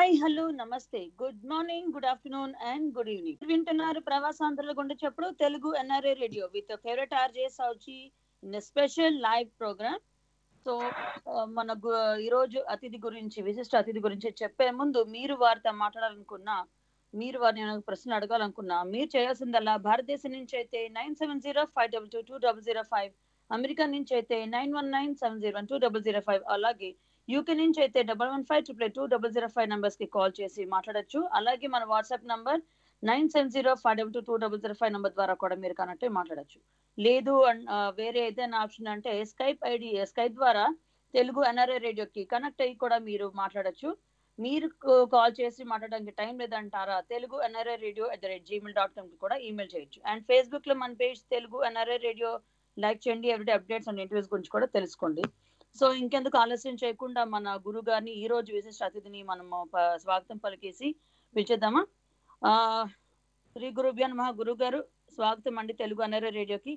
Hi hello నమస్తే good morning good afternoon and good evening వింటున్నారు ప్రవాసాంధ్రుల గుండె చెప్పుడు Telugu NRA radio with favourite RJ Sauchi in special live programme so మన గు- ఈరోజు అతిథి గురించి విశిష్ట అతిథి గురించి చెప్పే ముందు మీరు వారితో మాట్లాడాలనుకున్నా మీరు వారిని ఏమైనా ప్రశ్నలు అడగాలనుకున్నా మీరు చేయాల్సిందల్లా భారతదేశం నుంచి అయితే nine seven zero five double two two double zero five America నుంచి అయితే nine one nine seven zero one two double zero five అలాగే యూకే నుంచి అయితే double one five triple two double zero five numbers కి call చేసి మాట్లాడొచ్చు అలాగే మన WhatsApp number nine seven zero five double two two double zero five number ద్వారా కూడా మీరు కనెక్ట్ అయ్యి మాట్లాడొచ్చు లేదు అన్- ఆ, వేరే ఏదైనా ఆప్షన్ అంటే స్కైప్ ఐడి స్కైప్ ద్వారా తెలుగు ఎన్ఆర్ఏ రేడియోకి కనెక్ట్ అయ్యి కూడా మీరు మాట్లాడొచ్చు మీరు కాల్ చేసి మాట్లాడడానికి టైం లేదంటారా Telugu NRA radio at the rate gmail dot com కి కూడా ఈమెయిల్ చేయొచ్చు అండ్ ఫేస్బుక్ లో మన page Telugu NRA radio like చేయండి ఎవ్రీడే అప్డేట్స్ అండ్ ఇంటర్వ్యూస్ గురించి కూడా తెలుసుకోండి సో ఇంకెందుకు ఆలస్యం చేయకుండా మన గురువు గారిని ఈ రోజు విశిష్ట అతిథిని మనం ప- స్వాగతం పలికేసి పిలిచేద్దామా ఆ శ్రీ గురుభ్యో నమ గురువు గారు స్వాగతం అండి తెలుగు ఎన్ఆర్ఏ రేడియోకి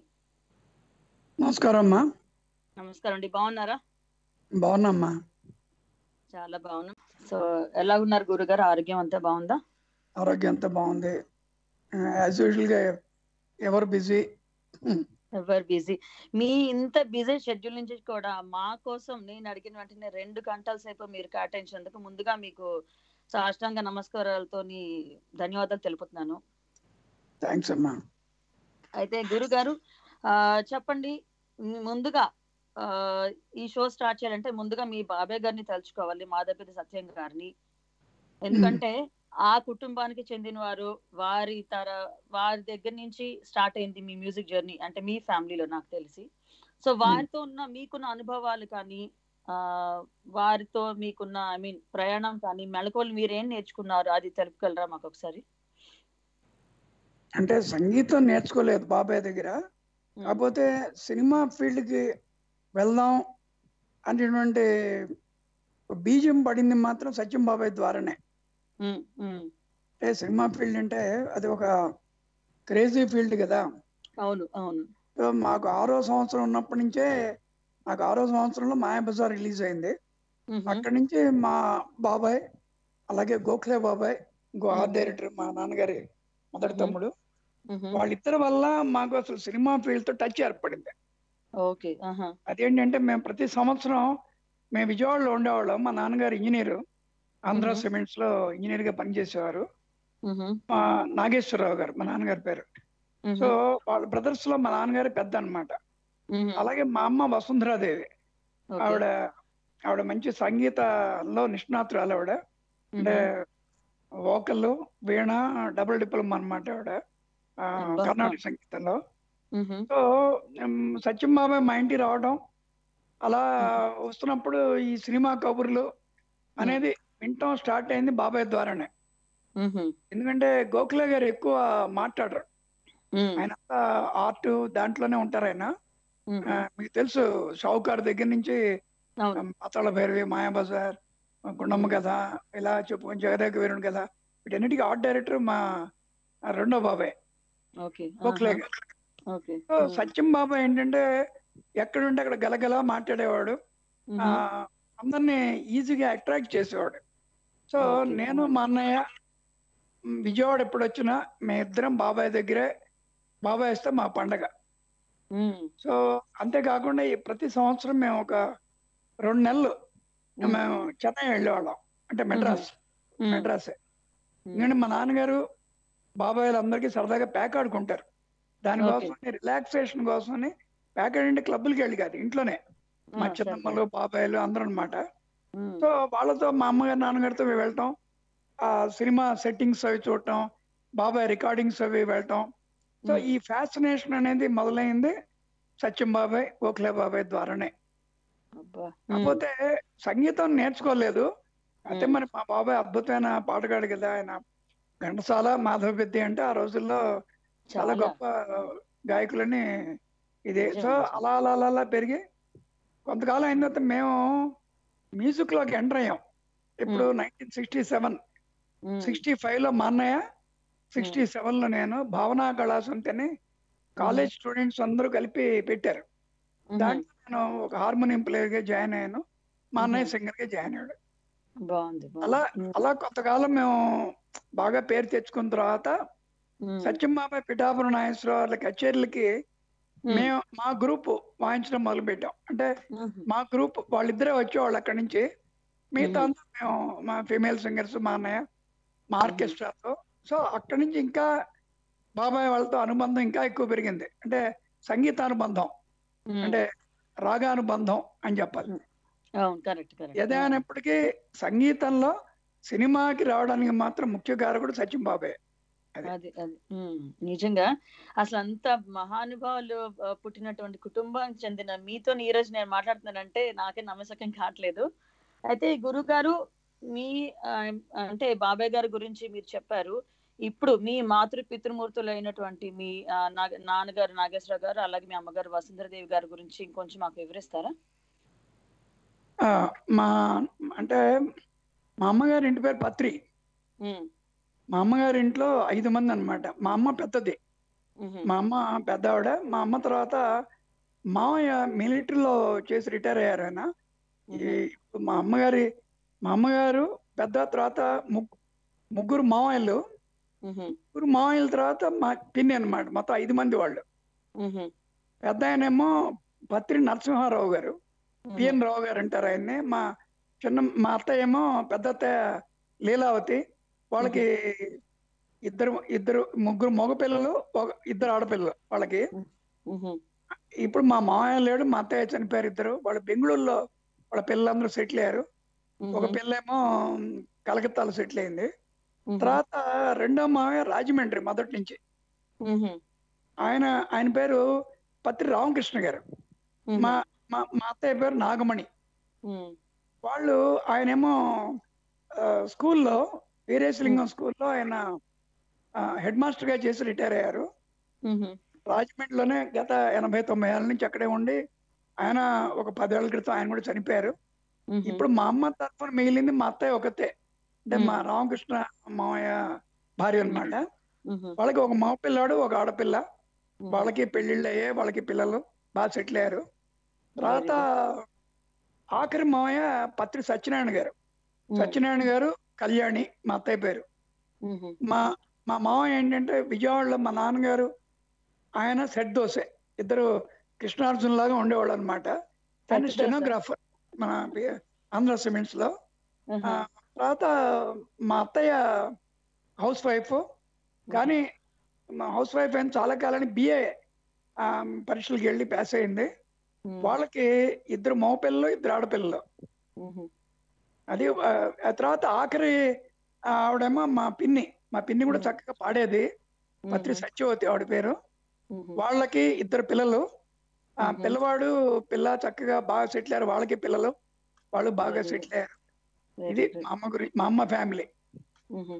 నమస్కారం అమ్మా నమస్కారం అండి బాగున్నారా బాగున్నామ్మా చాలా బాగున్నాం సో ఎలా ఉన్నారు గురుగారు ఆరోగ్యం అంతా బాగుందా ఆరోగ్యం అంతా బాగుంది యాజ్ యూజువల్ గా ఎవరు బిజీ ఎవరు బిజీ మీ ఇంత బిజీ షెడ్యూల్ నుంచి కూడా మా కోసం నేను అడిగిన వెంటనే రెండు గంటల సేపు మీరు కేటాయించినందుకు ముందుగా మీకు సాష్టాంగ నమస్కారాలతోని ధన్యవాదాలు తెలుపుతున్నాను థ్యాంక్స్ అమ్మా అయితే గురుగారు ఆ, చెప్పండి మ్, ముందుగా ఆ, ఈ షో స్టార్ట్ చేయాలంటే ముందుగా మీ బాబాయ్ గారిని తలుచుకోవాలి మాధవపతి సత్యం గారిని ఎందుకంటే ఆ కుటుంబానికి చెందిన వారు వారి తర వారి దగ్గర నుంచి స్టార్ట్ అయింది మీ మ్యూజిక్ జర్నీ అంటే మీ ఫ్యామిలీలో నాకు తెలిసి సో వారితో ఉన్న మీకున్న అనుభవాలు కానీ ఆ వారితో మీకున్న ఐ మీన్ ప్రయాణం కానీ మెళకువలు మీరు ఏం నేర్చుకున్నారు అది తెలుపుగలరా మాకు ఒకసారి అంటే సంగీతం నేర్చుకోలేదు బాబాయ్ దగ్గర కాకపోతే సినిమా ఫీల్డ్ కి వెళ్దాం అనేటువంటి బీజం పడింది మాత్రం సత్యం బాబాయ్ ద్వారానే ఉమ్, ఉమ్. అంటే సినిమా ఫీల్డ్ అంటే అది ఒక క్రేజీ ఫీల్డ్ కదా అవును అవును సో మాకు ఆరో సంవత్సరం ఉన్నప్పటి నుంచే నాకు ఆరో సంవత్సరంలో మాయాబజార్ రిలీజ్ అయింది మ్మ్. అక్కడి నుంచి మా బాబాయ్ అలాగే గోఖలే బాబాయ్ ఇంకో ఆర్ట్ మ్మ్. డైరెక్టర్ మా నాన్నగారి మొదటి మ్మ్. తమ్ముడు మ్మ్. వాళ్ళిద్దరి వల్ల మాకు అసలు సినిమా ఫీల్డ్ తో టచ్ ఏర్పడింది ఓకే ఆహా అదేంటంటే మేము ప్రతి సంవత్సరం మేము విజయవాడలో ఉండేవాళ్ళం మా నాన్నగారు ఇంజనీర్ ఆంధ్ర మ్మ్. సిమెంట్స్ లో ఇంజనీర్ గా పనిచేసేవారు మ్మ్. మా నాగేశ్వరరావు గారు మా నాన్నగారి పేరు మ్మ్. సో వాళ్ళ బ్రదర్స్ లో మా నాన్నగారి పెద్ద అన్నమాట మ్మ్. అలాగే మా అమ్మ వసుంధరాదేవి ఓకే. ఆవిడ ఆవిడ మంచి సంగీతంలో నిష్ణాతురాలు ఆవిడ అంటే వోకల్ వీణ డబుల్ డిప్లొమా అన్నమాట ఆవిడ ఆ, అబ్బా. కర్ణాటక సంగీతంలో మ్మ్. సో ఉమ్, సత్యం బాబాయ్ మా ఇంటికి రావడం అలా వస్తున్నప్పుడు ఈ సినిమా కబుర్లు అనేది వింటాం స్టార్ట్ అయింది బాబాయ్ ద్వారానే మ్మ్. ఎందుకంటే గోఖలే గారు ఎక్కువ మాట్లాడరు మ్మ్. ఆయన ఆర్ట్ దాంట్లోనే ఉంటారు ఆయన మ్మ్. ఆ, మీకు తెలుసు షావుకార్ దగ్గర నుంచి అవును అతళ భైరవి మాయాబజార్ గుండమ్మ కథ ఇలా చెప్పుకొని జగదేక వీరుని కథ వీటన్నిటికీ ఆర్ట్ డైరెక్టర్ మా రెండో బాబాయ్ ఓకే గోఖలే ఆహా. గారు ఓకే సో సత్యం బాబాయ్ ఏంటంటే ఎక్కడుంటే అక్కడ గలగల మాట్లాడేవాడు మ్మ్. ఆ అందరినీ ఈజీగా అట్రాక్ట్ చేసేవాడు సో Okay. నేను మా అన్నయ్య మ్, విజయవాడ ఎప్పుడు వచ్చినా మేమిద్దరం బాబాయ్ దగ్గరే బాబాయ్ వస్తే మా పండగ మ్మ్. సో అంతేకాకుండా ఈ ప్రతి సంవత్సరం మేము ఒక రెండు నెలలు మ్మ్. మేము చెన్నై వెళ్ళేవాళ్ళం అంటే మెడ్రాస్ మ్మ్. మెడ్రాస్ మ్మ్. ఎందుకంటే మా నాన్నగారు బాబాయ్లు అందరికీ సరదాగా ప్యాక్ ఆడుకుంటారు దానికోసం రిలాక్సేషన్ కోసమని ప్యాక్ అంటే క్లబ్బులకి వెళ్ళి కాదు ఇంట్లోనే మా ఆ, చిన్నమ్మలు బాబాయ్లు అందరూ అనమాట మ్మ్. సో వాళ్ళతో మా అమ్మగారు నాన్నగారితో మేము వెళ్తాం ఆ సినిమా సెట్టింగ్స్ అవి చూడటం బాబాయ్ రికార్డింగ్స్ అవి వెళ్ళటం సో మ్మ్. ఈ ఫ్యాసినేషన్ అనేది మొదలైంది సత్యం బాబాయ్ గోఖలే బాబాయ్ ద్వారానే అబ్బా. మ్మ్. కాకపోతే సంగీతం నేర్చుకోలేదు అయితే మ్మ్. మరి మా బాబాయ్ అద్భుతమైన పాటగాడు కదా ఆయన ఘంటసాల మాధవ పెద్ది అంటే ఆ రోజుల్లో చాలా చాలా. గొప్ప గాయకులని ఇదే నిజం, సో నిజం. అలా అలా అలా అలా పెరిగి కొంతకాలం అయిన తర్వాత మేము మ్యూజిక్ లోకి ఎంటర్ అయ్యాం ఇప్పుడు నైన్టీన్ సిక్స్టీ సెవెన్ మ్మ్. సిక్స్టీ ఫైవ్ లో మా అన్నయ్య సిక్స్టీ సెవెన్ లో నేను భావనా కళాసంతి అని కాలేజ్ స్టూడెంట్స్ అందరూ కలిపి పెట్టారు మ్మ్. దాంట్లో నేను ఒక హార్మోనియం ప్లేయర్ గా జాయిన్ అయ్యాను మా అన్నయ్య మ్మ్. సింగర్ గా జాయిన్ అయ్యాడు బాగుంది అలా బాగుంది. అలా కొంతకాలం మేము బాగా పేరు తెచ్చుకున్న తర్వాత ఉమ్, సత్యం బాబాయ్ పిఠాపురం నాగేశ్వరరావు వాళ్ళ కచేరీలకి ఉమ్, మేము మా గ్రూప్ వాయించడం మొదలు పెట్టాం అంటే ఉమ్, మా గ్రూప్ వాళ్ళిద్దరే వచ్చేవాళ్ళు అక్కడి నుంచి మిగతా మ్మ్. అంతా మేము మా ఫీమేల్ సింగర్స్ మా అన్నయ్య మా మ్మ్. ఆర్కెస్ట్రాతో సో అక్కడి నుంచి ఇంకా బాబాయ్ వాళ్ళతో అనుబంధం ఇంకా ఎక్కువ పెరిగింది అంటే సంగీత అనుబంధం ఉమ్. అంటే రాగానుబంధం అని చెప్పాలి అవును కరెక్ట్ కరెక్ట్ ఏదైనప్పటికీ సంగీతంలో సినిమాకి రావడానికి మాత్రం ముఖ్య కారకుడు సచిన్ బాబాయ్ అది. అది అది ఉమ్, నిజంగా అసలు అంత మహానుభావులు ఆ, పుట్టినటువంటి కుటుంబానికి చెందిన మీతో ఈ రోజు నేను మాట్లాడుతున్నానంటే నాకే నమ్మశక్యం కావట్లేదు అయితే గురువు గారు మీ ఆ, అంటే బాబాయ్ గారి గురించి మీరు చెప్పారు ఇప్పుడు మీ మాతృ పితృమూర్తులు అయినటువంటి మీ ఆ, నాగ- నాన్నగారు నాగేశ్వరరావు గారు అలాగే మీ అమ్మగారు వసుంధరదేవి గారి గురించి ఇంకొంచెం మాకు వివరిస్తారా ఆ, మా అంటే మా అమ్మగారి ఇంటి పేరు పత్రి ఉమ్, మా అమ్మగారి ఇంట్లో ఐదు మంది అన్నమాట మా అమ్మ పెద్దది ఉహు, మా అమ్మ పెద్ద ఆవిడ మా అమ్మ తర్వాత మామయ్య మిలిటరీలో చేసి రిటైర్ అయ్యారు ఆయన ఈ ఇప్పుడు మా అమ్మగారి మా అమ్మగారు పెద్ద తర్వాత ముగ్గు ముగ్గురు మామయ్యలు ఉహు, ముగ్గురు మామయ్యల తర్వాత మా పిన్ని అన్నమాట మొత్తం ఐదు మంది వాళ్ళు ఉహు, పెద్ద ఆయనేమో పత్రి నరసింహారావు గారు ఉహు, పిఎన్ రావు గారు అంటారు ఆయన్ని మా చిన్న మా అత్తయ్య ఏమో పెద్ద అత్తయ్య లీలావతి వాళ్ళకి ఇద్దరు ఇద్దరు ముగ్గురు మగ పిల్లలు ఒక ఇద్దరు ఆడపిల్లలు వాళ్ళకి ఉహు, ఇప్పుడు మా మామయ్య లేడు మా అత్తయ్య చనిపోయారు ఇద్దరు వాళ్ళు బెంగళూరులో వాళ్ళ పిల్లలందరూ సెటిల్ అయ్యారు ఒక ఉహు, పిల్లేమో కలకత్తాలో సెటిల్ అయింది ఉహు, తర్వాత రెండో మామయ్య రాజమండ్రి మొదటి నుంచి ఉహు, ఆయన ఆయన పేరు పత్రి రామకృష్ణ గారు ఉహు, మా మా మా అత్తయ్య పేరు నాగమణి ఉమ్, వాళ్ళు ఆయనేమో ఆ, స్కూల్లో వీరేశలింగం స్కూల్లో ఆయన హెడ్ మాస్టర్ గా చేసి రిటైర్ అయ్యారు ఉహు, రాజమండ్రిలోనే గత ఎనభై తొంభై ఏళ్ళ నుంచి అక్కడే ఉండి ఆయన ఒక పదేళ్ల క్రితం ఆయన కూడా చనిపోయారు ఉహు, ఇప్పుడు మా అమ్మ తరఫున మిగిలింది మా అత్తయ్య ఒకతే అంటే మా మ్మ్. రామకృష్ణ మామయ్య భార్య అన్నమాట ఉహు, వాళ్ళకి ఒక మగ పిల్లాడు ఒక ఆడపిల్ల ఉహు. వాళ్ళకి పెళ్లిళ్ళు అయ్యాయి వాళ్ళకి పిల్లలు బాగా సెటిల్ అయ్యారు తర్వాత ఆఖరి మామయ్య పత్రి సత్యనారాయణ గారు ఉమ్, సత్యనారాయణ గారు కళ్యాణి మా అత్తయ్య పేరు ఉహు, మా మా మామయ్య ఏంటంటే విజయవాడలో మా నాన్నగారు ఆయన సెట్ దోసే ఇద్దరు కృష్ణార్జున్ లాగా ఉండేవాళ్ళు అనమాట ఆయన సెట్ దోసె. స్టెనోగ్రాఫర్ మన పి- ఆంధ్ర సిమెంట్స్ లో ఉహు, ఆ, తర్వాత మా అత్తయ్య హౌస్ వైఫ్ కానీ మా హౌస్ వైఫ్ అయిన చాలా కాలానికి బిఏ పరీక్షలకు వెళ్ళి పాస్ అయింది ఉమ్, వాళ్ళకి ఇద్దరు మగపిల్లలు ఇద్దరు ఆడపిల్లలు ఉహు, అది ఆ, ఆ తర్వాత ఆఖరి ఆ, ఆవిడేమో మా పిన్ని మా పిన్ని కూడా మ్మ్. చక్కగా పాడేది పత్రి ఉహు, సత్యవతి ఆవిడ పేరు ఉహు, వాళ్ళకి ఇద్దరు పిల్లలు ఆ మ్మ్. పిల్లవాడు పిల్ల చక్కగా బాగా సెటిల్ అయ్యారు వాళ్ళకి పిల్లలు వాళ్ళు బాగా Very good. సెటిల్ అయ్యారు very ఇది good. మా అమ్మ గురించి మా అమ్మ ఫ్యామిలీ ఉహు,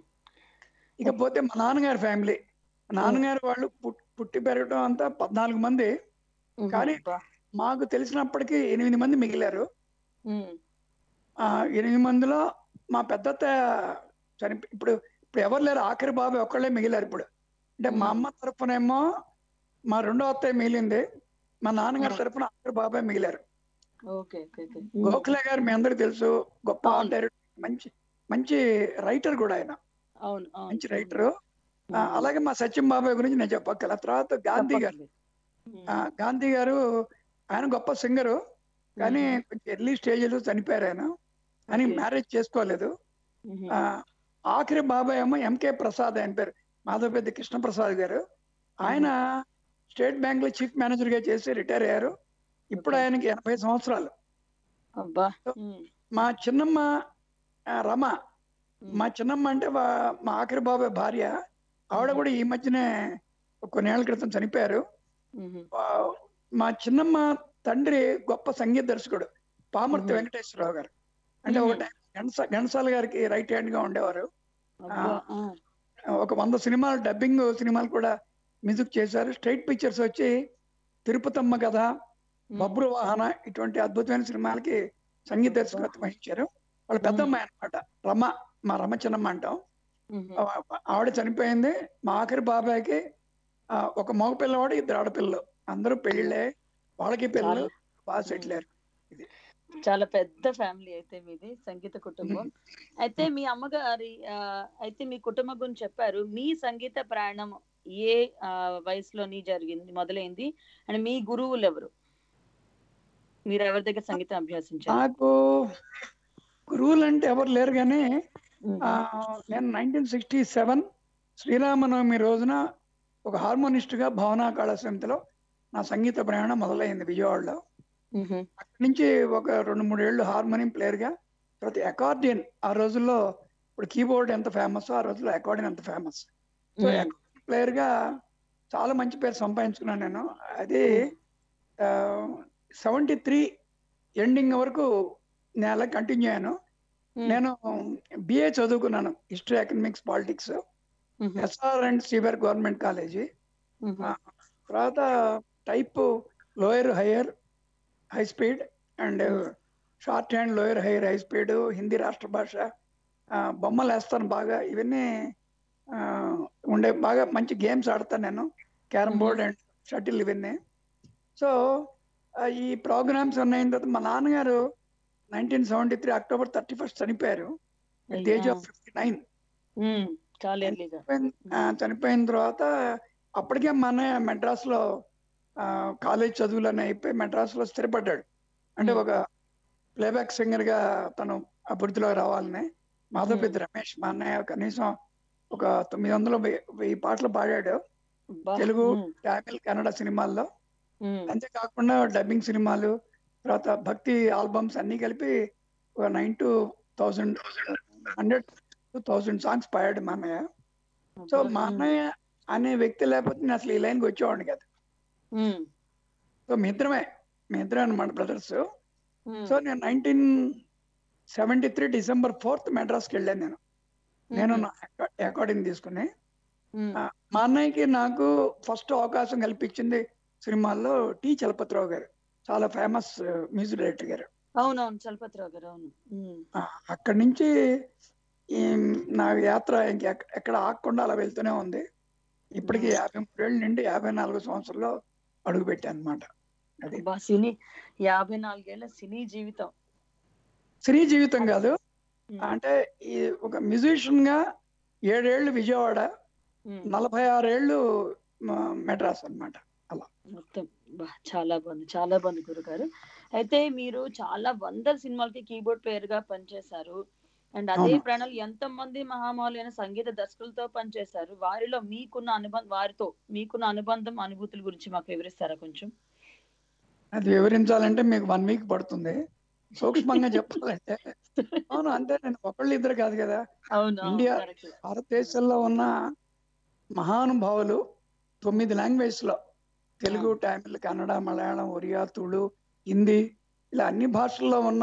ఇకపోతే మా నాన్నగారి ఫ్యామిలీ నాన్నగారు వాళ్ళు పుట్- పుట్టి పెరగడం అంతా పద్నాలుగు మంది ఉహు, కానీ బా. మాకు తెలిసినప్పటికీ ఎనిమిది మంది మిగిలారు ఉమ్, ఆ ఎనిమిది మందిలో మా పెద్దత్త చనిపో ఇప్పుడు ఇప్పుడు ఎవరు లేరు ఆఖరి బాబాయ్ ఒక్కళ్ళే మిగిలారు ఇప్పుడు అంటే మా మ్మ్. అమ్మ తరఫునేమో మా రెండో అత్తయ్య మిగిలింది మా నాన్నగారి మ్మ్. తరఫున ఆఖరి బాబాయ్ మిగిలారు ఓకే ఓకే ఓకే గోఖలే గారు మీ అందరికి తెలుసు గొప్ప అవును. ఆర్ట్ డైరెక్టర్ మంచి మంచి రైటర్ కూడా ఆయన అవును అవును మంచి రైటర్ అలాగే మా సత్యం బాబాయ్ గురించి నేను చెప్పక్కల తర్వాత గాంధీ గారు ఆ, గాంధీ గారు ఆయన గొప్ప సింగరు కానీ కొంచెం ఎర్లీ స్టేజ్లో చనిపోయారు ఆయన అని Okay. మ్యారేజ్ చేసుకోలేదు ఆ, ఆఖరి బాబాయ్ ఏమో ఎంకే ప్రసాద్ ఆయన పేరు మాధవపెద్ది కృష్ణప్రసాద్ గారు ఆయన స్టేట్ బ్యాంక్ లో చీఫ్ మేనేజర్ గా చేసి రిటైర్ అయ్యారు ఇప్పుడు Okay. ఆయనకి ఎనభై సంవత్సరాలు అబ్బా ఉమ్, మా చిన్నమ్మ ఆ, రమ ఉమ్, మా చిన్నమ్మ అంటే వా- మా ఆఖరి బాబాయ్ భార్య ఆవిడ కూడా ఈ మధ్యనే కొన్నేళ్ల క్రితం చనిపోయారు ఉహు, ఆ, మా చిన్నమ్మ తండ్రి గొప్ప సంగీత దర్శకుడు పామర్తి మ్మ్. వెంకటేశ్వరరావు గారు అంటే ఒక మ్మ్. టైం ఘంటస ఘంటసాల గారికి రైట్ హ్యాండ్ గా ఉండేవారు అబ్బా ఆ, ఒక వంద సినిమాలు డబ్బింగ్ సినిమాలు కూడా మ్యూజిక్ చేశారు స్ట్రైట్ పిక్చర్స్ వచ్చి తిరుపతమ్మ కథ ఉమ్, బబ్రు వాహన ఇటువంటి అద్భుతమైన సినిమాలకి సంగీత దర్శకత్వం వహించారు వాళ్ళ పెద్ద మ్మ్. అమ్మాయి అనమాట రమ మా రమ చిన్నమ్మ అంటాం ఉహు, ఆ- ఆవిడ చనిపోయింది మా ఆఖరి బాబాయ్కి ఆ, ఒక మగ పిల్లవాడు ఇద్దరు ఆడపిల్లలు అందరూ పెళ్ళిళ్ళే వాళ్ళకి పిల్లలు బాగా సెటిల్ అయ్యారు చాలా పెద్ద ఫ్యామిలీ అయితే మీది సంగీత కుటుంబం అయితే మీ అమ్మగారి ఆ, అయితే మీ కుటుంబం గురించి చెప్పారు మీ సంగీత ప్రయాణం ఏ ఆ, వయసులోని జరిగింది మొదలైంది అండ్ మీ గురువులు ఎవరు మీరు ఎవరి దగ్గర సంగీతం అభ్యసించారు నాకు గురువులు అంటే ఎవరు లేరు కానీ ఆ, నేను నైన్టీన్ సిక్స్టీ సెవెన్ శ్రీరామనవమి రోజున ఒక హార్మోనిస్ట్గా భావనా కళా సమితిలో నా సంగీత ప్రయాణం మొదలైంది విజయవాడలో మ్మ్. అక్కడి నుంచి ఒక రెండు మూడేళ్ళు హార్మోనియం ప్లేయర్గా తర్వాత అకార్డియన్ ఆ రోజుల్లో ఇప్పుడు కీబోర్డ్ ఎంత ఫేమస్ ఆ రోజుల్లో అకార్డియన్ ఎంత ఫేమస్ సో మ్మ్. ప్లేయర్గా చాలా మంచి పేరు సంపాదించుకున్నాను నేను అది సెవెంటీ త్రీ ఎండింగ్ వరకు నేను అలా కంటిన్యూ అయ్యాను మ్మ్. నేను బిఏ చదువుకున్నాను హిస్టరీ ఎకనామిక్స్ పాలిటిక్స్ మ్మ్. SR and CBR government college మ్మ్. తర్వాత type lower higher high speed and shorthand lower higher high speed Hindi రాష్ట్ర భాష ఆ, బొమ్మలు వేస్తాను బాగా ఇవన్నీ ఆ, ఉండే బాగా మంచి గేమ్స్ ఆడతాను నేను క్యారమ్ బోర్డ్ అండ్ షటిల్ ఇవన్నీ సో ఆ, ఈ ప్రోగ్రామ్స్ ఉన్నాయిన తర్వాత మా నాన్నగారు nineteen seventy three October thirty first చనిపోయారు the age of fifty nine మ్మ్. చాలా ఎర్లీగా చనిపోయిన ఆ, చనిపోయిన తర్వాత అప్పటికే మా అన్నయ్య మెడ్రాస్ లో కాలేజ్ చదువులని అయిపోయి మెడ్రాస్ లో స్థిరపడ్డాడు అంటే Hmm. ఒక ప్లేబ్యాక్ సింగర్ గా తను అభివృద్ధిలో రావాలని మాధవపెద్ది రమేష్ మా అన్నయ్య కనీసం ఒక తొమ్మిది వందల వెయ్యి- వెయ్యి పాటలు పాడాడు బా. తెలుగు మ్మ్. తమిళ్ కన్నడ సినిమాల్లో మ్మ్. అంతేకాకుండా డబ్బింగ్ సినిమాలు తర్వాత భక్తి ఆల్బమ్స్ అన్ని కలిపి ఒక nine to thousand hundred to thousand songs పాడాడు మా అన్నయ్య సో మా మ్మ్. అన్నయ్య అనే వ్యక్తి లేకపోతే నేను అసలు ఈ లైన్కి వచ్చేవాడిని కదా మ్మ్. సో మీ ఇద్దరమే మీ ఇద్దరే అనమాట బ్రదర్స్ మ్మ్. సో నేను nineteen seventy three December fourth మెడ్రాస్కి వెళ్ళాను నేను నేను నా అకార్డింగ్ తీసుకుని మ్మ్. ఆ, మా అన్నయ్యకి నాకు ఫస్ట్ అవకాశం కల్పించింది సినిమాల్లో టి చలపతిరావు గారు చాలా ఫేమస్ మ్యూజిక్ డైరెక్టర్ గారు అవునవును చలపతిరావు గారు అవును మ్మ్. ఆ, అక్కడి నుంచి ఈ నా యాత్ర ఇంక ఎక్క- ఎక్కడ ఆగకుండా అలా వెళ్తూనే ఉంది ఇప్పటికి యాభై మూడేళ్ళ నుండి యాభై నాలుగు సంవత్సరాల్లో అడుగు పెట్టాను అనమాట అది బా సినీ యాభై నాలుగేళ్ల సినీ జీవితం స్త్రీ జీవితం కాదు మ్మ్. అంటే ఈ ఒక మ్యూజిషియన్ గా ఏడేళ్లు విజయవాడ మ్మ్. నలభై ఆరేళ్లు మ- మెడ్రాస్ అన్నమాట మొత్తం బా, చాలా బాగుంది చాలా బాగుంది గురుగారు అయితే మీరు చాలా వందల సినిమాలకి కీబోర్డ్ ప్లేయర్ గా పనిచేశారు అండ్ అదే అవును. ప్రాణాలు ఎంత మంది మహామౌలైన సంగీత దర్శకులతో పనిచేశారు వారిలో మీకున్న అనుబంధం వారితో మీకున్న అనుబంధం అనుభూతుల గురించి మాకు వివరిస్తారా కొంచెం అది వివరించాలంటే మీకు వన్ వీక్ పడుతుంది సూక్ష్మంగా చెప్పాలంటే అవును అంతే నేను ఒకళ్ళు ఇద్దరు కాదు కదా అవును అవును, ఇండియా- correct. భారతదేశంలో ఉన్న మహానుభావులు తొమ్మిది లాంగ్వేజ్ లో తెలుగు తమిళ్ కన్నడ మలయాళం ఒరియా తుళు హిందీ ఇలా అన్ని భాషల్లో ఉన్న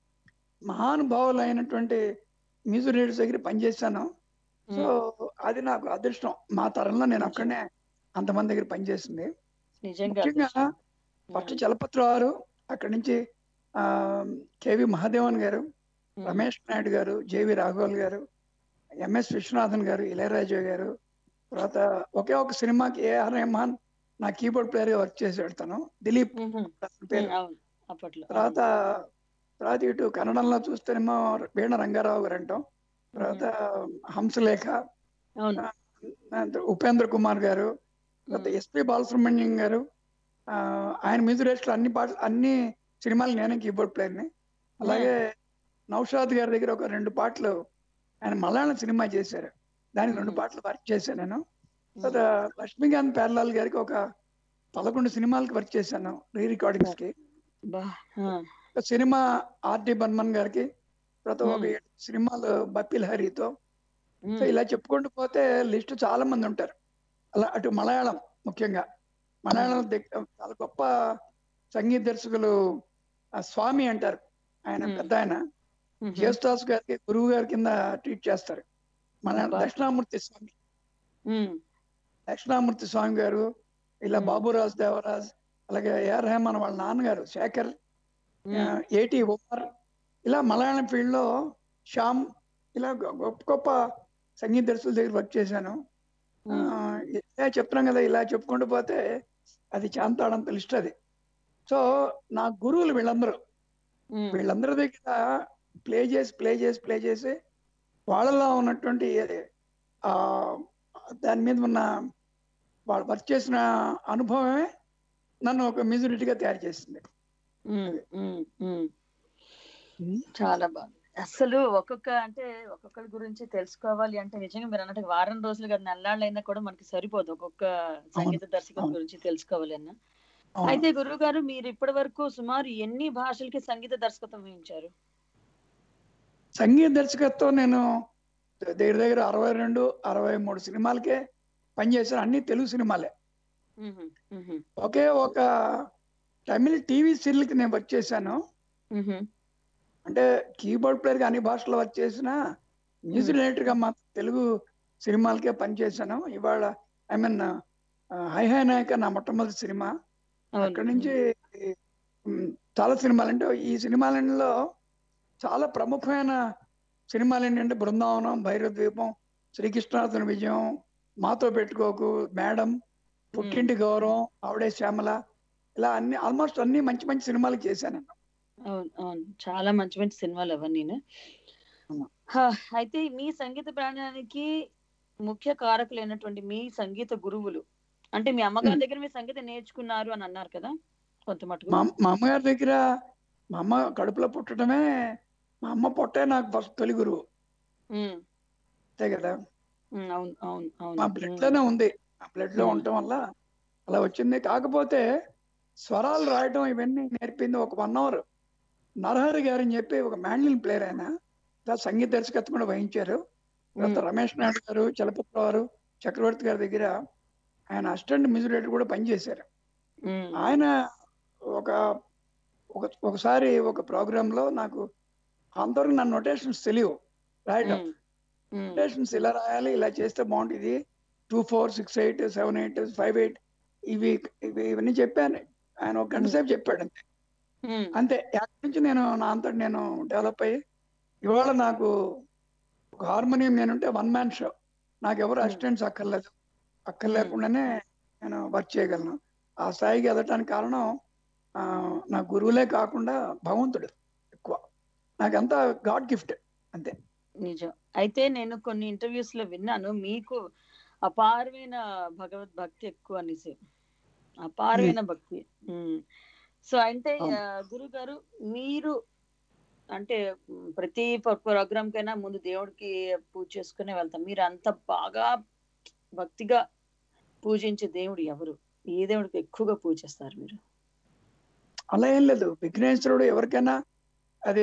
మహానుభావులు అయినటువంటి మ్యూజిక్ డైరెక్టర్స్ దగ్గర పనిచేశాను సో అది నాకు అదృష్టం మా తరంలో నేను ఒక్కనే అంతమంది దగ్గర పనిచేసింది నిజంగా ముఖ్యంగా ఫస్ట్ చలపతిరావు గారు అక్కడి నుంచి ఆ కేవి మహాదేవన్ గారు మ్మ్. రమేష్ నాయుడు గారు జేవి రాఘవల్ గారు ఎంఎస్ విశ్వనాథన్ గారు ఇళయరాజా గారు తర్వాత ఒకే ఒక సినిమాకి ఏఆర్ రెహమాన్ నా కీబోర్డ్ ప్లేయర్ గా వర్క్ చేసి పెడతాను దిలీప్ మ్మ్. అతని పేరు మ్మ్, అవును అప్పట్లో తర్వాత తర్వాత ఇటు కన్నడంలో చూస్తేనేమో వీణ రంగారావు గారు అంటాం తర్వాత హంసలేఖ అవును ఆ, ఉపేంద్ర కుమార్ గారు తర్వాత మ్మ్. ఎస్పి బాలసుబ్రహ్మణ్యం గారు ఆ, ఆయన మ్యూజిక్ డైరెక్టర్ అన్ని పాటలు అన్ని సినిమాలు నేనే కీబోర్డ్ ప్లేయర్ని అలాగే నౌషాద్ గారి దగ్గర ఒక రెండు పాటలు ఆయన మలయాళం సినిమా చేశారు దానికి రెండు మ్మ్. పాటలు వర్క్ చేశాను నేను తర్వాత లక్ష్మీకాంత్ పేర్లాల్ గారికి ఒక పదకొండు సినిమాలకి వర్క్ చేశాను రీ రికార్డింగ్స్ కి బా ఆ. ఒక సినిమా ఆర్డి బర్మన్ గారికి తర్వాత ఒక మ్మ్. ఏడు సినిమాలు బప్పిల్ హరితో సో మ్మ్. ఇలా చెప్పుకుంటూ పోతే లిస్ట్ చాలా మంది ఉంటారు అలా అటు మలయాళం ముఖ్యంగా మలయాళం దగ్గ- చాలా గొప్ప సంగీత దర్శకులు ఆ స్వామి అంటారు ఆయన మ్మ్. పెద్ద ఆయన మ్మ్. జేసుదాస్ గారికి గురువు గారి కింద ట్రీట్ చేస్తారు మన అబ్బా. దక్షిణామూర్తి స్వామి మ్మ్. దక్షిణామూర్తి స్వామి గారు ఇలా మ్మ్. బాబురాజ్ దేవరాజ్ అలాగే ఏఆర్ రెహమాన్ వాళ్ళ నాన్నగారు శేఖర్ మ్మ్. ఏటి ఉమర్ ఇలా మలయాళం ఫీల్డ్ లో శ్యామ్ ఇలా గొ- గొప్ప గొప్ప సంగీత దర్శకుల దగ్గర వర్క్ చేశాను ఆ, మ్మ్. ఇలా చెప్తున్నాం కదా ఇలా చెప్పుకుంటూ పోతే అది చాంతాడంత లిస్ట్ అది సో నా గురువులు వీళ్ళందరూ ఉమ్, వీళ్ళందరి దగ్గర ప్లే చేసి ప్లే చేసి ప్లే చేసి వాళ్ళలో ఉన్నటువంటి ఆ దాని మీద ఉన్న వాళ్ళు వర్క్ చేసిన అనుభవమే నన్ను ఒక మ్యూజిరిటీగా తయారు చేసింది ఉమ్, ఉమ్, ఉమ్. చాలా బాగుంది అసలు ఒక్కొక్క అంటే ఒక్కొక్కరి గురించి తెలుసుకోవాలి అంటే నిజంగా మీరు అన్నట్టు వారం రోజులు కదా నెల్లాళ్ళు అయినా కూడా మనకి సరిపోదు ఒక్కొక్క సంగీత దర్శకుల అవును. గురించి తెలుసుకోవాలి అన్న అవును. అయితే గురువు గారు మీరు ఇప్పటి వరకు సుమారు ఎన్ని భాషలకి సంగీత దర్శకత్వం వహించారు సంగీత దర్శకత్వం నేను దగ్గర దగ్గర అరవై రెండు అరవై మూడు సినిమాలకే పనిచేశాను అన్ని తెలుగు సినిమాలే ఉహు, ఉహు, ఒకే ఒక తమిళ టీవీ సీరియల్కి నేను వర్క్ చేశాను ఉహు, అంటే కీబోర్డ్ ప్లేయర్గా అన్ని భాషల్లో వర్క్ చేసిన మ్యూజిక్ డైరెక్టర్గా మాత్రం తెలుగు సినిమాలకే పనిచేశాను ఇవాళ ఐ మీన్ హై హై నాయక నా మొట్టమొదటి సినిమా అవును. అక్కడి నుంచి ఉమ్, చాలా సినిమాలు అంటే ఈ సినిమాలలో చాలా ప్రముఖమైన సినిమాలు ఏంటంటే బృందావనం భైరవ ద్వీపం శ్రీకృష్ణార్జున విజయం మాతో పెట్టుకోకు మేడం పుట్టింటి గౌరవం ఆవిడే శ్యామల ఇలా అన్ని ఆల్మోస్ట్ అన్ని మంచి మంచి సినిమాలు చేశాను అవును అవును చాలా మంచి మంచి సినిమాలు అవన్నీ అవును. అయితే మీ సంగీత ప్రాణానికి ముఖ్య కారకులైనటువంటి మీ సంగీత గురువులు అంటే మీ అమ్మగారి ఉమ్. దగ్గర మీ సంగీతం నేర్చుకున్నారు అని అన్నారు కదా కొంత మటుకు మా మా అమ్మగారి దగ్గర మా అమ్మ కడుపులో పుట్టడమే మా అమ్మ పొట్టే నాకు ఫస్ట్ తొలి గురువు ఉమ్, అంతే కదా ఉమ్, అవును అవును అవును మా ఉమ్, బ్లడ్ లోనే ఉంది ఆ బ్లడ్ లో ఉమ్. ఉండటం వల్ల అలా వచ్చింది కాకపోతే స్వరాలు రాయటం ఇవన్నీ నేర్పింది ఒక వన్ అవర్ నరహరి గారు అని చెప్పి ఒక మ్యాండ్లిన్ ప్లేయర్ ఆయన తర్వాత సంగీత దర్శకత్వం కూడా వహించారు తర్వాత ఉమ్, రమేష్ నాయుడు గారు చలపతి గారు చక్రవర్తి గారి దగ్గర ఆయన అసిస్టెంట్ మ్యూజిక్ డైరెక్టర్ కూడా పనిచేశారు ఉమ్, ఆయన ఒక ఒక ఒకసారి ఒక ప్రోగ్రామ్ లో నాకు అందరికి నా నొటేషన్స్ తెలియవు రాయటం ఉమ్, ఉమ్, నొటేషన్స్ ఇలా రాయాలి ఇలా చేస్తే బాగుంటుంది two four six eight seven eight five eight ఇవి ఇవి ఇవన్నీ చెప్పాను ఆయన ఒక గంట సేపు చెప్పాడు అంతే ఉమ్, అంతే అక్కడి నుంచి నేను నా అంతటి నేను డెవలప్ అయ్యి ఇవాళ నాకు ఒక హార్మోనియం నేనుంటే వన్ మ్యాన్ షో నాకు ఎవరు Hmm. అసిస్టెంట్స్ అక్కర్లేదు అక్కర్లేకుండానే నేను వర్క్ చేయగలను ఆ స్థాయికి ఎదగటానికి కారణం ఆ, నా గురువులే కాకుండా భగవంతుడు ఎక్కువ నాకంతా గాడ్ గిఫ్ట్ అంతే నిజం అయితే నేను కొన్ని ఇంటర్వ్యూస్ లో విన్నాను మీకు అపారమైన భగవద్భక్తి ఎక్కువ అనేసి అపారమైన భక్తి సో అంటే అవును. గురువు గారు మీరు అంటే మ్, ప్రతి ప్రోగ్రామ్ కైనా ముందు దేవుడికి పూజ చేసుకునే వెళ్తాం మీరు అంత బాగా భక్తిగా పూజించే దేవుడు ఎవరు ఏ దేవుడికి ఎక్కువగా పూజిస్తారు మీరు అలా ఏం లేదు విఘ్నేశ్వరుడు ఎవరికైనా అది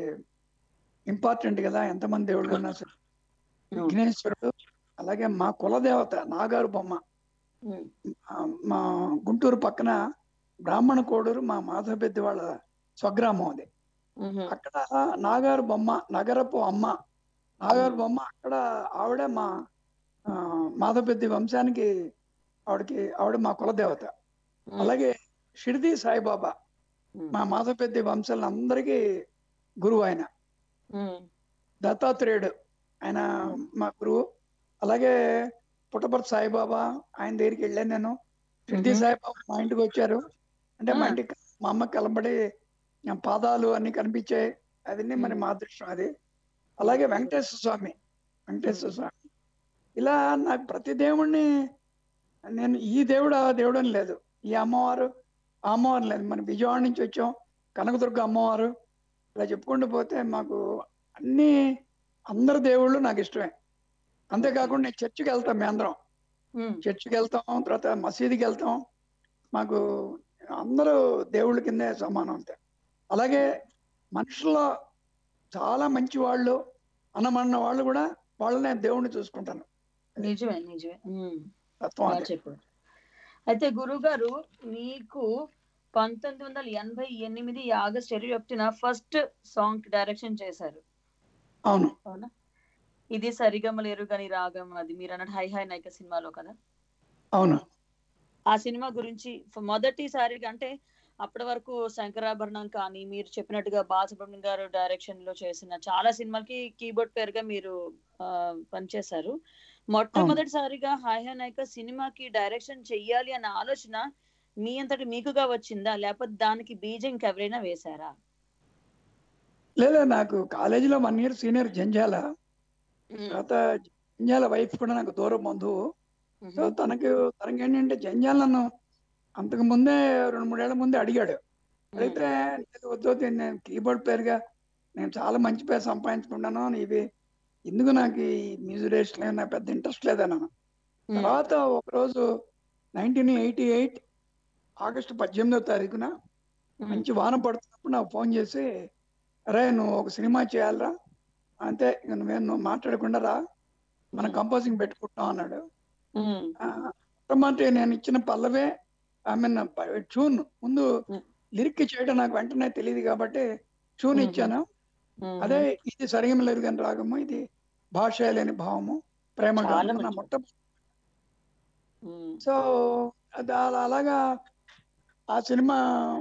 ఇంపార్టెంట్ కదా ఎంతమంది దేవుళ్ళు ఉన్నా సరే అవును. విఘ్నేశ్వరుడు అలాగే మా కులదేవత నాగారు బొమ్మ ఉమ్, ఆ, మా గుంటూరు పక్కన బ్రాహ్మణ కోడూరు మా మాధవ పెద్ద వాళ్ళ స్వగ్రామం అది ఉహు, అక్కడ నాగారు బొమ్మ నగరపు అమ్మ నాగారు బొమ్మ అక్కడ ఆవిడ మా ఆ, మాధవ పెద్ద వంశానికి ఆవిడకి ఆవిడ మా కులదేవత ఉమ్, అలాగే షిరిడి సాయిబాబా ఉమ్, మా మాధవ పెద్ద వంశాలందరికీ గురువు ఆయన ఉమ్, దత్తాత్రేయుడు ఆయన మా గురువు అలాగే పుట్టపర్తి సాయిబాబా ఆయన దగ్గరికి వెళ్ళాను నేను షిర్ది మ్మ్. సాయిబాబా మా ఇంటికి వచ్చారు అంటే మా ఆ. ఇంటికి మా అమ్మ కలబడి ఆ పాదాలు అన్ని కనిపించాయి అదన్నీ మరి మ్మ్. మా అదృష్టం అది అలాగే మ్మ్. వెంకటేశ్వర స్వామి వెంకటేశ్వర స్వామి ఇలా నాకు ప్రతి దేవుణ్ణి నేను ఈ దేవుడు ఆ దేవుడు అని లేదు ఈ అమ్మవారు ఆ అమ్మవారు లేదు మన విజయవాడ నుంచి వచ్చాం కనకదుర్గ అమ్మవారు ఇలా చెప్పుకుంటూ పోతే మాకు అన్ని అందరు దేవుళ్ళు నాకు ఇష్టమే అంతేకాకుండా నేను చర్చికి వెళ్తాం మేము అందరం ఉమ్, చర్చికి వెళ్తాం తర్వాత మసీదుకి వెళ్తాం మాకు అందరూ దేవుళ్ళ కిందే సమానం అంతే అలాగే మనుషుల్లో చాలా మంచి వాళ్ళు అనమన్న వాళ్ళు కూడా వాళ్ళనే దేవుణ్ణి చూసుకుంటాను నిజమే నిజమే ఉమ్. తత్వం బాగా అదే చెప్పారు అయితే గురువు గారు మీకు పంతొమ్మిది వందల ఎనభై ఎనిమిది ఆగస్ట్ ఇరవై ఒకటిన ఫస్ట్ సాంగ్ డైరెక్షన్ చేశారు అవును అవునా ఇది సరిగమలేరు గని రాగం అది మీరు అన్నట్టు హై హై నాయక సినిమాలో కదా అవును ఆ సినిమా గురించి ఫ- మొదటిసారిగా అంటే అప్పటి వరకు శంకరాభరణం కానీ మీరు చెప్పినట్టుగా బాలసుబ్రహ్మణ్యం గారు డైరెక్షన్ లో చేసిన చాలా సినిమాలకి కీబోర్డ్ పేరుగా మీరు ఆ, పనిచేశారు మొట్టమొదటిసారిగా హాయ్ హాయ్ నాయక సినిమాకి డైరెక్షన్ చెయ్యాలి అన్న ఆలోచన మీ అంతటి మీకుగా వచ్చిందా లేకపోతే దానికి బీజం ఇంకెవరైనా వేశారా లేదా నాకు కాలేజీలో one year senior Janjala um, తర్వాత జంజాల వైఫ్ కూడా నాకు దూరం బంధువు సో ఉమ్, తనకు తనకి ఏంటంటే జంజాల నన్ను అంతకు ముందే రెండు మూడేళ్ల ముందే అడిగాడు అడిగితే "లేదు, వద్దు వద్దు, నేను కీబోర్డ్ ప్లేయర్ గా నేను చాలా మంచి పేరు సంపాదించుకున్నాను ఇవి ఎందుకు నాకు ఈ మ్యూజిక్ రేషన్ నాకు పెద్ద ఇంట్రెస్ట్ లేదన్నాను ఉమ్, తర్వాత ఒకరోజు నైన్టీన్ ఎయిటీ ఎయిట్ ఆగస్టు పద్దెనిమిదో తారీఖున ఉమ్, మంచి వాన పడుతున్నప్పుడు నాకు ఫోన్ చేసి అరే నువ్వు ఒక సినిమా చేయాలరా అంతే ఇక నువ్వేం నువ్వు మాట్లాడకుండా రా మనం ఉమ్, కంపోజింగ్ పెట్టుకుంటాం అన్నాడు ఉమ్, ఆ, మొట్టమొదటి నేను ఇచ్చిన పల్లవే ఐ మీన్ ట్యూన్ ముందు ఉమ్. లిరిక్ చేయడం నాకు వెంటనే తెలియదు కాబట్టి ట్యూన్ ఉమ్. ఇచ్చాను ఉమ్, అదే ఇది సరిగం లేదు కానీ రాగము ఇది భాష లేని భావము ప్రేమ చాలా గానం నా మంచిది. మొట్ట ఉమ్, సో అది అలా అలాగా ఆ సినిమా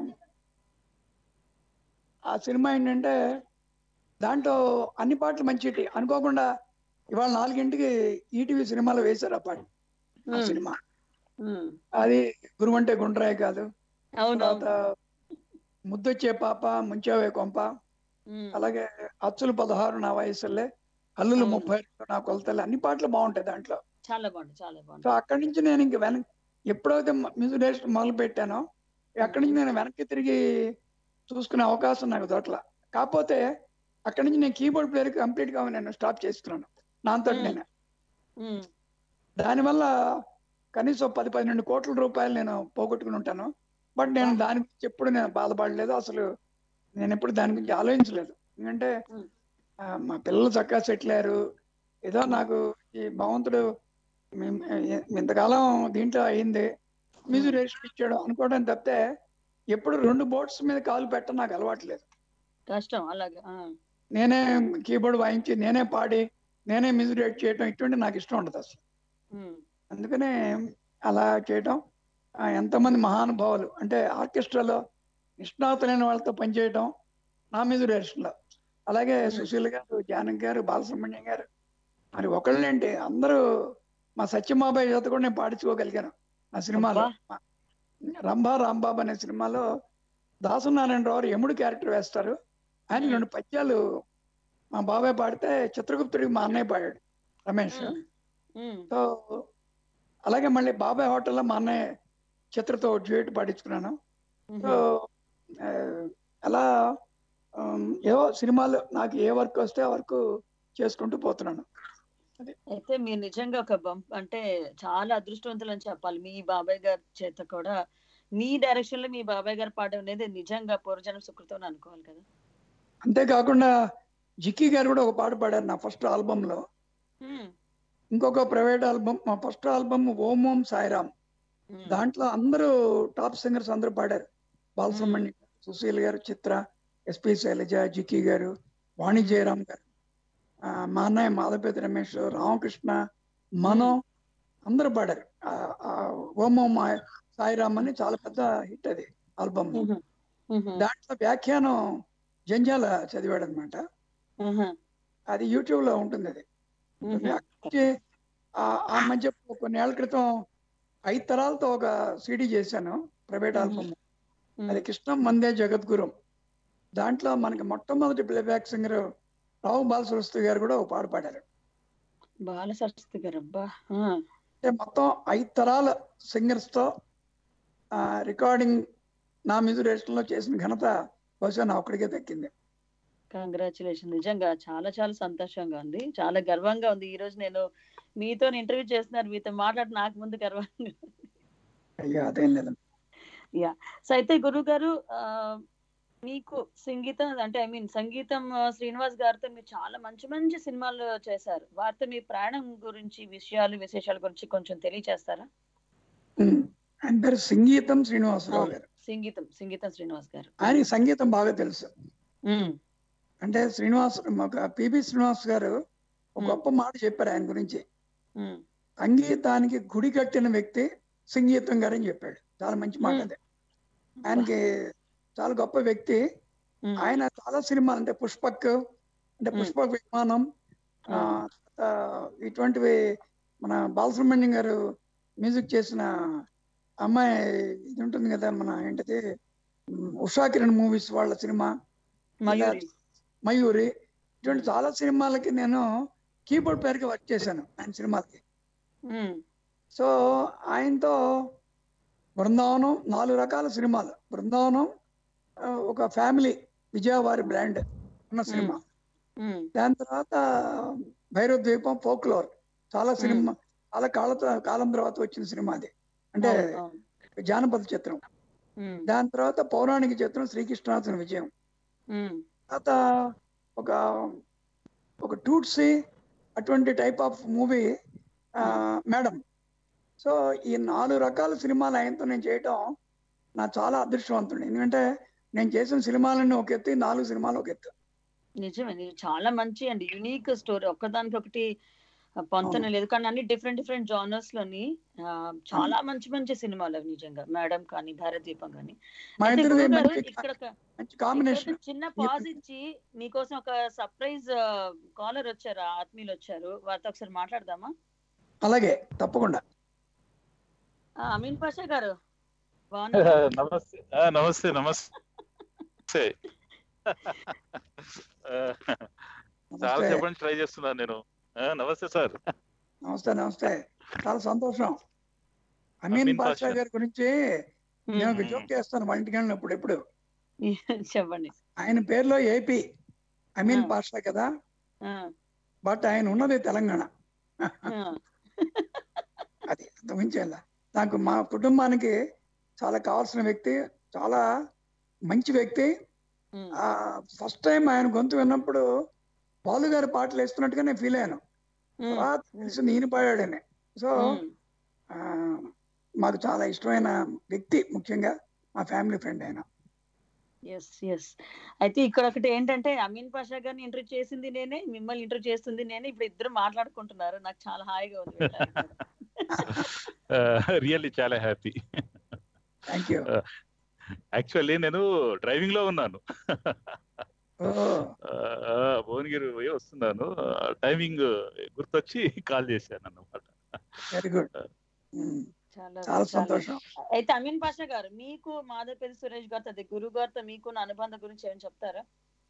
ఆ సినిమా ఏంటంటే దాంట్లో అన్ని పాటలు మంచి అనుకోకుండా ఇవాళ నాలుగింటికి ఈటీవీ సినిమాలో వేశారు ఆ పాట ఆ ఉమ్, సినిమా ఉమ్, అది గురువంటే గుండ్రాయి కాదు అవును తర్వాత అవును ముద్దొచ్చే పాప ముంచావే కొంప ఉమ్, అలాగే అచ్చులు పదహారు నా వయసులే అల్లులు అవును. ముప్పై రెండు నా కొలతలే అన్ని పాటలు బాగుంటాయి దాంట్లో చాలా బాగుంది చాలా సో బాగుంది అక్కడి నుంచి నేను ఇంక వెన ఎప్పుడైతే మ్యూజిక్ డైరెక్టర్ మొదలు పెట్టానో అక్కడి నుంచి నేను వెనక్కి తిరిగి చూసుకునే అవకాశం నాకు దొరకల కాకపోతే అక్కడి నుంచి నేను కీబోర్డ్ ప్లేయర్ కంప్లీట్ గా నేను స్టాప్ చేసుకున్నాను నాతో Hmm. నేను ఉమ్, దానివల్ల కనీసం పది పన్నెండు కోట్ల రూపాయలు నేను పోగొట్టుకుని ఉంటాను బట్ నేను అబ్బా. దాని గురించి ఎప్పుడు నేను బాధపడలేదు అసలు నేను ఎప్పుడు దాని గురించి ఆలోచించలేదు ఎందుకంటే Hmm. ఆ, మా పిల్లలు చక్కగా సెటిల్ అయ్యారు ఏదో Hmm. నాకు ఈ భగవంతుడు మేము ఎ- ఇంతకాలం దీంట్లో అయింది మ్యూజిక్ రేషన్ ఇచ్చాడు అనుకోవడం తప్పితే ఎప్పుడు రెండు బోర్డ్స్ మీద కాలు పెట్ట నాకు అలవాట్లేదు కష్టం అలాగే ఆ, నేనే కీబోర్డ్ వాయించి నేనే పాడి నేనే మ్యూజిక్ డైరెక్ట్ చేయడం ఇటువంటి నాకు ఇష్టం ఉండదు అసలు ఉమ్, అందుకనే అలా చేయటం ఆ, ఎంతమంది మహానుభావులు అంటే ఆర్కెస్ట్రాలో నిష్ణాతులైన వాళ్ళతో పనిచేయటం నా మ్యూజిక్ డైరెక్షన్లో అలాగే Hmm. సుశీల్ గారు జానక్ గారు బాలసుబ్రహ్మణ్యం గారు మరి ఒకళ్ళేంటి అందరూ మా సత్యమాబాయి చేత కూడా నేను పాడించుకోగలిగాను నా సినిమాలో అబ్బా. రంభా రాంబాబు అనే సినిమాలో దాసనారాయణ రావు యముడు క్యారెక్టర్ వేస్తారు ఆయన Hmm. రెండు పద్యాలు మా బాబాయ్ పాడితే చిత్రగుప్తుడికి మా అన్నయ్య పాడాడు రమేష్ ఉమ్, ఉమ్, సో అలాగే మళ్ళీ బాబాయ్ హోటల్లో మా అన్నయ్య చిత్రతో డ్యూయట్ పాడించుకున్నాను సో ఉమ్, ఆ, అలా ఆమ్, ఏవో సినిమాలు నాకు ఏ వర్క్ వస్తే ఆ వర్క్ చేసుకుంటూ పోతున్నాను అయితే మీరు నిజంగా ఒక బంప్ అంటే చాలా అదృష్టవంతులు అని చెప్పాలి మీ బాబాయ్ గారి చేత కూడా మీ డైరెక్షన్ లో మీ బాబాయ్ గారు పాడడం అనేది నిజంగా పూర్వజనం సుకృతం అని అనుకోవాలి కదా అంతేకాకుండా జిక్కీ గారు కూడా ఒక పాట పాడారు నా ఫస్ట్ ఆల్బమ్ లో ఉమ్, ఇంకొక ప్రైవేట్ ఆల్బమ్ మా first album Om Om Sairam um, దాంట్లో అందరూ టాప్ సింగర్స్ అందరూ పాడారు బాలసుబ్రహ్మణ్యం గారు, సుశీల్ గారు చిత్ర ఎస్పి శైలజ జిక్కీ గారు వాణి జయరామ్ గారు ఆ, మా అన్నయ్య మాధవపేట రమేష్ రామకృష్ణ మనో అందరూ పాడారు ఆ, ఆ, ఓం ఓం ఆ- సాయిరామ్ అని చాలా పెద్ద హిట్ అది ఆల్బమ్ ఉమ్, ఉమ్, దాంట్లో వ్యాఖ్యానం జంజాల చదివాడు అనమాట ఉమ్, అది యూట్యూబ్ లో ఉంటుంది అది ఉమ్, అక్కడికి ఆ- ఆ మధ్య కొన్ని ఏళ్ల క్రితం ఐదు తరాలతో ఒక సిడి చేశాను ప్రైవేట్ మ్మ్. ఆల్బమ్ ఉమ్, అది కృష్ణం మందే జగద్గురం దాంట్లో మనకి మొట్టమొదటి ప్లేబ్యాక్ సింగర్ రావు బాలసరస్వతి గారు కూడా ఒక పాట పాడారు బాల సరస్వతి గారు అబ్బా ఆ, అంటే మొత్తం ఐదు తరాల సింగర్స్ తో రికార్డింగ్ నా మ్యూజిక్ లో చేసిన ఘనత బహుశా నా ఒక్కడికే దక్కింది కంగ్రాచులేషన్ నిజంగా చాలా చాలా సంతోషంగా ఉంది చాలా గర్వంగా ఉంది ఈ రోజు నేను మీతో ఇంటర్వ్యూ చేస్తున్నారు మీతో మాట్లాడి నాకు ముందు గర్వంగా ఉంది. అయ్యో అదేం లేదు సో అయితే గురువు గారు ఆ, మీకు సంగీతం అంటే ఐ మీన్ సంగీతం ఆ, శ్రీనివాస్ గారితో మీరు చాలా మంచి మంచి సినిమాలు చేశారు వారితో మీ ప్రాణం గురించి విషయాలు విశేషాల గురించి కొంచెం తెలియచేస్తారా ఉమ్. ఆయన పేరు సంగీతం శ్రీనివాసరావు గారు సంగీతం సంగీతం శ్రీనివాస్ గారు ఆయనకి సంగీతం బాగా తెలుసు ఉమ్, అంటే శ్రీనివాస్ ఒక పిబి శ్రీనివాస్ గారు ఒక Hmm. గొప్ప మాట చెప్పారు ఆయన గురించి ఉమ్, సంగీతానికి గుడి కట్టిన వ్యక్తి సంగీతం గారు అని చెప్పాడు చాలా మంచి మాట Hmm. అది ఆయనకి చాలా గొప్ప వ్యక్తి ఉమ్, ఆయన చాలా సినిమాలు అంటే పుష్పక్ అంటే Hmm. పుష్పక్ విమానం ఆ, Hmm. ఆ, ఇటువంటివి మన బాలసుబ్రహ్మణ్యం గారు మ్యూజిక్ చేసిన అమ్మాయి ఇది ఉంటుంది కదా మన ఏంటిది ఉమ్, ఉషా కిరణ్ మూవీస్ వాళ్ళ సినిమా మయూరి మయూరి ఇటువంటి చాలా సినిమాలకి నేను కీబోర్డ్ పేరుగా వర్క్ చేశాను ఆయన సినిమాలకి ఉమ్, సో ఆయనతో బృందావనం నాలుగు రకాల సినిమాలు బృందావనం ఆ, ఒక ఫ్యామిలీ విజయవారి బ్రాండ్ ఉన్న సినిమా ఉమ్, దాని తర్వాత భైరవ ద్వీపం ఫోక్లోర్ చాలా సినిమా చాలా కాల కాలం తర్వాత వచ్చిన సినిమా అది అంటే అవును, అవును. జానపద చిత్రం ఉమ్, దాని తర్వాత పౌరాణిక చిత్రం శ్రీకృష్ణార్జున విజయం ఉమ్, తర్వాత ఒక ఒక టూట్సీ అటువంటి type of movie madam so ఈ నాలుగు రకాల సినిమాలు ఆయనతో నేను చేయటం నా చాలా అదృష్టవంతుడు ఎందుకంటే నేను చేసిన సినిమాలన్నీ ఒక ఎత్తు ఈ నాలుగు సినిమాలు ఒక ఎత్తు నిజమే నిజం. చాలా మంచి అండి యునిక్ స్టోరీ ఒక్కదానికి ఒకటి పొంతన లేదు కానీ అన్ని డిఫరెంట్ డిఫరెంట్ జానర్స్ లోని ఆ, చాలా మంచి మంచి సినిమాలు అవి నిజంగా మేడం కానీ భారతీపం కానీ మా అయితే ఇద్దరిది గురుగారు, మంచి ఇక్కడ ఒక మంచి ఇక్కడ కాంబినేషన్ ఒక చిన్న పాజ్ ఇచ్చి మీకోసం ఒక సర్ప్రైజ్ కాలర్ వచ్చారు ఆత్మీయులు వచ్చారు వారితో ఒకసారి మాట్లాడదామా అలాగే తప్పకుండా ఆ, అమీన్ పాషా గారు బాగున్నారా నమస్తే ఆ, నమస్తే నమస్తే ఆ, చాలా నమస్తే సేపటి నుంచి ట్రై చేస్తున్నాను నేను ఆ, నమస్తే సార్ నమస్తే నమస్తే చాలా సంతోషం అమీన్ అమీన్ పాషా పాషా. గారి గురించి నేను ఒక మ్మ్. జోక్ చేస్తాను మా ఇంటికి వెళ్ళినప్పుడు ఎప్పుడు చెప్పండి ఆయన పేరులో ఏపీ అమీన్ ఆ. పాషా కదా ఆ, బట్ ఆయన ఉన్నది తెలంగాణ ఆ, అది అంతమించేలా నాకు మా కుటుంబానికి చాలా కావాల్సిన వ్యక్తి చాలా మంచి వ్యక్తి ఉమ్, ఆ ఫస్ట్ టైం ఆయన గొంతు విన్నప్పుడు బాలు గారి పాటలు వేస్తున్నట్టుగా నేను ఫీల్ అయ్యాను ఉమ్, తర్వాత తెలిసింది ఈయన పాడాడని సో ఉమ్. ఆ, మాకు చాలా ఇష్టమైన వ్యక్తి ముఖ్యంగా మా ఫ్యామిలీ ఫ్రెండ్ ఆయన ఎస్ ఎస్ అయితే ఇక్కడ ఒకటి ఏంటంటే అమీన్ పాషా గారిని ఇంటర్వ్యూ చేసింది నేనే మిమ్మల్ని ఇంటర్వ్యూ చేస్తుంది నేనే ఇప్పుడు ఇద్దరు మాట్లాడుకుంటున్నారు నాకు చాలా హాయిగా ఉంది వినడానికి. రియల్లీ చాలా హ్యాపీ థ్యాంక్ యూ యాక్చువల్లీ నేను డ్రైవింగ్ లో ఉన్నాను ఓ ఆ, భువనగిరి పోయి వస్తున్నాను టైమింగ్ గుర్తొచ్చి కాల్ చేశాను అన్నమాట వెరీ గుడ్ చాలా చాలా సంతోషం అయితే అమీన్ పాషా గారు మీకు మాధవపల్లి సురేష్ గారితో అదే గురువు గారితో మీకు ఉన్న అనుబంధం గురించి ఏమైనా చెప్తారా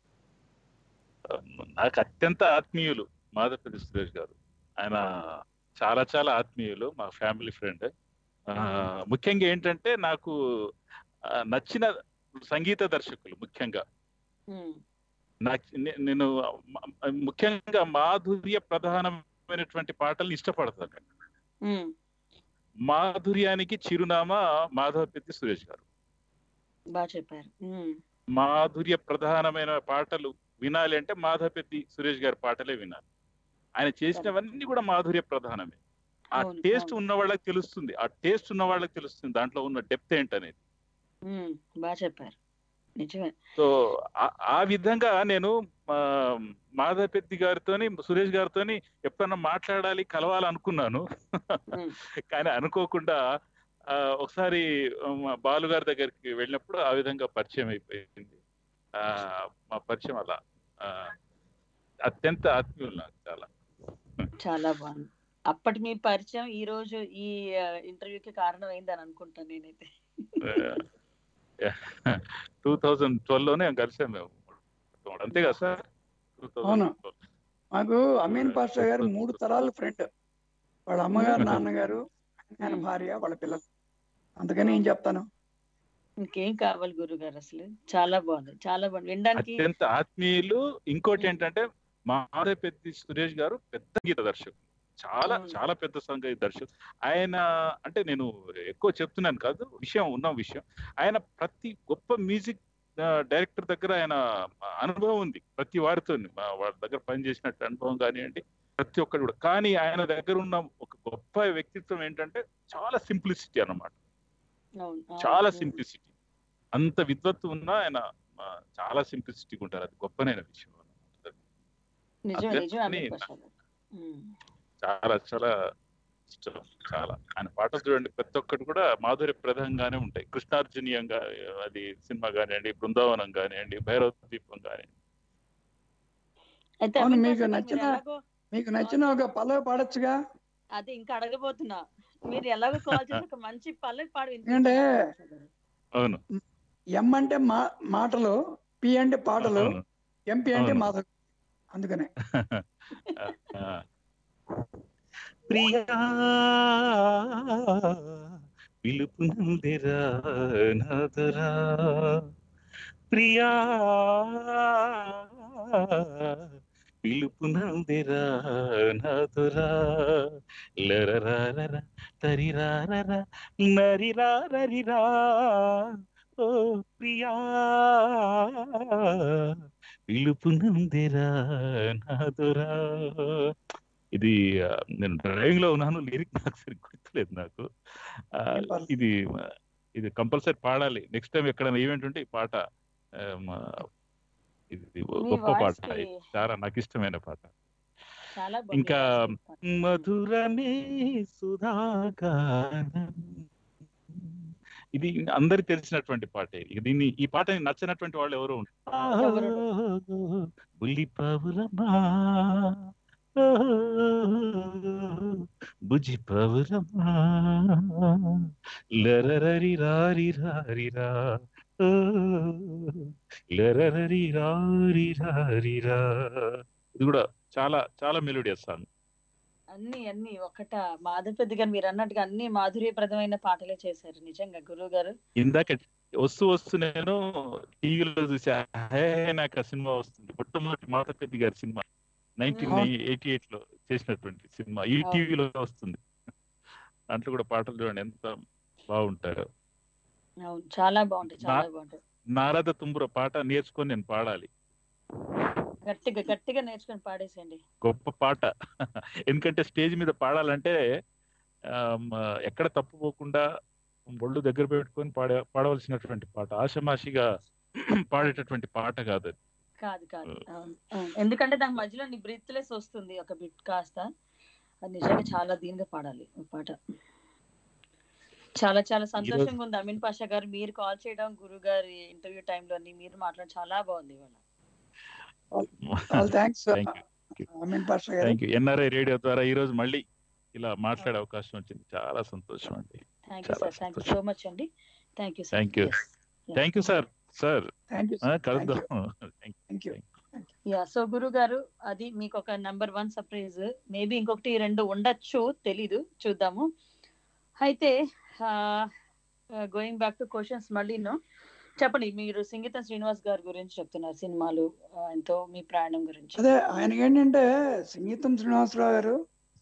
నాకు అత్యంత ఆత్మీయులు మాధవపల్లి సురేష్ గారు ఆయన చాలా చాలా ఆత్మీయులు మా ఫ్యామిలీ ఫ్రెండ్ ముఖ్యంగా ఏంటంటే నాకు ఆ, నచ్చిన సంగీత దర్శకులు ముఖ్యంగా ఉమ్, నాకు నే- నేను మ- ముఖ్యంగా మాధుర్య ప్రధానమైనటువంటి పాటల్ని ఇష్టపడతాను ఉమ్, మాధుర్యానికి చిరునామా మాధవపెద్ది సురేష్ గారు బాగా చెప్పారు ఉమ్, మాధుర్య ప్రధానమైన పాటలు వినాలి అంటే మాధవపెద్ది సురేష్ గారి పాటలే వినాలి ఆయన చేసినవన్నీ కూడా మాధుర్య ప్రధానమే ఆ అవును, టేస్ట్ అవును. ఉన్న వాళ్ళకి తెలుస్తుంది ఆ టేస్ట్ ఉన్న వాళ్ళకి తెలుస్తుంది దాంట్లో ఉన్న డెప్త్ ఏంటనేది ఉమ్, బాగా చెప్పారు నిజమే సో ఆ- ఆ విధంగా నేను ఆ, మాధవపెద్ది గారితోని సురేష్ గారితోని ఎప్పుడన్నా మాట్లాడాలి కలవాలనుకున్నాను ఉమ్, కానీ అనుకోకుండా ఆ, ఒకసారి మా బాలు గారి దగ్గరికి వెళ్ళినప్పుడు ఆ విధంగా పరిచయం అయిపోయింది ఆ, మా పరిచయం అలా ఆ, అత్యంత ఆత్మీయులు నాకు చాలా చాలా బాగుంది అప్పటి మీ పరిచయం ఈ రోజు ఈ ఇంటర్వ్యూకి కారణం అయిందని అనుకుంటాను నేనైతే టూ థౌజండ్ ట్వెల్వ్ లోనే కలిసాం మేము అంతే కదా సార్ టూ అవును. థౌజండ్ మాకు అమీన్ పాషా గారు మూడు తరాల ఫ్రెండ్ వాళ్ళ అమ్మగారు నాన్నగారు ఆయన భార్య వాళ్ళ పిల్లలు అందుకని ఏం చెప్తాను ఇంకేం కావాలి గురువు గారు అసలు చాలా బాగుంది చాలా బాగుంది వినడానికి అత్యంత ఆత్మీయులు ఇంకోటి ఏంటంటే మాధవపెద్ది సురేష్ గారు పెద్ద గీత దర్శకులు చాలా అవును. చాలా పెద్ద సంగీత దర్శకులు ఆయన అంటే నేను ఎక్కువ చెప్తున్నాను కాదు విషయం ఉన్న విషయం ఆయన ప్రతి గొప్ప మ్యూజిక్ డైరెక్టర్ దగ్గర ఆయన అనుభవం ఉంది ప్రతి వారితో వాళ్ళ దగ్గర పనిచేసినట్టు అనుభవం కానివ్వండి ప్రతి ఒక్కరు కూడా కానీ ఆయన దగ్గర ఉన్న ఒక గొప్ప వ్యక్తిత్వం ఏంటంటే చాలా సింప్లిసిటీ అన్నమాట అవును, అవును. చాలా ఉమ్, సింప్లిసిటీ అంత విద్వత్తు ఉన్నా ఆయన ఆ, చాలా సింప్లిసిటీగా ఉంటారు అది గొప్పనైన విషయం అన్నమాట. నిజమే అదే నిజమే అమీన్ అని పాషా గారు ఉమ్, చాలా చాలా ఇష్టం చాలా ఆయన పాటలు చూడండి ప్రతి ఒక్కటి కూడా మాధుర్య ప్రధానంగానే ఉంటాయి కృష్ణార్జునీయంగా అది సినిమా కానివ్వండి బృందావనం కానివ్వండి భైరవ దీపం కానివ్వండి అయితే అవును, అమీన్ మీకు పాషా గారు మీరు నచ్చిన- ఎలాగో మీకు నచ్చిన ఒక పల్లవి పాడొచ్చుగా అది ఇంకా అడగబోతున్నా మీరు ఎలాగో కాల్ చేసి ఒక మంచి పల్లె పాడు ఎందుకంటే అవును ఎం అంటే మా మాటలు పి అంటే పాటలు అవును ఎంపీ అంటే అవును. మాధవ్ అందుకనే ఆ. ప్రియా పిలుపునందిరా నాదరా ప్రియా పిలుపునందిరా నాదురా లరరారర తరిరారర నరిరారరిరా ఓ ప్రియా పిలుపునందిరా నాదురా ఇది ఆ, నేను డ్రైవింగ్ లో ఉన్నాను లిరిక్ నాకు సరిగ్గా గుర్తులేదు నాకు ఆ, ఏం పర్లేదు. ఇది ఆ, ఇది కంపల్సరీ పాడాలి నెక్స్ట్ టైం ఎక్కడైనా ఈవెంట్ ఉంటే ఈ పాట ఆ, మా, ఇది మీ గొప్ప పాట voice కి ఇది చాలా నాకు ఇష్టమైన పాట చాలా బాగుంది ఇంకా వాయిస్. మధురమే సుధాగానం ఇది అందరికి తెలిసినటువంటి పాట ఇది దీన్ని ఈ పాటని నచ్చినటువంటి వాళ్ళు ఎవరు ఎవరు? బుల్లి పౌరమా బుజ్జి పౌరమా లరరరి రారి రారి రా ఓ, లరరరి రారి రారి రా ఇది కూడా చాలా చాలా మెలోడియస్ సాంగ్ అన్ని అన్ని ఒకట మాధవపెద్ది గారు మీరు అన్నట్టుగా అన్ని మాధుర్యప్రదమైన పాటలే చేశారు నిజంగా గురువు గారు ఇందాక వస్తూ వస్తూ నేను టీవీలో చూసా హే నాకు ఆ సినిమా వస్తుంది మొట్టమొదటి మాత పెద్ద గారి సినిమా నైన్టీన్ ఎయిటీ ఎయిట్ లో చేసినటువంటి సినిమా ఈ అవును. టీవీలో వస్తుంది దాంట్లో కూడా పాటలు చూడండి ఎంత బాగుంటాయో అవును చాలా బాగుంటాయి చాలా నా- బాగుంటాయి నారద తుంబుర పాట నేర్చుకొని నేను పాడాలి గట్టిగా గట్టిగా నేర్చుకొని పాడేసేయండి గొప్ప పాట ఎందుకంటే స్టేజ్ మీద పాడాలంటే ఆ, మ, ఎక్కడ తప్పుపోకుండా ఒళ్ళు దగ్గర పెట్టుకొని పాడే పాడవలసినటువంటి పాట ఆషమాషిగా పాడేటటువంటి పాట కాదు అది. కాదు కాదు అవును, అవును. ఎందుకంటే దాని మధ్యలో నీ బ్రీత్లెస్ వస్తుంది ఒక బిట్ కాస్త అది నిజంగా చాలా దీనిగా పాడాలి ఈ పాట చాలా చాలా సంతోషంగా ఉంది అమీన్ పాషా గారు మీరు కాల్ చేయడం గురువు గారి ఇంటర్వ్యూ టైంలో మీరు మాట్లాడడం చాలా బాగుంది ఇవాళ all thanks thank you Ameen Pasha గారు థ్యాంక్ యూ ఎన్ఆర్ఐ రేడియో ద్వారా ఈ రోజు మళ్ళీ ఇలా మాట్లాడే అవకాశం వచ్చింది చాలా సంతోషం అండి థ్యాంక్ యూ చాలా సార్ థ్యాంక్ యూ సంతోషం. సో మచ్ అండి thank you Thank you. Thank you sir sir thank you కలుద్దాం thank you yeah so Guru గారు అది మీకు ఒక నంబర్ వన్ సర్ప్రైజ్ మేబీ ఇంకొకటి రెండు ఉండొచ్చు తెలీదు చూద్దాము అయితే గోయింగ్ బ్యాక్ టు క్వశ్చన్స్ మళ్ళీను చెప్పండి మీరు సంగీత శ్రీనివాస్ గారి గురించి చెప్తున్నారు సినిమాలు ఆ, ఆయనతో మీ ప్రయాణం గురించి అదే ఆయనకి ఏంటంటే సంగీతం శ్రీనివాసరావు గారు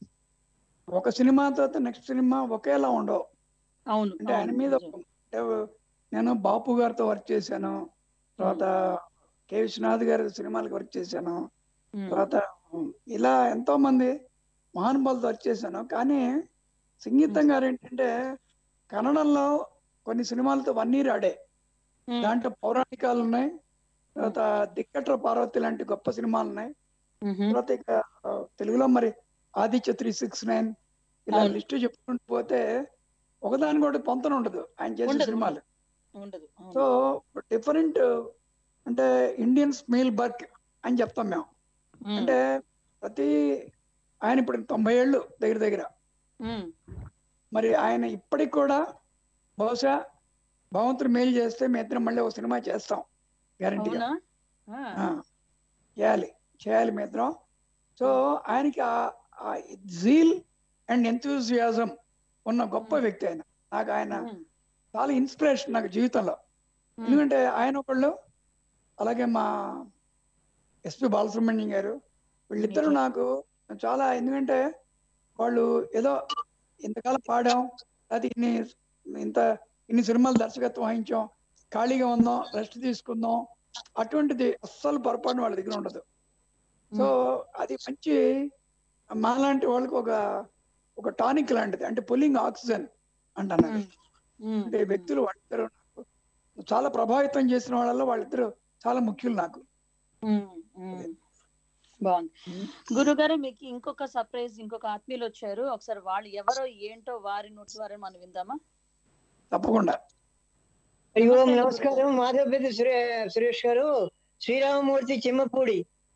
ఒక సినిమా తర్వాత నెక్స్ట్ సినిమా ఒకేలా ఉండవు అవును అంటే ఆయన అవును, మీద నిజం. అంటే నేను బాపు గారితో వర్క్ చేశాను తర్వాత కె విశ్వనాథ్ గారి సినిమాలకు వర్క్ చేశాను ఉమ్, తర్వాత ఇలా ఎంతో మంది మహానుభావులతో వర్క్ చేశాను కానీ సంగీతం గారు ఏంటంటే కన్నడంలో కొన్ని సినిమాలతో వన్ ఇయర్ ఆడే ఉమ్, దాంట్లో పౌరాణికాలు ఉన్నాయి తర్వాత దిక్కట్ర పార్వతి లాంటి గొప్ప సినిమాలు ఉన్నాయి ఉమ్హు, తర్వాత ఇక ఆ, తెలుగులో మరి ఆదిత్య త్రీ సిక్స్ నైన్ ఇలా అవును. లిస్ట్ చెప్పుకుంటూ పోతే ఒకదాని కూడా పొంతన ఉండదు ఆయన చేసే ఉండదు, సినిమాలు ఉండదు అవును. సో డిఫరెంట్ అంటే ఇండియన్ స్మీల్ బర్క్ అని చెప్తాం మేము ఉమ్, అంటే ప్రతి ఆయన ఇప్పుడు తొంభై ఏళ్ళు దగ్గర దగ్గర ఉమ్, మరి ఆయన ఇప్పటికి కూడా బహుశా భగవంతుడు మేలు చేస్తే మీ ఇద్దరం మళ్ళీ ఒక సినిమా చేస్తాం గ్యారంటీగా అవునా ఆ, చేయాలి చేయాలి మీ ఇద్దరం సో ఆయనకి ఆ జీల్ అండ్ ఎంతూజియాజం ఉన్న గొప్ప Hmm. వ్యక్తి ఆయన నాకు ఆయన ఉమ్, చాలా ఇన్స్పిరేషన్ నాకు జీవితంలో ఉమ్, ఎందుకంటే ఆయన ఒకళ్ళు అలాగే మా ఎస్పి బాలసుబ్రహ్మణ్యం గారు వీళ్ళిద్దరూ నిజం. నాకు చాలా ఎందుకంటే వాళ్ళు ఏదో ఇంతకాలం పాడాం అది ఇన్ని ఇంత ఇన్ని సినిమాలు దర్శకత్వం వహించాం ఖాళీగా ఉందాం రెస్ట్ తీసుకుందాం అటువంటిది అస్సలు పొరపాటు వాళ్ళ దగ్గర ఉండదు సో అది మంచి మాలాంటి వాళ్ళకి ఒక ఒక టానిక్ లాంటిది అంటే పుల్లింగ్ ఆక్సిజన్ అంటాను అది. ఉమ్, ఉమ్, అంటే వ్యక్తులు వాళ్ళిద్దరు నాకు చాలా ప్రభావితం చేసిన వాళ్ళలో వాళ్ళిద్దరు చాలా ముఖ్యులు నాకు ఉమ్, ఉమ్. బాగుంది గురుగారు మీకు ఇంకొక సర్ప్రైజ్ ఇంకొక ఆత్మీయులు వచ్చారు ఒకసారి వాళ్ళు ఎవరో ఏంటో వారి నోటి ద్వారా మనం విందామా తప్పకుండా హరి ఓం నమస్తే నమస్కారం మాధవపేట సురే సురేష్ గారు శ్రీరామమూర్తి చిమ్మపూడి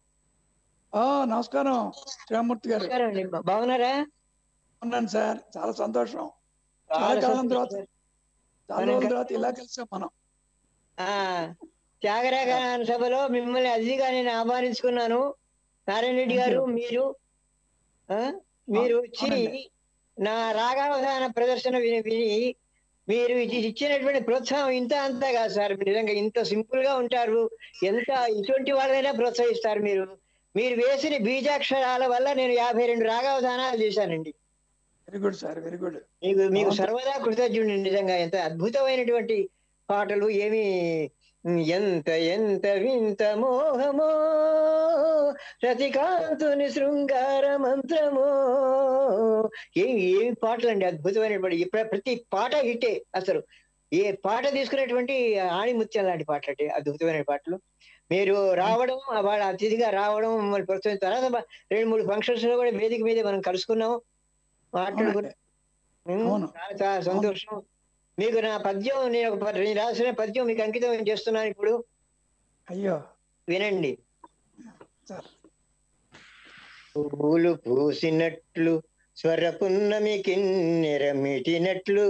ఆ నమస్కారం శ్రీరామూర్తి గారు నమస్కారం అండి బాగున్నారా ఉన్నాను సార్ చాలా సంతోషం చాలా చాలా కాలం సంతోషం తర్వాత సార్. చాలా రోజుల తర్వాత ఇలా కలిసాం మనం ఆ త్యాగరాజ సభలో మిమ్మల్ని అతిథిగా నేను ఆహ్వానించుకున్నాను నారాయణ రెడ్డి గారు మీరు ఆ, మీరు వచ్చి అవునండి. నా రాగావధాన ప్రదర్శన విని విని మీరు ఇది ఇచ్చినటువంటి ప్రోత్సాహం ఇంత అంతా కాదు సార్ నిజంగా ఇంత సింపుల్ గా ఉంటారు ఎంత ఇటువంటి వాళ్ళైనా ప్రోత్సహిస్తారు మీరు మీరు వేసిన బీజాక్షరాల వల్ల నేను యాభై రెండు రాగావధానాలు చేశానండి very good sir very good మీకు మీకు అవును. సర్వదా కృతజ్ఞుడి నిజంగా ఎంత అద్భుతమైనటువంటి పాటలు ఏమి ఎంత ఎంత వింత మోహమో రతికాంతుని శృంగార మంత్రమో ఏమి ఏమి పాటలు అండి అద్భుతమైనటువంటి ప్ర- ప్రతి పాట హిట్టే అసలు ఏ పాట తీసుకునేటువంటి ఆణిముత్యం లాంటి పాటలు అంటే అద్భుతమైన పాటలు మీరు రావడం వాళ్ళ అతిథిగా రావడం మమ్మల్ని ప్రోత్సహించిన తర్వాత బ- రెండు మూడు ఫంక్షన్స్ లో కూడా వేదిక మీద మనం కలుసుకున్నాం మాట్లాడుకున్నాం ఉమ్, అవును. చాలా చాలా సంతోషం మీకు నా పద్యం నేను ఒక ప- నేను రాసిన పద్యం మీకు అంకితం చేస్తున్నాను ఇప్పుడు అయ్యో వినండి సార్ పువ్వులు పూసినట్లు స్వరపున్నమి కిన్నెరమిటినట్లు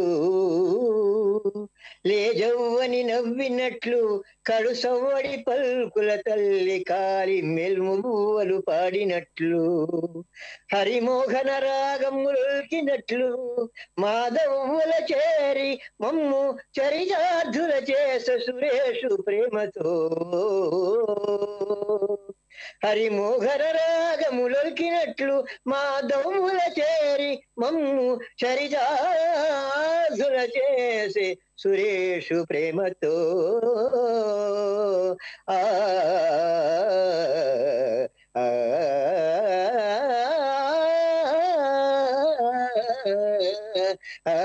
లేజవ్వని నవ్వినట్లు కడు సవ్వడి పల్కుల తల్లి కాలి మెల్మువ్వలు పాడినట్లు హరిమోహన రాగములొల్కినట్లు మాధవుల చేరి మమ్ము చరిజార్థుల చేస సురేషు ప్రేమతో హరిమోహన రాగములొల్కినట్లు మా దమ్ముల చేరి మమ్ము చరిజాధుల చేసే సురేషు ప్రేమతో ఆ ఆ, ఆ,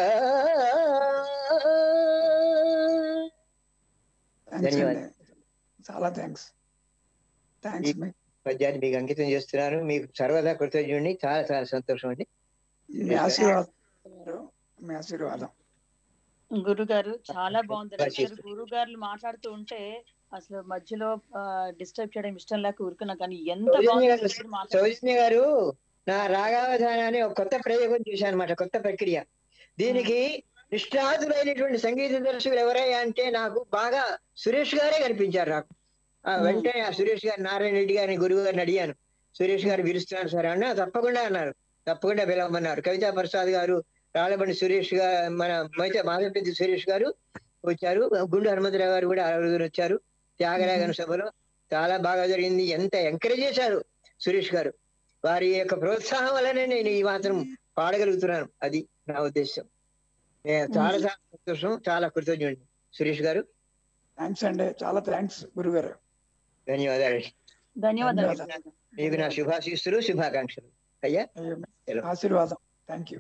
థ్యాంక్స్ అండి ధన్యవాదాలు. చాలా థ్యాంక్స్ థ్యాంక్స్ మీకు పద్యాన్ని మీకు అంకితం చేస్తున్నాను మీకు సర్వదా కృతజ్ఞుడిని చాలా చాలా సంతోషం అండి మీ ఆశీర్వాదం మీ ఆశీర్వాదం గురుగారు చాలా బాగుంది బాగా గారు చేస్తారు. గురుగారులు మాట్లాడుతూ ఉంటే అసలు మధ్యలో డిస్టర్బ్ చేయడం ఇష్టం లేక ఊరుకున్నా కానీ ఎంత సౌజన్య బాగుంది గారు, గురుగారు మాట్లాడుతూ. సౌజన్య గారు నా రాగావధానాన్ని ఒక కొత్త ప్రయోగం చేశాను అనమాట కొత్త ప్రక్రియ దీనికి నిష్ఠాతులైనటువంటి సంగీత దర్శకులు ఎవరయ్యా అంటే నాకు బాగా సురేష్ గారే కనిపించారు నాకు ఆ Hmm. వెంటనే ఆ సురేష్ గారు నారాయణ రెడ్డి గారిని గురువు గారిని అడిగాను సురేష్ గారు పిలుస్తున్నారు సార్ అన్న తప్పకుండా అన్నారు తప్పకుండా పిలవమన్నారు కవితా ప్రసాద్ గారు రాళ్ళబండి సురేష్ గారు మన మైతే మాధవపెద్ది సురేష్ గారు వచ్చారు గుండు హనుమంతరావు గారు కూడా ఆరుగురు వచ్చారు త్యాగరాజన సభలో చాలా బాగా జరిగింది ఎంత ఎంకరేజ్ చేశారు సురేష్ గారు వారి యొక్క ప్రోత్సాహం వల్లనే నేను ఈ మాత్రం పాడగలుగుతున్నాను అది నా ఉద్దేశం నేను చాలా చాలా సంతోషం చాలా కృతజ్ఞుడు సురేష్ గారు థ్యాంక్స్ అండి చాలా థ్యాంక్స్ గురుగారు ధన్యవాదాలు ధన్యవాదాలు ధన్యవాదాలు. గురుగారు. మీకు నా శుభాశీస్సులు శుభాకాంక్షలు అయ్యా అయ్యో, సెలవు. ఆశీర్వాదం థ్యాంక్ యూ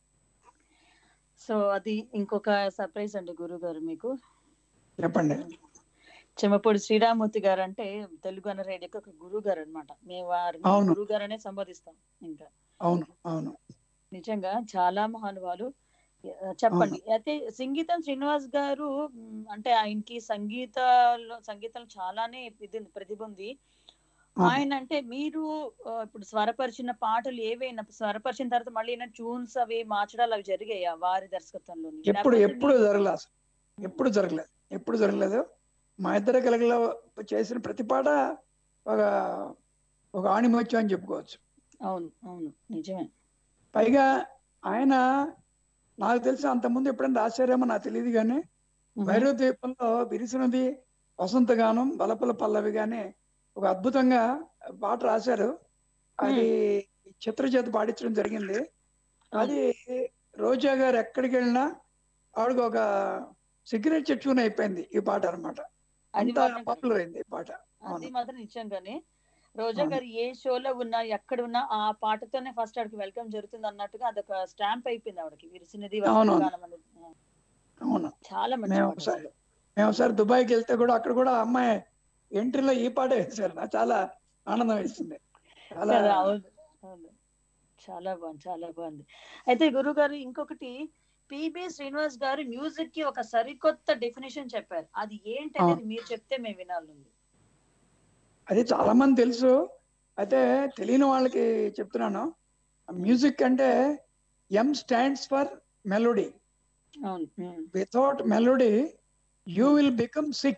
సో అది ఇంకొక సర్ప్రైజ్ అండి గురుగారు మీకు చెప్పండి చెమపూడి శ్రీరామూర్తి గారు అంటే తెలుగు అన్న రేడియోకి ఒక గురువు గారు అనమాట మేము వారిని అవును. గురువు గారనే సంబోధిస్తాం ఇంకా అవును అవును నిజంగా చాలా మహానుభావులు ఆ, చెప్పండి అయితే సంగీతం శ్రీనివాస్ గారు మ్, అంటే ఆయనకి సంగీతంలో సంగీతం చాలానే ఇది ఉంది, ప్రతిభ ఉంది అవును. ఆయన అంటే మీరు ఆ, ఇప్పుడు స్వరపరిచిన పాటలు ఏవైనా స్వరపరిచిన తర్వాత మళ్ళీ ట్యూన్స్ అవి మార్చడాలు అవి జరిగాయా వారి దర్శకత్వంలో ఎప్పుడు ఎప్పుడు జరగలేదు అసలు. ఎప్పుడు జరగలేదు ఎప్పుడు జరగలేదు మా ఇద్దరి కలగలో చేసిన ప్రతి పాట ఒక ఒక ఆణిమొచ్చు అని చెప్పుకోవచ్చు అవును అవును నిజమే పైగా ఆయన నాకు తెలిసి అంతకుముందు ఎప్పుడైనా రాశారేమో నాకు తెలియదు కానీ భైరవ ద్వీపంలో విరిసినది వసంతగానం బలపల పల్లవి గాని ఒక అద్భుతంగా పాట రాశారు అది చిత్ర చేత పాడించడం జరిగింది అది రోజా గారు ఎక్కడికి వెళ్ళినా ఆవిడకి ఒక సిగరెట్ ట్యూన్ అయిపోయింది ఈ పాట అన్నమాట అది అంత మాత్రం పాపులర్ అయింది ఈ పాట అది అవును. మాత్రం నిజంగానే రోజా అవును. గారు ఏ షోలో ఉన్నా ఎక్కడ ఉన్నా ఆ పాటతోనే ఫస్ట్ ఆవిడకి వెల్కమ్ జరుగుతుంది అన్నట్టుగా అదొక స్టాంప్ అయిపోయింది ఆవిడకి విరిసినది అవును. వసంతగానం అనేది. అవును చాలా మంచి మేము పాట ఒకసారి అసలు. మేము ఒకసారి దుబాయ్కి వెళ్తే కూడా అక్కడ కూడా ఆ అమ్మాయి ఎంట్రీలో ఈ పాట వేశారు నాకు చాలా ఆనందం వేసింది చాలా కదా, అవును అవును చాలా బాగుంది చాలా బాగుంది అయితే గురువు గారు ఇంకొకటి పిబి శ్రీనివాస్ గారు మ్యూజిక్ కి ఒక సరికొత్త డెఫినేషన్ చెప్పారు అది ఏంటి అనేది మీరు చెప్తే మేము వినాలండి అది చాలా మంది తెలుసు అయితే తెలియని వాళ్ళకి చెప్తున్నాను మ్యూజిక్ అంటే ఎం స్టాండ్స్ ఫర్ మెలోడీ అవును um, without melody you will become sick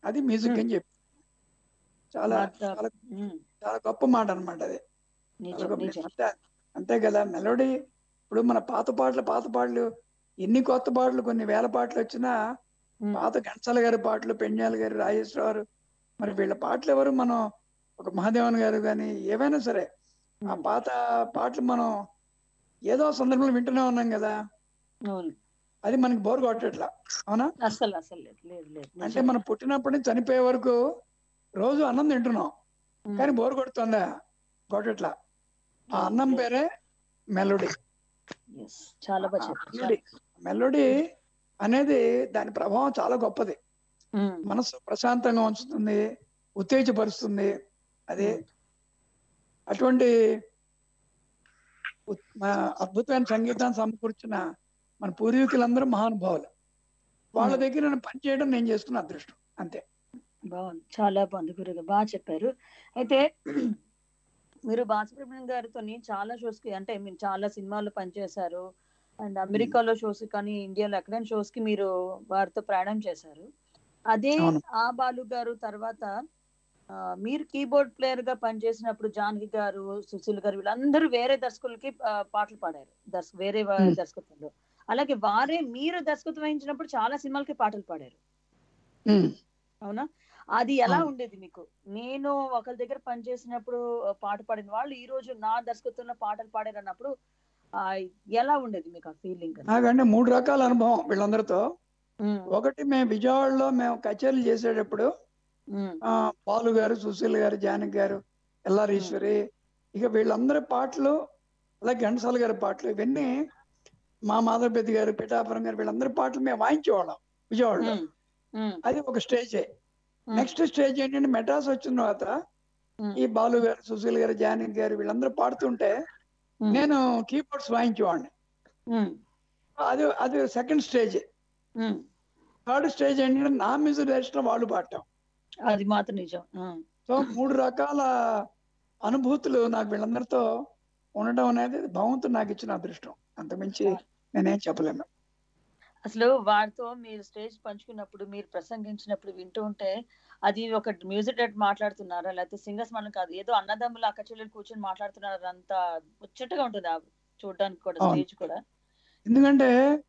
అది మ్యూజిక్ అని చెప్పి చాలా వార్త- చాలా ఉమ్, చాలా గొప్ప మాట అన్నమాట అది చాలా నిజం గొప్ప- నిజం అంతే అంతే కదా మెలోడీ ఇప్పుడు మన పాత పాటలు పాత పాటలు ఎన్ని కొత్త పాటలు కొన్ని వేల పాటలు వచ్చినా ఉమ్, పాత ఘంటసాల గారి పాటలు పెంజాల గారు రాజేశ్వర గారు మరి వీళ్ళ పాటలు ఎవరు మనం ఒక మహాదేవన్ గారు కానీ ఏవైనా సరే ఆ ఉమ్, పాత పాటలు మనం ఏదో సందర్భంలో వింటూనే ఉన్నాం కదా అవును అది మనకి బోర్ కొట్టట్లా అవునా అసలు అసలు లేదు లేదు లేదు అంటే నిజం. మనం పుట్టినప్పటి నుంచి చనిపోయే వరకు రోజు అన్నం తింటున్నాం ఉమ్, కానీ బోర్ కొడుతుందా కొట్టట్లా ఆ లేదు, అన్నం లేదు. పేరే మెలోడీ Yes, చాలా బాగా చెప్పారు మెలోడీ మెలోడీ అనేది దాని ప్రభావం చాలా గొప్పది ఉమ్, మనసు ప్రశాంతంగా ఉంచుతుంది ఉత్తేజపరుస్తుంది అది ఉమ్, అటువంటి ఉత్- మా అద్భుతమైన సంగీతాన్ని సమకూర్చిన మన పూర్వీకులందరూ మహానుభావులు వాళ్ళ Hmm. దగ్గర నేను పనిచేయడం నేను చేసుకున్న అదృష్టం అంతే బాగుంది చాలా బాగుంది గురుగా బాగా చెప్పారు అయితే మీరు బాలసుబ్రహ్మణ్యం గారితో చాలా షోస్ కి అంటే మీరు చాలా సినిమాల్లో పనిచేశారు అండ్ అమెరికాలో షోస్ కానీ ఇండియాలో ఎక్కడైనా షోస్ కి మీరు వారితో ప్రయాణం చేశారు అదే అవును. ఆ బాలు గారు తర్వాత ఆ, మీరు కీబోర్డ్ ప్లేయర్ గా పనిచేసినప్పుడు జానకి గారు సుశీల్ గారు వీళ్ళందరూ వేరే దర్శకులకి ఆ, పాటలు పాడారు దర్శ వేరే వా- Hmm. దర్శకత్వంలో అలాగే వారే మీరు దర్శకత్వం వహించినప్పుడు చాలా సినిమాలకి పాటలు పాడారు ఉమ్. అవునా అది ఎలా అవును. ఉండేది మీకు నేను ఒకరి దగ్గర పనిచేసినప్పుడు ఆ, పాట పాడిన వాళ్ళు ఈ రోజు నా దర్శకత్వంలో పాటలు పాడారు అన్నప్పుడు ఆ, ఎలా ఉండేది మీకు ఆ ఫీలింగ్ నాకంటే మూడు రకాల అనుభవం వీళ్ళందరితో ఒకటి మేము విజయవాడలో మేము కచేరీలు చేసేటప్పుడు ఆ, బాలు గారు సుశీల్ గారు జానకి గారు ఎల్లారీశ్వరి ఇక వీళ్ళందరి పాటలు అలాగే ఘంటసాల గారి పాటలు ఇవన్నీ మా మాధవపెద్ది గారు పిఠాపురం గారు వీళ్ళందరి పాటలు మేము వాయించేవాళ్ళం విజయవాడలో అది ఒక స్టేజ్ నెక్స్ట్ స్టేజ్ ఏంటంటే మెడ్రాస్ వచ్చిన తర్వాత ఈ బాలు గారు సుశీల్ గారు జానకి గారు వీళ్ళందరూ పాడుతుంటే నేను కీబోర్డ్స్ వాయించేవాడిని అది అది సెకండ్ స్టేజ్ థర్డ్ స్టేజ్ ఏంటంటే నా మ్యూజిక్ డైరెక్షన్ వాళ్ళు పాడటం అది మాత్రం నిజం ఆ. సో మూడు రకాల అనుభూతులు నాకు వీళ్ళందరితో ఉండడం అనేది భగవంతుడు నాకు ఇచ్చిన అదృష్టం అంతమించి నేనేం చెప్పలేను అసలు వారితో మీరు స్టేజ్ పంచుకున్నప్పుడు మీరు ప్రసంగించినప్పుడు వింటూ ఉంటే అది ఒక మ్యూజిక్ డైరెక్టర్ మాట్లాడుతున్నారా లేకపోతే సింగర్స్ మనం కాదు ఏదో అన్నదమ్ములు అక్క చెల్లెలు కూర్చొని మాట్లాడుతున్నారు అంత ముచ్చటగా ఉంటుంది ఆ చూడడానికి కూడా అవును. స్టేజ్ కూడా ఎందుకంటే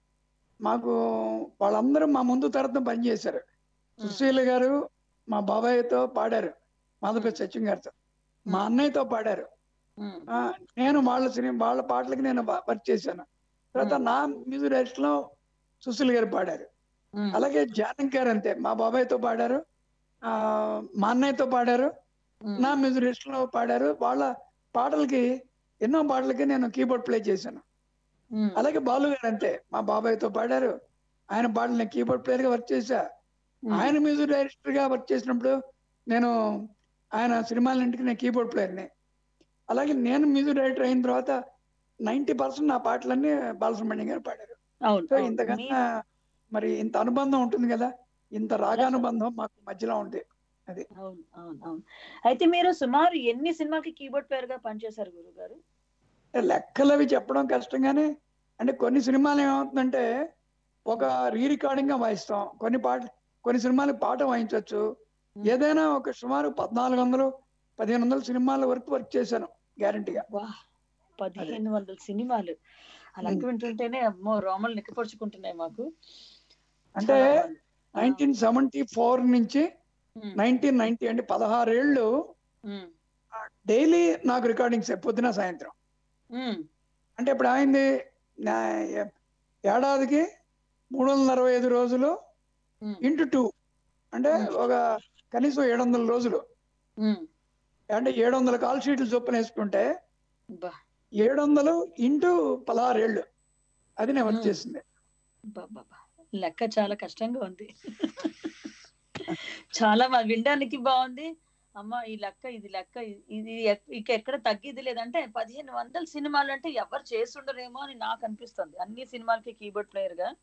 మాకు వాళ్ళందరూ మా ముందు తరగతి పనిచేశారు సుశీల గారు మా బాబాయ్తో పాడారు మాధవపతి సత్యం గారితో మా అన్నయ్యతో పాడారు ఉమ్, ఆ, నేను వాళ్ళ సినిమా వాళ్ళ పాటలకి నేను వర్క్ చేశాను తర్వాత నా మ్యూజిక్ డైరెక్షన్ లో సుశీల్ గారు పాడారు ఉమ్, అలాగే జానకి గారు అంతే మా బాబాయ్తో పాడారు ఆ మా అన్నయ్యతో పాడారు ఉమ్, నా మ్యూజిక్ డైరెక్షన్ లో పాడారు వాళ్ళ పాటలకి ఎన్నో పాటలకి నేను కీబోర్డ్ ప్లే చేశాను ఉమ్, అలాగే బాలు గారు అంతే మా బాబాయ్తో పాడారు ఆయన పాటలు నేను కీబోర్డ్ ప్లేయర్ గా వర్క్ చేశా ఉమ్, ఆయన మ్యూజిక్ డైరెక్టర్ గా వర్క్ చేసినప్పుడు నేను ఆయన సినిమాలన్నింటికి నేను కీబోర్డ్ ప్లేయర్ని అలాగే నేను మ్యూజిక్ డైరెక్టర్ అయిన తర్వాత నైన్టీ పర్సెంట్ నా పాటలన్నీ బాలసుబ్రహ్మణ్యం గారు పాడారు అవును సో అవును. ఇంతకన్నా మరి ఇంత అనుబంధం ఉంటుంది కదా ఇంత రాగానుబంధం మాకు మధ్యలో ఉంది మీ- అవును అవును అవును అయితే మీరు సుమారు ఎన్ని సినిమాకి కీబోర్డ్ ప్లేయర్ గా పనిచేశారు గురువు గారు అంటే లెక్కలు అవి చెప్పడం కష్టం కానీ అంటే కొన్ని సినిమాలు ఏమవుతుందంటే ఒక రీ రికార్డింగ్ గా వాయిస్తాం కొన్ని పాట కొన్ని సినిమాలు పాట వాయించవచ్చు ఏదైనా ఒక సుమారు పద్నాలుగు వందలు పదిహేను వందల సినిమాల వరకు వర్క్ చేశాను గ్యారంటీగా వా పదిహేను వందల సినిమాలు అలా ఉమ్. వింటుంటేనే అమ్మో రోమలు నిక్కపరుచుకుంటున్నాయి మాకు అంటే చాలా బాగుంది. ఆ, నైన్టీన్ సెవెంటీ ఫోర్ నుంచి ఉమ్, నైన్టీన్ నైన్టీ అంటే పదహారేళ్ళు ఉమ్, డైలీ నాకు రికార్డింగ్స్ పొద్దున సాయంత్రం ఉమ్, అంటే ఇప్పుడు అయింది నా ఏ- ఏడాదికి మూడు వందల అరవై ఐదు రోజులు ఉమ్, ఇంటూ టూ అంటే Hmm. ఒక కనీసం ఏడు వందల రోజులు ఉమ్. అంటే ఏడు వందల కాల్ షీట్లు చొప్పున వేసుకుంటే బా ఏడు వందలు ఇంటూ పదహారేళ్ళు అది నేను వర్క్ Hmm. చేసింది బా, బా, బా. లెక్క చాలా కష్టంగా ఉంది చాలా మా వినడానికి బాగుంది అమ్మ ఈ లెక్క ఇది లెక్క ఇ- ఇది ఎక్- ఇక ఎక్కడ తగ్గేది లేదంటే పదిహేను వందల సినిమాలు అంటే ఎవరు చేస్తుండరేమో అని నాకు అనిపిస్తుంది అన్ని సినిమాలకి కీబోర్డ్ ప్లేయర్ గా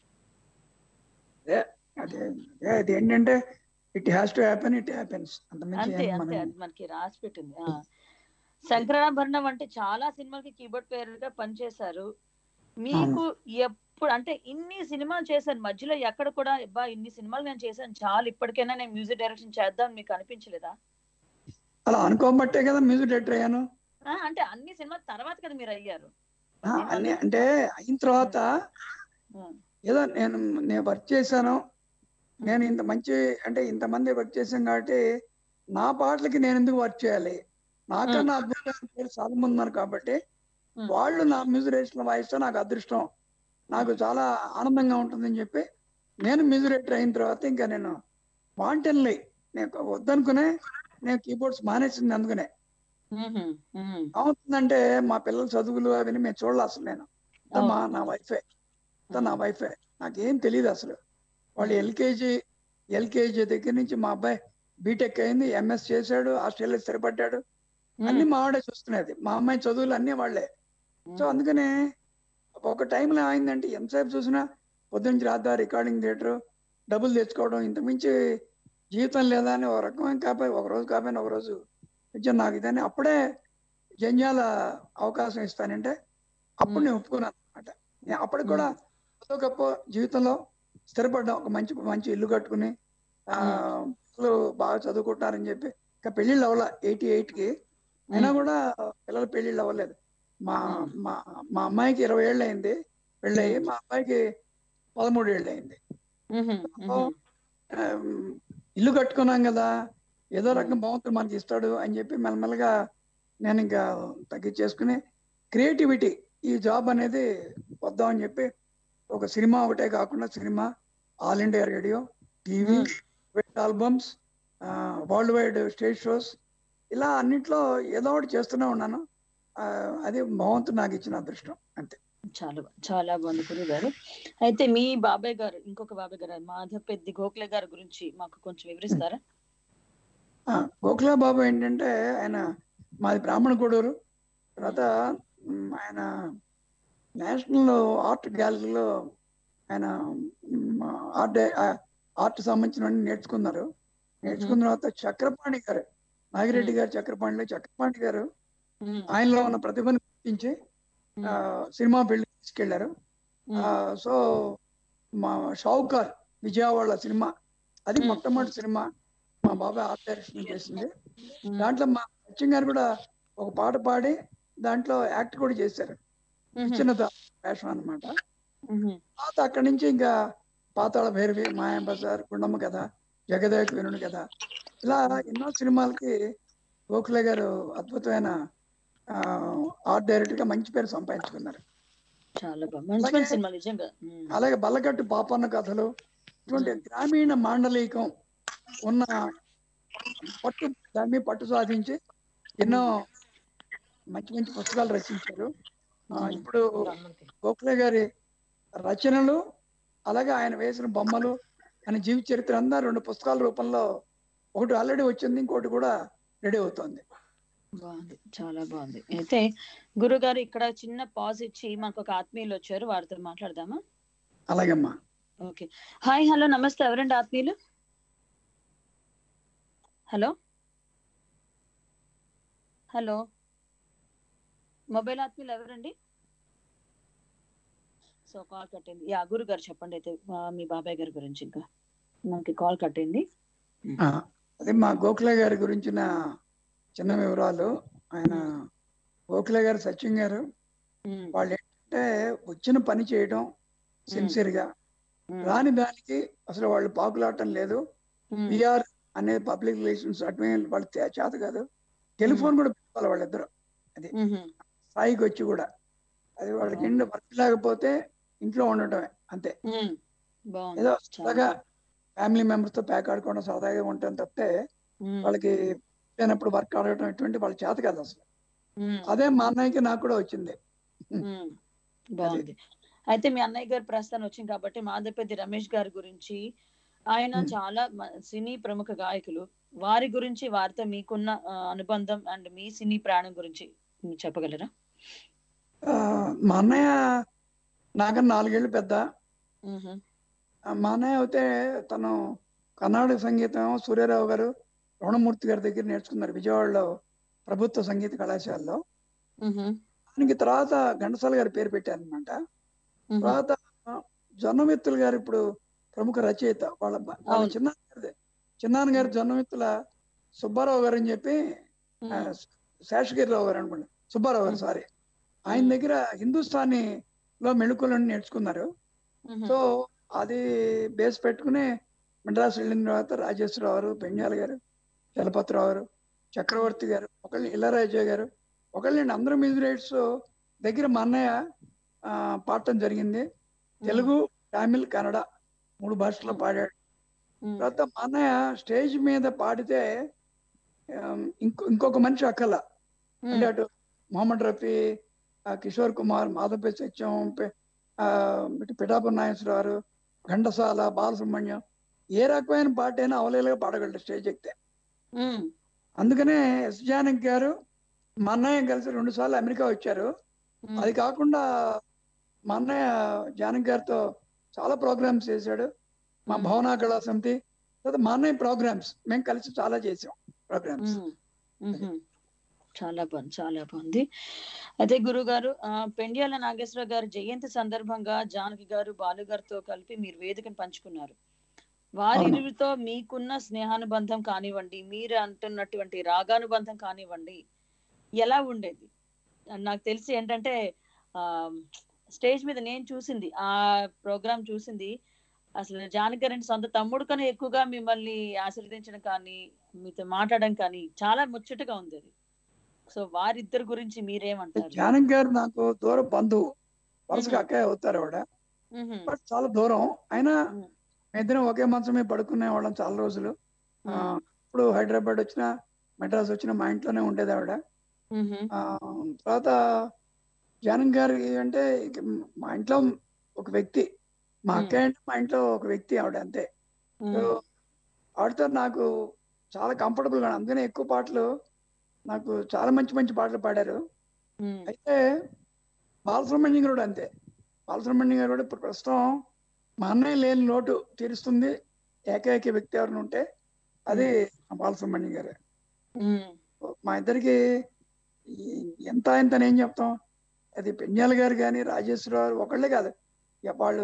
అదే అదే, అది ఏంటంటే it has to happen it happens అంతమించి అంతే ఏం అంతే మనం అది మనకి రాసి పెట్టింది ఆ. శంకరాభరణం అంటే చాలా సినిమాలకి కీబోర్డ్ ప్లేయర్ గా పనిచేశారు మీకు ఎప్పుడు అంటే ఇన్ని సినిమాలు చేశాను మధ్యలో ఎక్కడ కూడా అబ్బా ఇన్ని సినిమాలు నేను చేశాను చాలు ఇప్పటికైనా నేను మ్యూజిక్ డైరెక్షన్ చేద్దాం మీకు అనిపించలేదా అలా అనుకోబట్టే కదా మ్యూజిక్ డైరెక్టర్ అయ్యాను ఆ, అంటే అన్ని సినిమాల తర్వాత కదా మీరు అయ్యారు ఆ, అన్ని అంటే అయిన తర్వాత ఉమ్, ఏదో నేను నేను వర్క్ చేశాను నేను ఇంత మంచి అంటే ఇంతమంది వర్క్ చేశాను కాబట్టి నా పాటలకి నేను ఎందుకు వర్క్ చేయాలి నాకన్నా అద్భుతమైన పేరు చాలా మంది ఉన్నారు కాబట్టి Hmm. వాళ్ళు నా మ్యూజిక్ డైరెక్షన్ వాయిస్తే నాకు అదృష్టం నాకు చాలా ఆనందంగా ఉంటుందని చెప్పి నేను మ్యూజిక్ డైరెక్టర్ అయిన తర్వాత ఇంకా నేను వాంటన్లీ నేను వద్దనుకునే నేను కీబోర్డ్స్ మానేసింది అందుకనే ఉహుం, ఉహుం, అవుతుందంటే మా పిల్లల చదువులు అవన్నీ మేము చూడాలి అసలు నేను అంతా మా నా వైఫే అంతా నా వైఫే నాకేం తెలియదు అసలు వాళ్ళు ఎల్కేజీ ఎల్కేజీ దగ్గర నుంచి మా అబ్బాయి బీటెక్ అయింది ఎంఎస్ చేశాడు ఆస్ట్రేలియా స్థిరపడ్డాడు అన్ని మా ఆవిడే చూస్తున్నది మా అమ్మాయి చదువులు అన్ని వాళ్ళే సో అందుకనే ఒక టైంలో అయిందంటే ఎంతసేపు చూసినా పొద్దునుంచి రాద్దా రికార్డింగ్ థియేటర్ డబ్బులు తెచ్చుకోవడం ఇంత మించి జీవితం లేదా అని ఒక రకమైన కాపాయి ఒక రోజు కాపాయిన ఒక రోజు కొంచెం నాకు ఇదని అప్పుడే జంజాల అవకాశం ఇస్తానంటే అప్పుడు నేను ఒప్పుకున్నాను అనమాట నేను అప్పటికి కూడా ఏదో గొప్ప జీవితంలో స్థిరపడ్డాం ఒక మంచి మంచి ఇల్లు కట్టుకుని ఆ పిల్లలు బాగా చదువుకుంటున్నారని చెప్పి ఇంకా పెళ్లిళ్ళు అవ్వాల ఎయిటీ ఎయిట్ కి అయినా కూడా పిల్లల పెళ్లిళ్ళు అవ్వలేదు మా మా మా అమ్మాయికి ఇరవై ఏళ్ళు అయింది పెళ్ళి అయ్యి మా అబ్బాయికి పదమూడు ఏళ్ళు అయింది ఉహుం, ఉహుం, ఆమ్, ఇల్లు కట్టుకున్నాం కదా ఏదో రకం భగవంతుడు మనకి ఇస్తాడు అని చెప్పి మెల్లమెల్లగా నేను ఇంకా తగ్గించేసుకుని క్రియేటివిటీ ఈ జాబ్ అనేది వద్దామని చెప్పి ఒక సినిమా ఒకటే కాకుండా సినిమా All India Radio TV albums world wide stage shows ఇలా అన్నిట్లో ఏదో ఒకటి చేస్తూనే ఉన్నాను ఆ, అది భగవంతుడు నాకు ఇచ్చిన అదృష్టం అంతే చాలా బా- చాలా బాగుంది గురువు గారు అయితే మీ బాబాయ్ గారు ఇంకొక బాబాయ్ గారు మాధవ్ పెద్ది గోఖలే గారి గురించి మాకు కొంచెం వివరిస్తారా ఆ, గోఖలా బాబు ఏంటంటే ఆయన మాది బ్రాహ్మణ గూడూరు తర్వాత మ్, ఆయన నేషనల్ ఆర్ట్ గ్యాలరీలో ఆయన మ్, ఆర్ట్ ఆర్ట్ సంబంధించిన నేర్చుకున్నారు నేర్చుకున్న తర్వాత చక్రపాణి గారు నాగిరెడ్డి గారు చక్రపాణిలో చక్రపాణి గారు ఉమ్, ఆయనలో ఉన్న ప్రతిభను గుర్తించి ఆ, సినిమా ఫీల్డ్ తీసుకెళ్లారు ఉమ్, ఆ, సో మా షావుకార్ విజయవాడ సినిమా అది Hmm. మొట్టమొదటి సినిమా మా బాబాయ్ ఆర్ట్ డైరెక్షన్ చేసింది ఉమ్, దాంట్లో మా సచిన్ గారు కూడా ఒక పాట పాడి దాంట్లో యాక్ట్ కూడా చేశారు ఉహుం, చిన్న వేషం అన్నమాట ఉహుం, తర్వాత అక్కడి నుంచి ఇంకా పాతాళ భైరవి మాయం బజార్ గుండమ్మ కథ జగదేక్ వినుడు కథ ఇలా ఎన్నో సినిమాలకి గోఖలే గారు అద్భుతమైన ఆర్ట్ డైరెక్టర్ గా మంచి పేరు సంపాదించుకున్నారు చాలా బాగుంది మంచి మంచి సినిమా నిజంగా ఉమ్, అలాగే బల్లకట్టు పాపన్న కథలు ఇటువంటి గ్రామీణ మాండలికం ఉన్న పట్టు దాని మీద పట్టు సాధించి ఎన్నో మంచి మంచి పుస్తకాలు రచించారు ఆ, ఇప్పుడు గోఖలే గారి రచనలు అలాగే ఆయన వేసిన బొమ్మలు ఆయన జీవిత చరిత్ర అంతా రెండు పుస్తకాల రూపంలో ఒకటి ఆల్రెడీ వచ్చింది ఇంకోటి కూడా రెడీ అవుతోంది బాగుంది చాలా బాగుంది అయితే గురుగారు ఇక్కడ చిన్న పాజ్ ఇచ్చి మనకు ఒక ఆత్మీయులు వచ్చారు వారితో మాట్లాడదామా అలాగమ్మా ఓకే హాయ్ హలో నమస్తే ఎవరండి ఆత్మీయులు హలో హలో మొబైల్ ఆత్మీయులు ఎవరండి సో కాల్ కట్టింది యా గురు గారు చెప్పండి అయితే ఆ, మీ బాబాయ్ గారి గురించి ఇంకా మనకి కాల్ కట్టింది ఆ, అదే మా గోఖలే గారి గురించిన చిన్న వివరాలు ఆయన గోఖలే గారు సచిన్ గారు ఉమ్, వాళ్ళు ఏంటంటే వచ్చిన పని చేయడం సిన్సియర్ గా ఉమ్, రాని దానికి అసలు వాళ్ళు పాకులాడటం లేదు ఉమ్, పిఆర్ అనే పబ్లిక్ రిలేషన్స్ అటువే వాళ్ళు తే- చేత కాదు టెలిఫోన్ కూడా పెట్టుకోవాలి వాళ్ళిద్దరు ఉమ్, స్థాయికి వచ్చి కూడా అది వాళ్ళకి ఇంట్లో వర్క్ లేకపోతే ఇంట్లో ఉండటమే అంతే ఉమ్, బాగుంది ఏదో చాలా సరదాగా ఫ్యామిలీ మెంబర్స్ తో ప్యాక్ ఆడుకోవడం సరదాగా ఉంటాం తప్పితే ఉమ్, వాళ్ళకి లేనప్పుడు వర్క్ ఆడటం ఇటువంటి వాళ్ళ చేత కాదు అసలు ఉమ్. అదే మా అన్నయ్యకి నాకు కూడా వచ్చింది ఉమ్, బాగుంది అయితే మీ అన్నయ్య గారు ప్రస్తుతం వచ్చింది కాబట్టి మాధవపెద్ది రమేష్ గారి గురించి ఆయన Hmm. చాలా మ- సినీ ప్రముఖ గాయకులు వారి గురించి వారితో మీకున్న ఆ, అనుబంధం అండ్ మీ సినీ ప్రాణం గురించి మీరు చెప్పగలరా ఆ, మా అన్నయ్య నాకన్నా నాలుగేళ్ళు పెద్ద మ్హూ. ఆ, మా అన్నయ్య అయితే తను కర్ణాటక సంగీతం సూర్యారావు గారు రమణమూర్తి గారి దగ్గర నేర్చుకున్నారు విజయవాడలో ప్రభుత్వ సంగీత కళాశాలలో మ్హూ. దానికి తర్వాత ఘంటసాల గారి పేరు పెట్టారనమాట మ్మ్. తర్వాత జొన్నమిత్తులు గారు ఇప్పుడు ప్రముఖ రచయిత వాళ్ళ బ- వాళ్ళ అవును. చిన్నాన్న గారిదే చిన్నాన్న గారు జొన్నమిత్తుల సుబ్బారావు గారు అని చెప్పి ఆ, మ్మ్. శేషగిరిరావు గారు అనుకోండి సుబ్బారావు గారు మ్మ్. సారీ ఆయన మ్మ్. దగ్గర హిందుస్థానీ లో మెళుకులను నేర్చుకున్నారు మ్మ్. సో అది బేస్ పెట్టుకుని మెడ్రాస్ వెళ్ళిన తర్వాత రాజేశ్వరరావు గారు పెంజాల గారు చలపతిరావు గారు చక్రవర్తి గారు ఒకళ్ళు ఇళ్ళరాజయ్య గారు ఒకళ్ళు అందరూ మ్యూజిక్ రైట్స్ దగ్గర మా అన్నయ్య ఆ, పాడటం జరిగింది తెలుగు తమిళ్ కన్నడ మూడు భాషల్లో పాడాడు మ్మ్. తర్వాత మా అన్నయ్య స్టేజ్ మీద పాడితే ఆమ్, ఇంకో ఇంకొక మనిషి అక్కల అంటే అటు మొహమ్మద్ రఫీ ఆ, కిషోర్ కుమార్ మాధవపై సత్యం పె- ఆ, ఇటు పిఠాపురం నాగేశ్వరరావు గారు ఘంటసాల బాలసుబ్రహ్మణ్యం ఏ రకమైన పాట అయినా అవలేలుగా పాడగలరు స్టేజ్ ఎక్కితే మ్మ్. అందుకనే ఎస్ జానక్ గారు మా అన్నయ్య కలిసి రెండు సార్లు అమెరికా వచ్చారు మ్మ్. అది కాకుండా మా అన్నయ్య జానక్ గారితో చాలా ప్రోగ్రామ్స్ చేశాడు మా మ్మ్. భవనా కళా సమితి తర్వాత మా అన్నయ్య ప్రోగ్రామ్స్ మేము కలిసి చాలా చేసాం ప్రోగ్రామ్స్ మ్మ్. మ్మ్. చాలా బాగుంది చాలా బాగుంది అయితే గురువు గారు పెండ్యాల నాగేశ్వర గారు జయంతి సందర్భంగా జానకి గారు బాలు గారితో కలిపి మీరు వేదికను పంచుకున్నారు వారితో మీకున్న స్నేహానుబంధం కానివ్వండి మీరు అంటున్నటువంటి రాగానుబంధం కానివ్వండి ఎలా ఉండేది నాకు తెలిసి ఏంటంటే ఆ స్టేజ్ మీద నేను చూసింది ఆ ప్రోగ్రామ్ చూసింది అసలు జానకి గారి సొంత తమ్ముడు కన్నా ఎక్కువగా మిమ్మల్ని ఆశీర్వదించడం కానీ మీతో మాట్లాడడం కానీ చాలా ముచ్చటగా ఉంది అది సో వారిద్దరి గురించి మీరేమంటారు జానక్ గారు నాకు దూరం బంధువు వరుసగా మ్మ్. అక్కయ్య అవుతారు ఆవిడ మ్హూ. బట్ చాలా దూరం అయినా మ్మ్. ఇద్దరం ఒకే మంచమే పడుకునే వాళ్ళం చాలా రోజులు ఆ, ఇప్పుడు హైదరాబాద్ వచ్చినా మెడ్రాస్ వచ్చినా మా ఇంట్లోనే ఉండేది ఆవిడ మ్హూ. ఆ, తర్వాత జానక్ గారు అంటే ఇక మా ఇంట్లో ఒక వ్యక్తి మా మ్మ్. అక్కయ్య అంటే మా ఇంట్లో ఒక వ్యక్తి ఆవిడ అంతే సో మ్మ్. ఆవిడతో నాకు చాలా కంఫర్టబుల్ గా అందుకనే ఎక్కువ పాటలు నాకు చాలా మంచి మంచి పాటలు పాడారు మ్మ్. అయితే బాలసుబ్రహ్మణ్యం గారు కూడా అంతే బాలసుబ్రహ్మణ్యం గారు కూడా ఇప్పుడు ప్రస్తుతం మా అన్నయ్య లేని లోటు తీరుస్తుంది ఏకైక వ్యక్తి ఎవరిని ఉంటే అది బాలసుబ్రహ్మణ్యం గారే మ్మ్. మా ఇద్దరికి ఈ- ఎంత ఎంత నేను చెప్తాం అది పెంజాల గారు కానీ రాజేశ్వరరావు గారు ఒకళ్ళే కాదు ఇక వాళ్ళు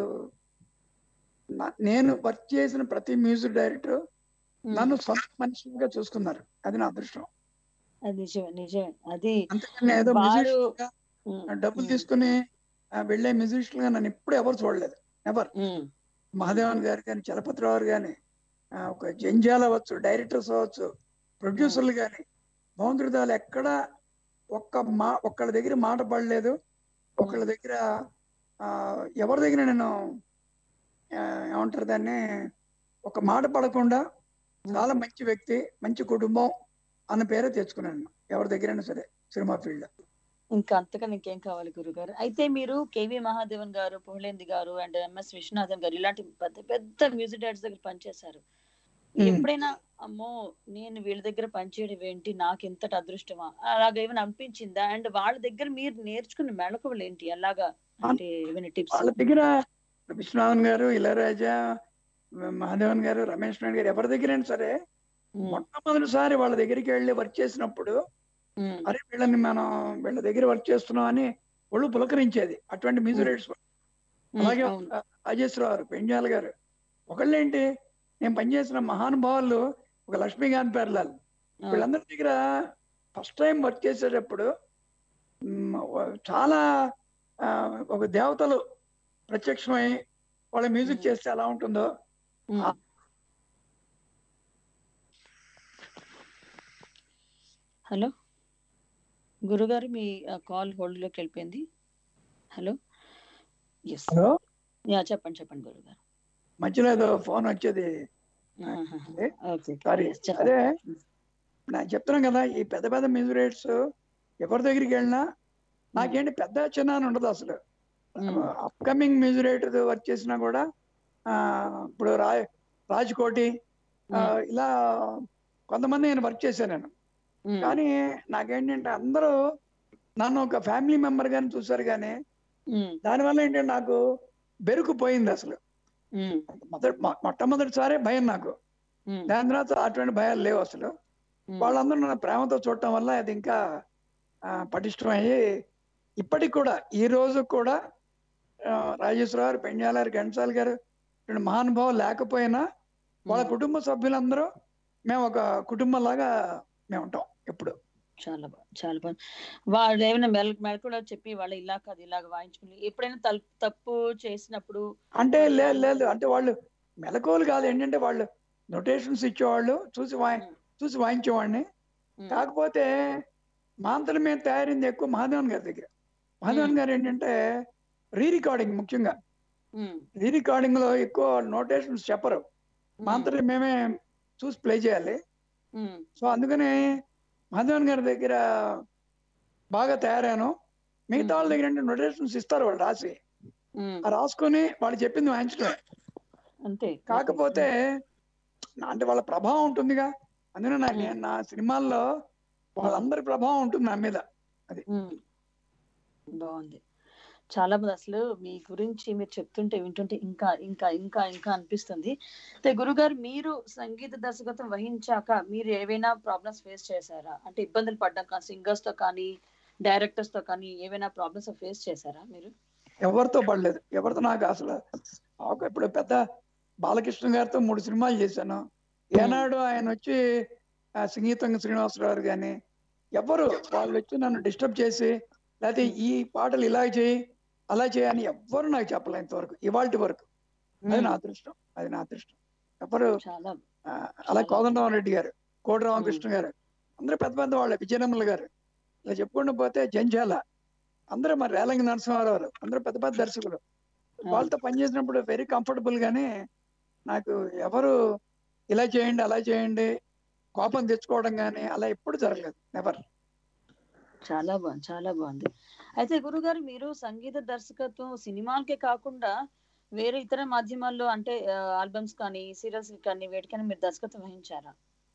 నా- నేను వర్క్ చేసిన ప్రతి మ్యూజిక్ డైరెక్టర్ మ్మ్. నన్ను సొంత మనిషిగా చూసుకున్నారు అది నా అదృష్టం అది నిజమే నిజమే అది అంతేకాని ఏదో వారు musician గా మ్మ్. డబ్బులు మ్మ్. తీసుకుని ఆ, వెళ్ళే మ్యూజిషియన్ గా నన్ను ఎప్పుడు ఎవరు చూడలేదు ఎవరు మ్మ్. మహాదేవన్ గారు కానీ చలపతిరావు గారు కానీ ఒక జంజాల అవ్వచ్చు డైరెక్టర్స్ అవ్వచ్చు ప్రొడ్యూసర్లు కానీ మౌంద్రిదాలు ఎక్కడ ఒక్క మా ఒక్కళ్ళ దగ్గర మాట పడలేదు ఒకళ్ళ దగ్గర ఆ, ఎవరి దగ్గర నేను ఆ, ఏమంటారు దాన్ని ఒక మాట పడకుండా చాలా మంచి వ్యక్తి మంచి కుటుంబం అన్న పేరే తెచ్చుకున్నాను ఎవరి దగ్గరైనా సరే సినిమా ఫీల్డ్ లో ఇంకా అంతగా ఇంకేం కావాలి గురుగారు అయితే మీరు కేవి మహాదేవన్ గారు పుహ్లేంది గారు అండ్ ఎంఎస్ విశ్వనాథన్ గారు ఇలాంటి పెద్ద పెద్ద మ్యూజిక్ డైరెక్టర్స్ దగ్గర పనిచేశారు మ్మ్. ఎప్పుడైనా అమ్మో నేను వీళ్ళ దగ్గర పనిచేయడం ఏంటి నాకు ఇంతటి అదృష్టమా అలాగ ఏమైనా అనిపించిందా అండ్ వాళ్ళ దగ్గర మీరు నేర్చుకున్న మెళకువలు ఏంటి అలాగా అంటే ఏమైనా టిప్స్ వాళ్ళ దగ్గర విశ్వనాథన్ గారు ఇళయరాజా మహాదేవన్ గారు రమేష్ నాయుడు గారు ఎవరి దగ్గరైనా సరే మొట్టమొదటిసారి వాళ్ళ దగ్గరికి వెళ్ళి వర్క్ చేసినప్పుడు అరే వీళ్ళని మనం వీళ్ళ దగ్గర వర్క్ చేస్తున్నాం అని ఒళ్ళు పులకరించేది అటువంటి మ్యూజిక్ డైరెక్టర్స్ అలాగే రాజేశ్వరరావు గారు పెంజాల గారు ఒకళ్ళేంటి నేను పనిచేసిన మహానుభావులు ఒక లక్ష్మీకాంత్ పేర్లాల్ వీళ్ళందరి దగ్గర ఫస్ట్ టైం వర్క్ చేసేటప్పుడు మ్, చాలా ఆ, ఒక దేవతలు ప్రత్యక్షమై వాళ్ళ మ్యూజిక్ మ్మ్. చేస్తే ఎలా ఉంటుందో హలో గురుగారు మీ కాల్ హోల్డ్ లోకి వెళ్ళిపోయింది హలో ఎస్ హలో యా చెప్పండి చెప్పండి గురుగారు మధ్యలో ఏదో ఫోన్ వచ్చేది ఓకే సారీ చెప్పండి అదే నాకు చెప్తున్నాం కదా ఈ పెద్ద పెద్ద మ్యూజిక్ రేట్స్ ఎవరి దగ్గరికి వెళ్ళినా నాకేంటి పెద్ద చిన్న అని ఉండదు అసలు మ్మ్. అప్కమింగ్ మ్యూజిక్ రైటర్ వర్క్ చేసినా కూడా ఆ, ఇప్పుడు రా రాజ్కోటి ఆ, మ్మ్. ఇలా కొంతమంది నేను వర్క్ చేశాను నేను మ్మ్. కానీ నాకేంటంటే అందరూ నన్ను ఒక ఫ్యామిలీ మెంబర్ గాని చూసారు కానీ మ్మ్. దానివల్ల ఏంటంటే నాకు బెరుకు పోయింది అసలు మ్మ్. మొదటి మొ- మొట్టమొదటిసారి భయం నాకు మ్మ్. దాని తర్వాత అటువంటి భయాలు లేవు అసలు మ్మ్. వాళ్ళందరూ నన్ను ప్రేమతో చూడటం వల్ల అది ఇంకా ఆ, పటిష్టమయ్యి ఇప్పటికి కూడా ఈ రోజు కూడా ఆ, రాజేశ్వరరావు గారు పెంజాల గారు ఘంటసాల గారు ఇటువంటి మహానుభావులు లేకపోయినా వాళ్ళ ఉమ్. కుటుంబ సభ్యులందరూ మేము ఒక కుటుంబంలాగా మేము ఉంటాం ఎప్పుడు చాలా బాగుంది చాలా బాగుంది వాళ్ళు ఏమైనా మెల మెలకులో చెప్పి వాళ్ళ ఇలా కాదు ఇలాగ వాయించుకుని ఎప్పుడైనా తల్- తప్పు చేసినప్పుడు అంటే లేదు లేదు అంటే వాళ్ళు మెలకువలు కాదు ఏంటంటే వాళ్ళు నొటేషన్స్ ఇచ్చేవాళ్ళు చూసి వాయి చూసి వాయించేవాడిని ఉమ్, కాకపోతే మాంతల మీద తయారైంది ఎక్కువ మహాదేవన్ గారి దగ్గర మహాదేవన్ గారు ఏంటంటే రీ రికార్డింగ్ ముఖ్యంగా ఉమ్, రీ రికార్డింగ్ లో ఎక్కువ నోటేషన్స్ చెప్పరు ఉమ్, మాంతలు మేమే చూసి ప్లే చేయాలి ఉమ్, సో అందుకని మాధవన్ గారి దగ్గర బాగా తయారాను మిగతా వాళ్ళ దగ్గర అంటే నోటేషన్స్ ఇస్తారు వాళ్ళు రాసి ఉమ్, ఆ రాసుకొని వాళ్ళు చెప్పింది వాయించడమే అంతే కాకపోతే నా- అంటే వాళ్ళ ప్రభావం ఉంటుందిగా అందుకని నా నేను నా సినిమాల్లో వాళ్ళందరి ప్రభావం ఉంటుంది నా మీద ఉమ్, బాగుంది చాలా మంది అసలు మీ గురించి మీరు చెప్తుంటే వింటుంటే ఇంకా ఇంకా ఇంకా ఇంకా అనిపిస్తుంది అయితే గురుగారు మీరు సంగీత దర్శకత్వం వహించాక మీరు ఏవైనా ప్రాబ్లమ్స్ ఫేస్ చేశారా అంటే ఇబ్బందులు పడ్డాక సింగర్స్ తో కానీ డైరెక్టర్స్ తో కానీ ఏవైనా ప్రాబ్లమ్స్ ఫేస్ చేశారా మీరు ఎవరితో పడలేదు ఎవరితో నాకు అసలు ఒక ఇప్పుడు పెద్ద బాలకృష్ణ గారితో మూడు సినిమాలు చేశాను ఏనాడు ఆయన వచ్చి ఆ, సంగీతం శ్రీనివాసరావు గారు కానీ ఎవరు వాళ్ళు వచ్చి నన్ను డిస్టర్బ్ చేసి లేకపోతే ఈ పాటలు ఇలా చేయి అలా చేయని ఎవ్వరు నాకు చెప్పలేదు ఇంతవరకు ఇవాళ వరకు అది నా అదృష్టం అది నా అదృష్టం ఎవరు చాలా ఆ, అలా కోదండరామ రెడ్డి గారు కోటి రామకృష్ణ గారు అందరూ పెద్ద పెద్ద వాళ్ళే విజయనమ్మల గారు ఇలా చెప్పుకుంటూ పోతే జంజాల అందరూ మరి రేలంగి నరసింహారావు గారు అందరూ పెద్ద పెద్ద దర్శకులు వాళ్ళతో పనిచేసినప్పుడు వెరీ కంఫర్టబుల్ గానే నాకు ఎవరు ఇలా చేయండి అలా చేయండి కోపం తెచ్చుకోవడం కానీ అలా ఎప్పుడు జరగలేదు నెవర్ చాలా బాగుంది చాలా బాగుంది అయితే గురుగారు మీరు సంగీత దర్శకత్వం సినిమాలకే కాకుండా వేరే ఇతర మాధ్యమాల్లో అంటే ఆల్బమ్స్ కానీ సీరియల్స్ కానీ వేటికైనా మీరు దర్శకత్వం వహించారా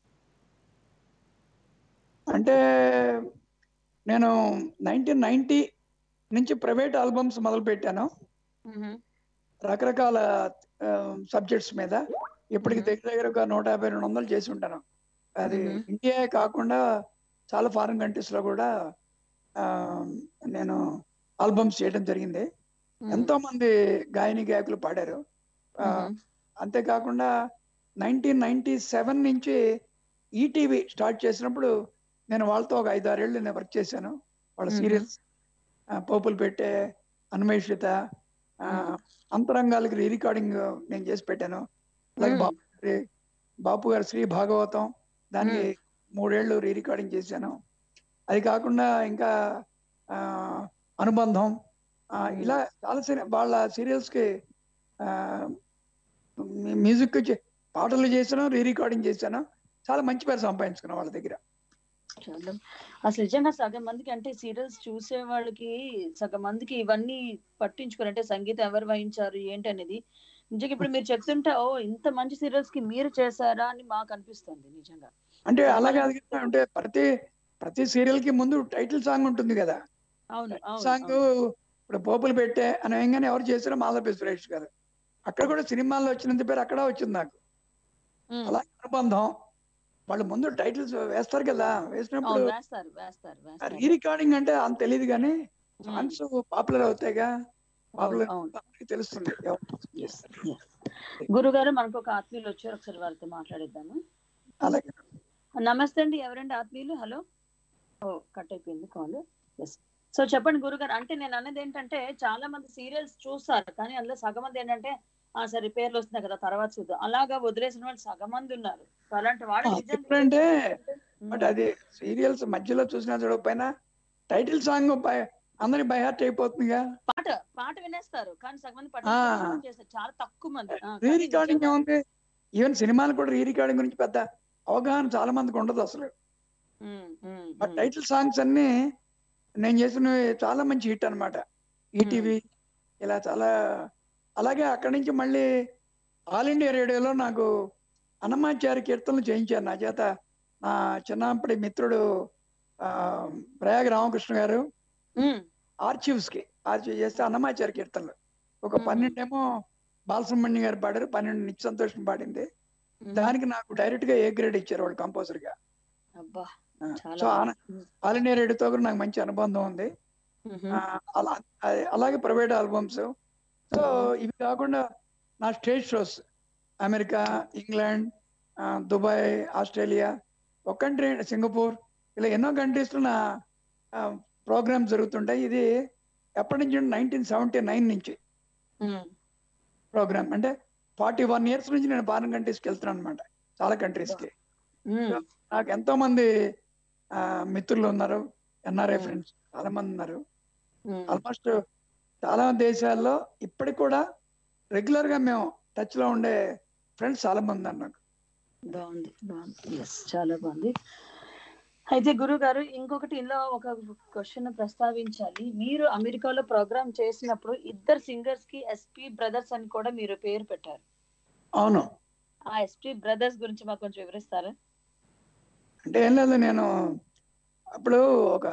అంటే నేను నైన్టీన్ నైన్టీ నుంచి ప్రైవేట్ ఆల్బమ్స్ మొదలు పెట్టాను రకరకాల సబ్జెక్ట్స్ మీద ఇప్పటికి మ్మ్. దగ్గర దగ్గర ఒక నూట యాభై రెండు వందలు చేసి ఉంటాను అది మ్మ్. ఇండియా కాకుండా చాలా ఫారిన్ కంట్రీస్ లో కూడా ఆ, నేను ఆల్బమ్స్ చేయడం జరిగింది ఎంతో మంది గాయని గాయకులు పాడారు ఆ, అంతేకాకుండా నైన్టీన్ నైన్టీ సెవెన్ నుంచి ఈటీవీ స్టార్ట్ చేసినప్పుడు నేను వాళ్ళతో ఒక ఐదు ఆరేళ్ళు నేను వర్క్ చేశాను వాళ్ళ మ్మ్. సీరియల్స్ పోపులు పెట్టే అన్వేషిత ఆ, మ్మ్. అంతరంగాలకి రీ రికార్డింగ్ నేను చేసి పెట్టాను అలాగే మ్మ్. బాపు గారి- బాపు గారి శ్రీ భాగవతం దానికి మూడేళ్లు రీ రికార్డింగ్ చేశాను అది కాకుండా ఇంకా ఆ, అనుబంధం ఆ, మ్మ్. ఇలా చాలా సిని- వాళ్ళ సీరియల్స్ కి మ్యూజిక్ పాటలు చేశాను రీ రికార్డింగ్ చేశాను చాలా మంచి పేరు సంపాదించుకున్నాను వాళ్ళ దగ్గర చాలా అసలు నిజంగా సగం మందికి అంటే సీరియల్స్ చూసే వాళ్ళకి సగం మందికి ఇవన్నీ పట్టించుకోరు అంటే సంగీతం ఎవరు వహించారు ఏంటి అనేది నిజంగా ఇప్పుడు మీరు చెప్తుంటే ఓ ఇంత మంచి సీరియల్స్ కి మీరు చేశారా అని మాకు అనిపిస్తుంది నిజంగా అంటే అలా కాదు కదా, అంటే ప్రతి ప్రతి సీరియల్ కి ముందు టైటిల్ సాంగ్ ఉంటుంది కదా అవును అవును, సాంగ్ అవును ఇప్పుడు పోపులు పెట్టే అని ఏంగానే ఎవరు చేశారో మాధవ సురేష్ గారు అక్కడ కూడా సినిమాల్లో వచ్చినంత పేరు అక్కడ వచ్చింది నాకు ఉమ్. అలా అనుబంధం వాళ్ళు ముందు టైటిల్స్ వేస్తారు కదా వేసినప్పుడు అవును వేస్తారు వేస్తారు వేస్తారు రీ రికార్డింగ్ అంటే అంత తెలియదు కానీ ఉమ్. సాంగ్స్ పాపులర్ అవుతాయిగా పాపులర్ అవును తెలుస్తుంది Yes, yes. గురుగారు మనకు ఒక ఆత్మీయులు వచ్చారు ఒకసారి వారితో మాట్లాడిద్దాము అలాగే నమస్తే అండి ఎవరండి ఆత్మీయులు హలో ఓ కట్ అయిపోయింది కాల్ ఎస్ సో చెప్పండి గురుగారు అంటే నేను అనేది ఏంటంటే చాలా మంది సీరియల్స్ చూస్తారు కానీ అందులో సగం మంది ఏంటంటే ఆ సరే పేర్లు వస్తున్నాయి కదా తర్వాత చూద్దాం అలాగా వదిలేసిన వాళ్ళు సగం మంది ఉన్నారు సో అలాంటి వాడు ఆ, నిజంగా ఎప్పుడంటే ఉమ్, బట్ అది సీరియల్స్ మధ్యలో చూసినా చూడకపోయినా టైటిల్ సాంగ్ అందరికి బై హార్ట్ అయిపోతుందిగా పాట పాట వినేస్తారు కానీ సగం మంది ఆ. పట్టించుకోవడం చేస్తారు చాలా తక్కువ మంది ఆ, రీ కానీ రికార్డింగ్ నిజంగా- ఏముంది ఈవెన్ సినిమాలు కూడా రీ రికార్డింగ్ గురించి పెద్ద అవగాహన చాలా మందికి ఉండదు అసలు ఉమ్, ఉమ్, బట్ ఉమ్. టైటిల్ సాంగ్స్ అన్ని నేను చేసిన చాలా మంచి హిట్ అన్నమాట ఈటీవీ ఇలా చాలా అలాగే అక్కడి నుంచి మళ్ళీ ఆల్ ఇండియా రేడియోలో నాకు అన్నమాచార్య కీర్తనలు చేయించారు నా చేత నా చిన్నప్పటి మిత్రుడు ఆ, ప్రయాగ రామకృష్ణ గారు ఉమ్, ఆర్చివ్స్ కి ఆర్చివ్ చేస్తే అన్నమాచార్య కీర్తనలు ఒక మ్మ్. పన్నెండేమో బాలసుబ్రహ్మణ్యం గారు పాడారు పన్నెండు నిత్య సంతోషం పాడింది ఉమ్. దానికి నాకు డైరెక్ట్ గా ఏ గ్రేడ్ ఇచ్చారు వాళ్ళు కంపోజర్ గా అబ్బా ఆ, చాలా సో ఆన- బాగుంది. ఆల్ ఇండియా రేడియోతో కూడా నాకు మంచి అనుబంధం ఉంది ఉమ్, ఆ, అలా అదే- అలాగే ప్రైవేట్ ఆల్బమ్స్ సో ఇవి కాకుండా నా స్టేజ్ షోస్ అమెరికా ఇంగ్లాండ్ ఆ, దుబాయ్ ఆస్ట్రేలియా ఒక కంట్రీ సింగపూర్ ఇలా ఎన్నో కంట్రీస్లో నా ప్రోగ్రామ్స్ జరుగుతుంటాయి ఇది ఎప్పటి నుంచి నైన్టీన్ సెవెంటీ నైన్ నుంచి ఉమ్, ప్రోగ్రామ్ అంటే ఫార్టీ వన్ ఇయర్స్ నుంచి నేను ఫారిన్ కంట్రీస్కి వెళ్తున్నాను అనమాట చాలా కంట్రీస్కి ఉమ్, నాకు ఎంతో మంది ఆ, మిత్రులు ఉన్నారు ఎన్ఆర్ఐ Hmm. ఫ్రెండ్స్ చాలా మంది ఉన్నారు ఉమ్. ఆల్మోస్ట్ చాలా దేశాల్లో ఇప్పటికి కూడా రెగ్యులర్ గా మేము టచ్ లో ఉండే ఫ్రెండ్స్ చాలా మంది ఉన్నారు నాకు బాగుంది బాగుంది ఎస్ చాలా బాగుంది అయితే గురువు గారు ఇంకొకటి ఇందులో ఒక క్వశ్చన్ ప్రస్తావించాలి మీరు అమెరికాలో ప్రోగ్రామ్ చేసినప్పుడు ఇద్దరు సింగర్స్ కి ఎస్పి బ్రదర్స్ అని కూడా మీరు పేరు పెట్టారు అవును ఆ ఎస్పి బ్రదర్స్ గురించి మాకు కొంచెం వివరిస్తారా అంటే ఏం లేదు నేను అప్పుడు ఒక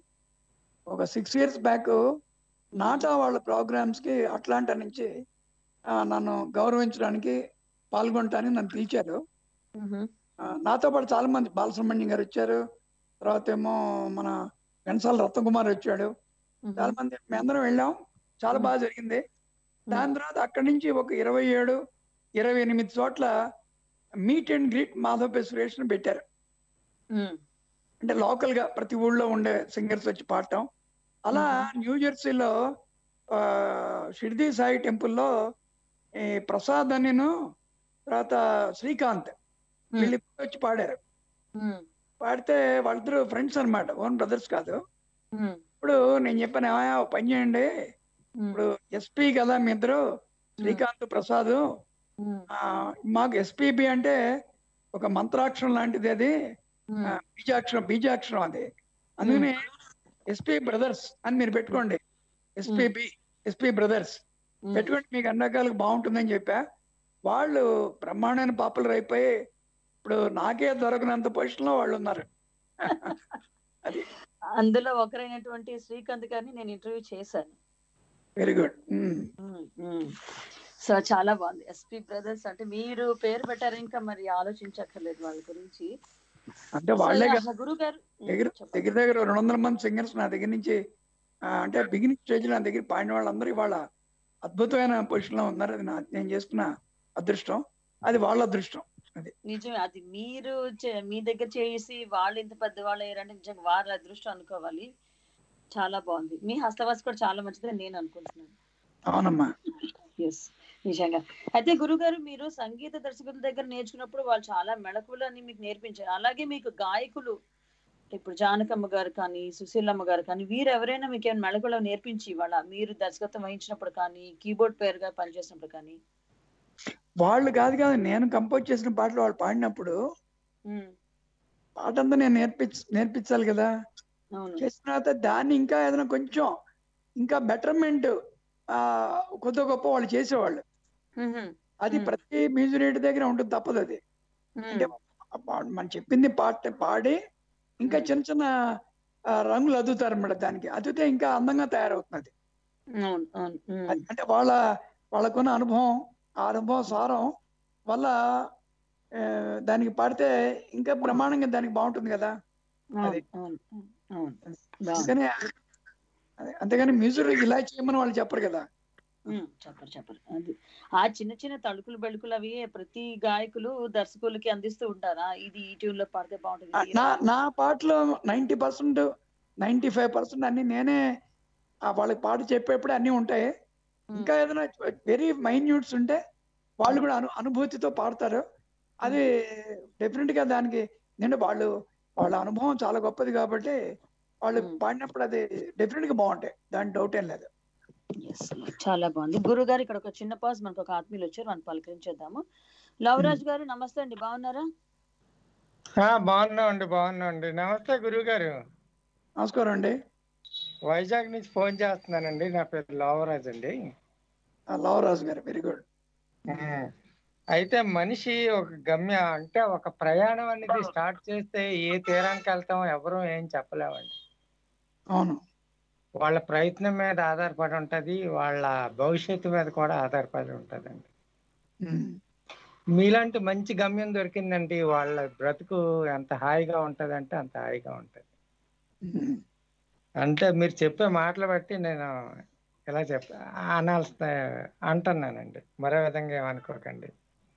ఒక సిక్స్ ఇయర్స్ బ్యాక్ నాటా వాళ్ళ ప్రోగ్రామ్స్ కి అట్లాంటా నుంచి ఆ, నన్ను గౌరవించడానికి పాల్గొనటానికి నన్ను పిలిచారు ఆ, నాతో పాటు చాలా మంది బాలసుబ్రహ్మణ్యం గారు వచ్చారు తర్వాత ఏమో మన వెన్సాల రత్నకుమార్ వచ్చాడు చాలా మంది మేమందరం వెళ్ళాం చాలా బాగా జరిగింది దాని తర్వాత అక్కడి నుంచి ఒక ఇరవై ఏడు ఇరవై ఎనిమిది చోట్ల meet and greet Madhava Suresh ని పెట్టారు ఉమ్, అంటే లోకల్ గా ప్రతి ఊళ్ళో ఉండే సింగర్స్ వచ్చి పాడటం అలా న్యూ జెర్సీలో ఆ, షిర్దీ సాయి టెంపుల్లో ఈ ప్రసాద్ అనిను తర్వాత శ్రీకాంత్ ఉమ్, వీళ్ళిద్దరు వచ్చి పాడారు ఉమ్, పాడితే వాళ్ళిద్దరు ఫ్రెండ్స్ అన్నమాట ఓన్ బ్రదర్స్ కాదు ఉమ్, ఇప్పుడు నేను చెప్పాను "ఏమయ్య, ఓ పని చేయండి ఉమ్, ఇప్పుడు ఎస్పీ కదా మీ ఇద్దరు శ్రీకాంత్ ప్రసాద్ ఉమ్, ఆ, మాకు ఎస్పీబి అంటే ఒక మంత్రాక్షరం లాంటిది అది ఉమ్, ఆ, బీజాక్షరం బీజాక్షరం అది అందుకని ఎస్పీ బ్రదర్స్ అని మీరు పెట్టుకోండి ఎస్పీబి ఎస్పీ బ్రదర్స్ ఉమ్. పెట్టుకోండి మీకు అన్ని రకాలకు బాగుంటుందని చెప్పా వాళ్ళు బ్రహ్మాండమైన పాపులర్ అయిపోయి ఇప్పుడు నాకే దొరకనంత పొజిషన్ లో వాళ్ళు ఉన్నారు అది అందులో ఒకరైనటువంటి శ్రీకాంత్ గారిని నేను ఇంటర్వ్యూ చేశాను వెరీ గుడ్ సో చాలా బాగుంది ఎస్పీ బ్రదర్స్ అంటే మీరు పేరు పెట్టారు ఇంకా మరి ఆలోచించక్కర్లేదు వాళ్ళ గురించి అంటే వాళ్ళే కదా గురువు గారు దగ్గర దగ్గర దగ్గర రెండు వందల మంది సింగర్స్ నా దగ్గర నుంచి ఆ, అంటే బిగినింగ్ స్టేజ్ నా దగ్గర పాడిన వాళ్ళందరూ ఇవాళ అద్భుతమైన పొజిషన్ లో ఉన్నారు అది నా నేను చేసుకున్న అదృష్టం అది వాళ్ళ అదృష్టం అది నిజమే అది మీరు చే- మీ దగ్గర చేసి వాళ్ళు ఇంత పెద్ద వాళ్ళు అయ్యారంటే నిజంగా వారి అదృష్టం అనుకోవాలి చాలా బాగుంది మీ హస్తవాసి కూడా చాలా మంచిదని నేను అనుకుంటున్నాను అవునమ్మా ఎస్ నిజంగా అయితే గురుగారు మీరు సంగీత దర్శకుల దగ్గర నేర్చుకున్నప్పుడు వాళ్ళు చాలా మెళకువలని మీకు నేర్పించారు అలాగే మీకు గాయకులు ఇప్పుడు జానకమ్మ గారు కానీ సుశీలమ్మ గారు కానీ వీరు ఎవరైనా మీకు ఏమైనా మెళకువలు నేర్పించి ఇవాళ మీరు దర్శకత్వం వహించినప్పుడు కానీ కీబోర్డ్ పేరుగా పనిచేసినప్పుడు కానీ వాళ్ళు కాదు కాదు నేను కంపోజ్ చేసిన పాటలు వాళ్ళు పాడినప్పుడు ఉమ్, పాట అంతా నేను నేర్పించ నేర్పించాలి కదా అవును చేసిన తర్వాత దాన్ని ఇంకా ఏదైనా కొంచెం ఇంకా బెటర్మెంట్ ఆ కొద్ది గొప్ప వాళ్ళు చేసేవాళ్ళు ఉహుం, అది Hmm. ప్రతి మ్యూజిక్ రేట్ దగ్గర ఉంటుంది తప్పదు అది ఉమ్, అంటే పా- మనం చెప్పింది పాట పాడి ఇంకా చిన్న చిన్న ఆ, రంగులు అద్దుతారు అన్నమాట దానికి అదితే ఇంకా అందంగా తయారవుతుంది అవును అవును ఉమ్, అది- అంటే వాళ్ళ వాళ్ళకున్న అనుభవం ఆ అనుభవం సారం వల్ల ఆ, దానికి పాడితే ఇంకా ప్రమాణంగా దానికి బాగుంటుంది కదా అవును అది. అవును అవును బాగుంది అందుకని అదే, అంతేగాని మ్యూజిక్ ఇలా చేయమని వాళ్ళు చెప్పరు కదా ఉమ్, చెప్పరు చెప్పరు అది ఆ చిన్న చిన్న తళుకులు బెళుకులు అవి ప్రతి గాయకులు దర్శకులకి అందిస్తూ ఉంటారా ఇది ఈ ట్యూన్ లో పాడితే ఆ, బాగుంటుంది నా నా పాటలో ninety percent ninety five percent అన్ని నేనే ఆ వాళ్ళకి పాట చెప్పేప్పుడే అన్ని ఉంటాయి ఇంకా ఏదైనా వెరీ మైన్యూట్స్ ఉంటే వాళ్ళు కూడా అను అనుభూతితో పాడతారు అది డెఫినెట్ గా దానికి నేను వాళ్ళు వాళ్ళ అనుభవం చాలా గొప్పది కాబట్టి వాళ్ళు Hmm. పాడినప్పుడు అది డెఫినెట్ గా బాగుంటాయి దాని డౌట్ ఏం లేదు Yes, చాలా బాగుంది గురువు గారు ఇక్కడ ఒక చిన్న పాజ్ మనకు ఒక ఆత్మీయులు వచ్చారు మనం పలకరించేద్దాము లవరాజ్ గారు నమస్తే అండి బాగున్నారా ఆ, బాగున్నాం అండి బాగున్నాం అండి నమస్తే గురువు గారు నమస్కారం అండి వైజాగ్ నుంచి ఫోన్ చేస్తున్నానండి నా పేరు లోవరాజ్ అండి ఆ, లవరాజు గారు వెరీ గుడ్ ఉమ్. అయితే మనిషి ఒక గమ్య అంటే ఒక ప్రయాణం అనేది స్టార్ట్ చేస్తే ఏ తీరానికి వెళ్తామో ఎవరు ఏం చెప్పలేమండి అవును వాళ్ళ ప్రయత్నం మీద ఆధారపడి ఉంటది వాళ్ళ భవిష్యత్తు మీద కూడా ఆధారపడి ఉంటదండి Hmm. మీలాంటి మంచి గమ్యం దొరికిందండి వాళ్ళ బ్రతుకు ఎంత హాయిగా ఉంటదంటే అంత హాయిగా ఉంటది Hmm. అంటే మీరు చెప్పే మాటలు బట్టి నేను ఇలా చెప్ప అనాల్సిన అంటున్నానండి మరో విధంగా ఏమనుకోకండి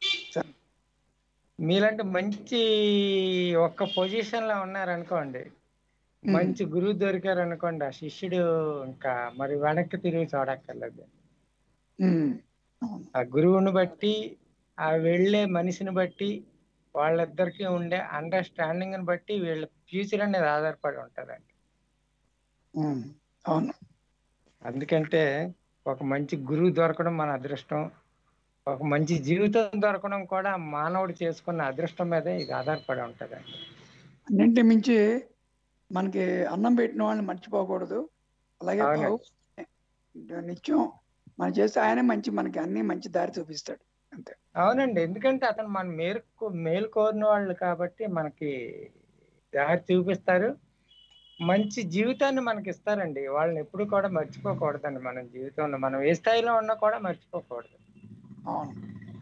మీలాంటి మంచి ఒక్క పొజిషన్ లో ఉన్నారనుకోండి మంచి గురువు దొరికారు అనుకోండి ఆ శిష్యుడు ఇంకా మరి వెనక్కి తిరిగి చూడక్కర్లేదు ఉమ్, అవును ఆ గురువుని బట్టి ఆ వెళ్ళే మనిషిని బట్టి వాళ్ళిద్దరికి ఉండే అండర్స్టాండింగ్ ని బట్టి వీళ్ళ ఫ్యూచర్ అనేది ఆధారపడి ఉంటదండి ఉమ్, అవును అందుకంటే ఒక మంచి గురువు దొరకడం మన అదృష్టం ఒక మంచి జీవితం దొరకడం కూడా మానవుడు చేసుకున్న అదృష్టం మీదే ఇది ఆధారపడి ఉంటదండి అన్నింటి మించి మనకి అన్నం పెట్టిన వాళ్ళని మర్చిపోకూడదు అలాగే అవునండి. బాగు నిత్యం మనం చేస్తే ఆయనే మంచి మనకి అన్ని మంచి దారి చూపిస్తాడు అంతే అవునండి ఎందుకంటే అతను మన మేలు మేలు కోరిన వాళ్ళు కాబట్టి మనకి దారి చూపిస్తారు మంచి జీవితాన్ని మనకి ఇస్తారండి వాళ్ళని ఎప్పుడు కూడా మర్చిపోకూడదండి మన జీవితంలో మనం ఏ స్థాయిలో ఉన్నా కూడా మర్చిపోకూడదు అవును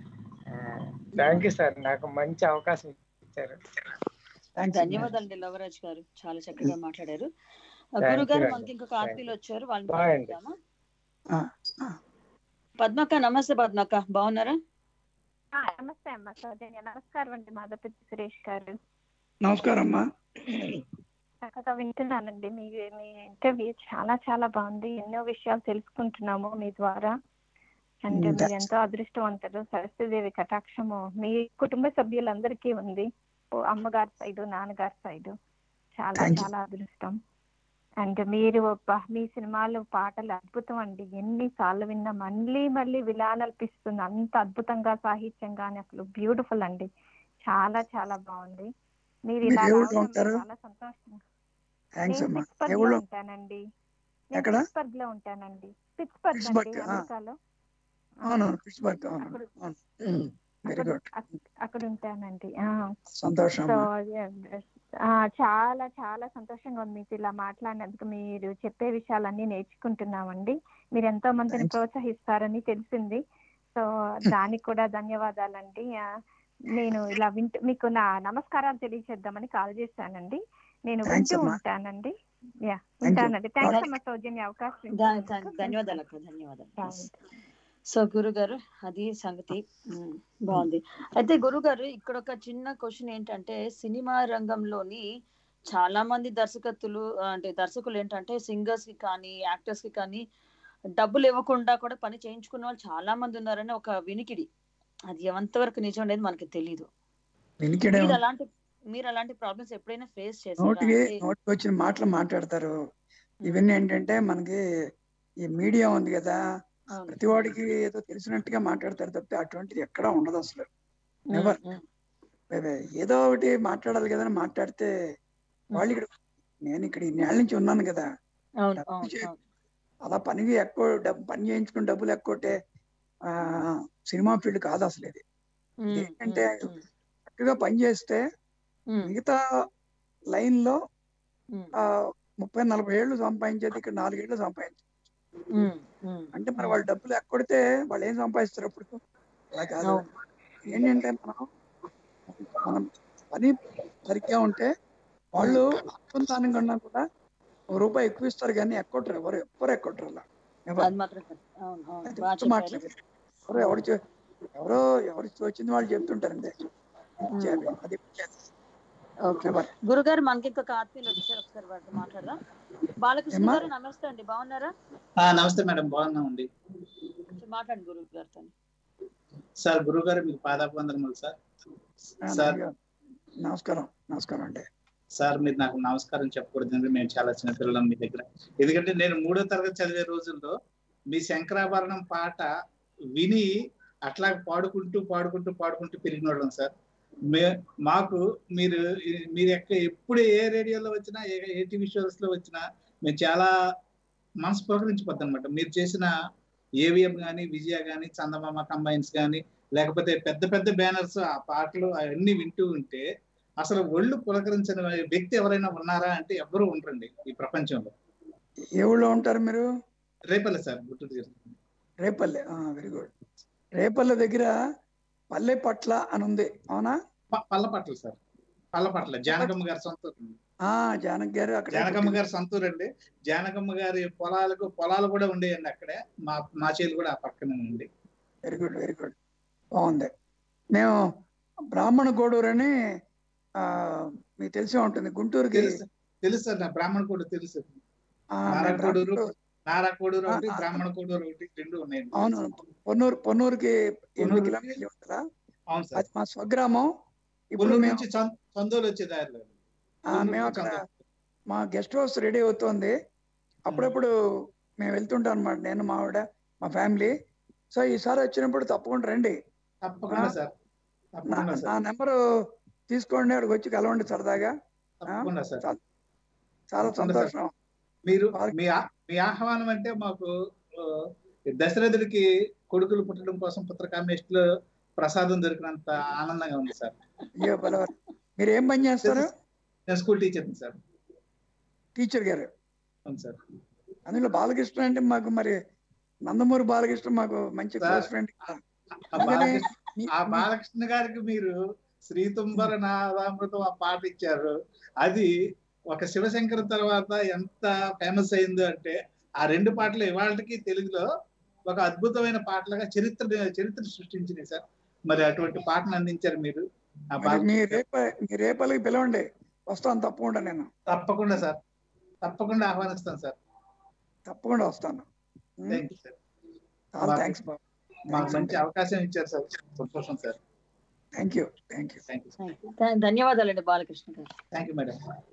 థ్యాంక్ యూ సార్ నాకు మంచి అవకాశం ఇచ్చారు థ్యాంక్స్ ధన్యవాదాలండి లవరాజ్ గారు చాలా చక్కగా మాట్లాడారు Thank గురువు గారు you, మనకి ఇంకొక Thank ఆర్టీలు వచ్చారు వాళ్ళని Bye అండి. పలకరిద్దామా? ఆ, ఆ. పద్మక్క నమస్తే పద్మక్క బాగున్నారా ఆ, నమస్తే అమ్మ సౌజన్య నమస్కారం అండి మాధవపతి సురేష్ గారు నమస్కారం అమ్మా చక్కగా వింటున్నానండి మీ మీ ఇంటర్వ్యూ చాలా చాలా బాగుంది ఎన్నో విషయాలు తెలుసుకుంటున్నాము మీ ద్వారా అండ్ Mm, మీరు that's- ఎంతో అదృష్టవంతులు సరస్వతిదేవి కటాక్షము మీ కుటుంబ సభ్యులందరికీ ఉంది ఓ అమ్మగారి సైడు నాన్నగారి సైడు చాలా Thank you. చాలా అదృష్టం అండ్ మీరు అబ్బా, మీ సినిమాలు పాటలు అద్భుతం అండి ఎన్ని సార్లు విన్నా మళ్ళీ మళ్ళీ విలానల్పిస్తుంది అంత అద్భుతంగా సాహిత్యంగా అసలు బ్యూటిఫుల్ అండి చాలా చాలా బాగుంది మీరు మీరు ఇలా ఏ ఊళ్ళో రావడం ఉంటారు? చాలా సంతోషంగా థ్యాంక్స్ నేను అమ్మా పిట్స్బర్గ్ ఏ లో ఊళ్ళో ఉంటానండి నేను ఎక్కడ? పిట్స్బర్గ్ లో ఉంటానండి పిట్స్బర్గ్ అండి పిట్స్బర్గ్, ఆ. అమెరికాలో ఆ, అవును పిట్స్బర్గ్ అవును అక్కడ అవును వెరీ అక్కడ గుడ్ అక్- అక్కడ ఉంటానండి ఆ సంతోషం సో అమ్మా ఆ, చాలా చాలా సంతోషంగా ఉంది మీతో ఇలా మాట్లాడినందుకు మీరు చెప్పే విషయాలన్నీ నేర్చుకుంటున్నామండి మీరు ఎంతో మందిని Thanks. ప్రోత్సహిస్తారని తెలిసింది సో దానికి కూడా ధన్యవాదాలండి ఆ, నేను ఇలా వింటూ మీకు నా నమస్కారాలు తెలియజేద్దామని కాల్ చేశానండి నేను Thanks వింటూ అమ్మా. ఉంటానండి యా you. ఉంటానండి థ్యాంక్స్ Thank- అమ్మ సౌజన్య అవకాశం ధ- ఇచ్చినందుకు. ధ- ధన్యవాదాలు అక్క ధన్యవాదాలు Thanks. సో గురువు గారు అది సంగతి ఉమ్, బాగుంది అయితే గురువు గారు ఇక్కడ ఒక చిన్న క్వశ్చన్ ఏంటంటే సినిమా రంగంలోని చాలా మంది దర్శకత్తులు ఆ, అంటే దర్శకులు ఏంటంటే సింగర్స్ కి కానీ యాక్టర్స్ కి కానీ డబ్బులు ఇవ్వకుండా కూడా పని చేయించుకున్న వాళ్ళు చాలా మంది ఉన్నారని ఒక వినికిడి అది ఎంతవరకు నిజం అనేది మనకి తెలియదు వెనికిడే మీరు అలాంటి మీరు అలాంటి ప్రాబ్లమ్స్ ఎప్పుడైనా ఫేస్ చేశారా నోటికి అంటే నోటికి వచ్చిన మాటలు మాట్లాడతారు ఇవన్నీ ఏంటంటే మనకి ఈ మీడియా ఉంది కదా అవును. ప్రతి వాడికి ఏదో తెలిసినట్టుగా మాట్లాడతారు తప్పితే అటువంటిది ఎక్కడా ఉండదు అసలు never. ఉమ్, ఉమ్, ఏ- ఏదో ఒకటి మాట్లాడాలి కదా అని మాట్లాడితే వాళ్ళు ఇక్కడ నేను ఇక్కడ ఇన్నేళ్ళ నుంచి ఉన్నాను కదా అవును డబ్బు అవును చే- అవును అలా పనికి ఎక్కువ డబ్బు పని చేయించుకుని డబ్బులు ఎక్కువటే ఆ సినిమా ఫీల్డ్ కాదు అసలు ఇది ఉమ్, ఏంటంటే ఉమ్, చక్కగా పని చేస్తే ఉమ్, మిగతా లైన్ లో ఉమ్, ఆ ముప్పై నలభై ఏళ్ళు సంపాదించేది ఇక్కడ నాలుగేళ్లు సంపాదించారు ఉమ్, ఉమ్, అంటే మరి వాళ్ళు డబ్బులు ఎక్కొడితే వాళ్ళు ఏం సంపాదిస్తారు అప్పుడు అలా కాదు అవును. ఏంటంటే మనం మనం పని సరిగ్గా ఉంటే వాళ్ళు అనుకుందాని కన్నా కూడా ఒక రూపాయి ఎక్కువ ఇస్తారు కానీ ఎక్కొట్టరు ఎవరు ఎవరు ఎక్కొట్టరు అలా ఎవరు అది మాత్రం కరెక్ట్. అవును అవును అది బాగా ఒక్క చెప్పారు మాటలే. ఎవరు ఎవరు చె- ఎవరో ఎవరు వచ్చింది వాళ్ళు చెప్తుంటారు అంతే చేయాలి. అది ఓకే ఎవరు గురుగారు మనకి ఇంకొక ఆత్మీయులు వచ్చారు ఒకసారి వారితో మాట్లాడదాం బాలకృష్ణ ఏమ్మా? గారు నమస్తే అండి బాగున్నారా ఆ, నమస్తే మేడం బాగున్నామండి కొంచెం మాట్లాడండి గురువు గారితో సార్ గురువు గారు మీకు పాదాభివందనములు సార్ ఆ, సార్ నాన్నగారు. నమస్కారం నమస్కారం అండి సార్ మీరు నాకు నమస్కారం చెప్పకూడదండి మేము చాలా చిన్న పిల్లలం మీ దగ్గర ఎందుకంటే నేను మూడో తరగతి చదివే రోజుల్లో మీ శంకరాభరణం పాట విని అట్లా పాడుకుంటూ పాడుకుంటూ పాడుకుంటూ పెరిగిన వాళ్ళం సార్ మే మాకు మీరు మీరు ఎక్క ఎప్పుడు ఏ రేడియోలో వచ్చినా ఏ ఏ టీవీ షోస్ లో వచ్చినా మేము చాలా మనసు పులకరించిపోద్ది అనమాట మీరు చేసిన ఏవిఎం కానీ విజయ కానీ చందమామ కంబైన్స్ కానీ లేకపోతే పెద్ద పెద్ద బ్యానర్స్ ఆ పాటలు అవన్నీ వింటూ ఉంటే అసలు ఒళ్ళు పులకరించిన వ్యక్తి ఎవరైనా ఉన్నారా అంటే ఎవరు ఉండరండి ఈ ప్రపంచంలో ఏ ఊళ్ళో ఉంటారు మీరు రేపల్లె సార్ గుర్తు జిల్లా. రేపల్లె వెరీ గుడ్ రేపల్లె దగ్గర పల్లె పట్ల అని ఉంది అవునా ప- పల్లపట్ల సార్ పల్లపట్ల జానకమ్మ గారి సొంత ఊరు. ఆ జానక్ గారు అక్కడ జానకమ్మ గారు సొంతూరు అండి జానకమ్మ గారి పొలాలకు పొలాలు కూడా ఉండేయండి అక్కడే మా మా చేలు కూడా ఆ పక్కనే ఉంది వెరీ గుడ్ వెరీ గుడ్ బాగుంది మేము బ్రాహ్మణ గోడూరు అని ఆ, మీకు తెలిసే ఉంటుంది గుంటూరుకి తెలుసు తెలుసు సార్ నా బ్రాహ్మణ కోడు తెలుసు ఆ, నారా మేము కోడూరు బ్రాహ్మణ- నారా కోడూరు ఒకటి ఆ, ఆ. బ్రాహ్మణ కోడూరు ఒకటి రెండు ఉన్నాయండి అవును పొన్నూరు పొన్నూరుకి ఎనిమిది పొన్నూరు. కిలోమీటర్లు ఉంటుందా అవును సార్ అది మా స్వగ్రామం ఇప్పుడు పొన్నూరు మేము నుంచి చం- చందోలు వచ్చే దారిలో ఆ, పొన్నూరు మేము నుంచి అక్కడ చందోలు. మా గెస్ట్ హౌస్ రెడీ అవుతోంది అప్పుడప్పుడు మేము వెళ్తుంటాం అనమాట నేను మా ఆవిడ మా ఫ్యామిలీ సో ఈసారి వచ్చినప్పుడు తప్పకుండా రండి తప్పకుండా ఆ, సార్ నా తప్పకుండా నా సార్ నెంబరు తీసుకోండి అక్కడికి వచ్చి కలవండి సరదాగా తప్పకుండా సార్ చాలా చాలా తప్పకుండా సార్. సంతోషం మీరు వారికి- మీ ఆ- మీ ఆహ్వానం అంటే మాకు ఆ, దశరథుడికి కొడుకులు పుట్టడం కోసం పుత్రకామేష్లో ప్రసాదం దొరికినంత ఆనందంగా ఉంది సార్ అయ్యో బలవారు మీరు ఏం పని చేస్తారు నేను స్కూల్ టీచర్ని సార్ టీచర్ గారు అవును సార్ అందులో బాలకృష్ణ అంటే మాకు మరి నందమూరి బాలకృష్ణ మాకు మంచి సార్, క్లోజ్ ఫ్రెండ్ ఆ అందుకని బాలకృష్ణ మీ- ఆ మీ- బాలకృష్ణ గారికి మీరు శ్రీతుంబర నారామృతం ఆ పాట ఇచ్చారు అది ఒక శివశంకర్ తర్వాత ఎంత ఫేమస్ అయిందో అంటే ఆ రెండు పాటలు ఇవాళకి తెలుగులో ఒక అద్భుతమైన పాటలుగా చరిత్ర చరిత్ర సృష్టించినాయి సార్ మరి అటువంటి పాటను అందించారు మీరు ఆ మరి బాల మీ రేప మీ రేపలకి పిలవండి వస్తాను తప్పకుండా నేను తప్పకుండా సార్ తప్పకుండా ఆహ్వానిస్తాను సార్ తప్పకుండా వస్తాను ఉమ్, థ్యాంక్ యూ సార్ చాలా మాకు- థ్యాంక్స్ బాబు మాకు మంచి అవకాశం ఇచ్చారు సార్ సంతోషం sir thank you thank you thank you Thank you. ధ- ధన్యవాదాలండి బాలకృష్ణ గారు థ్యాంక్ యూ మేడం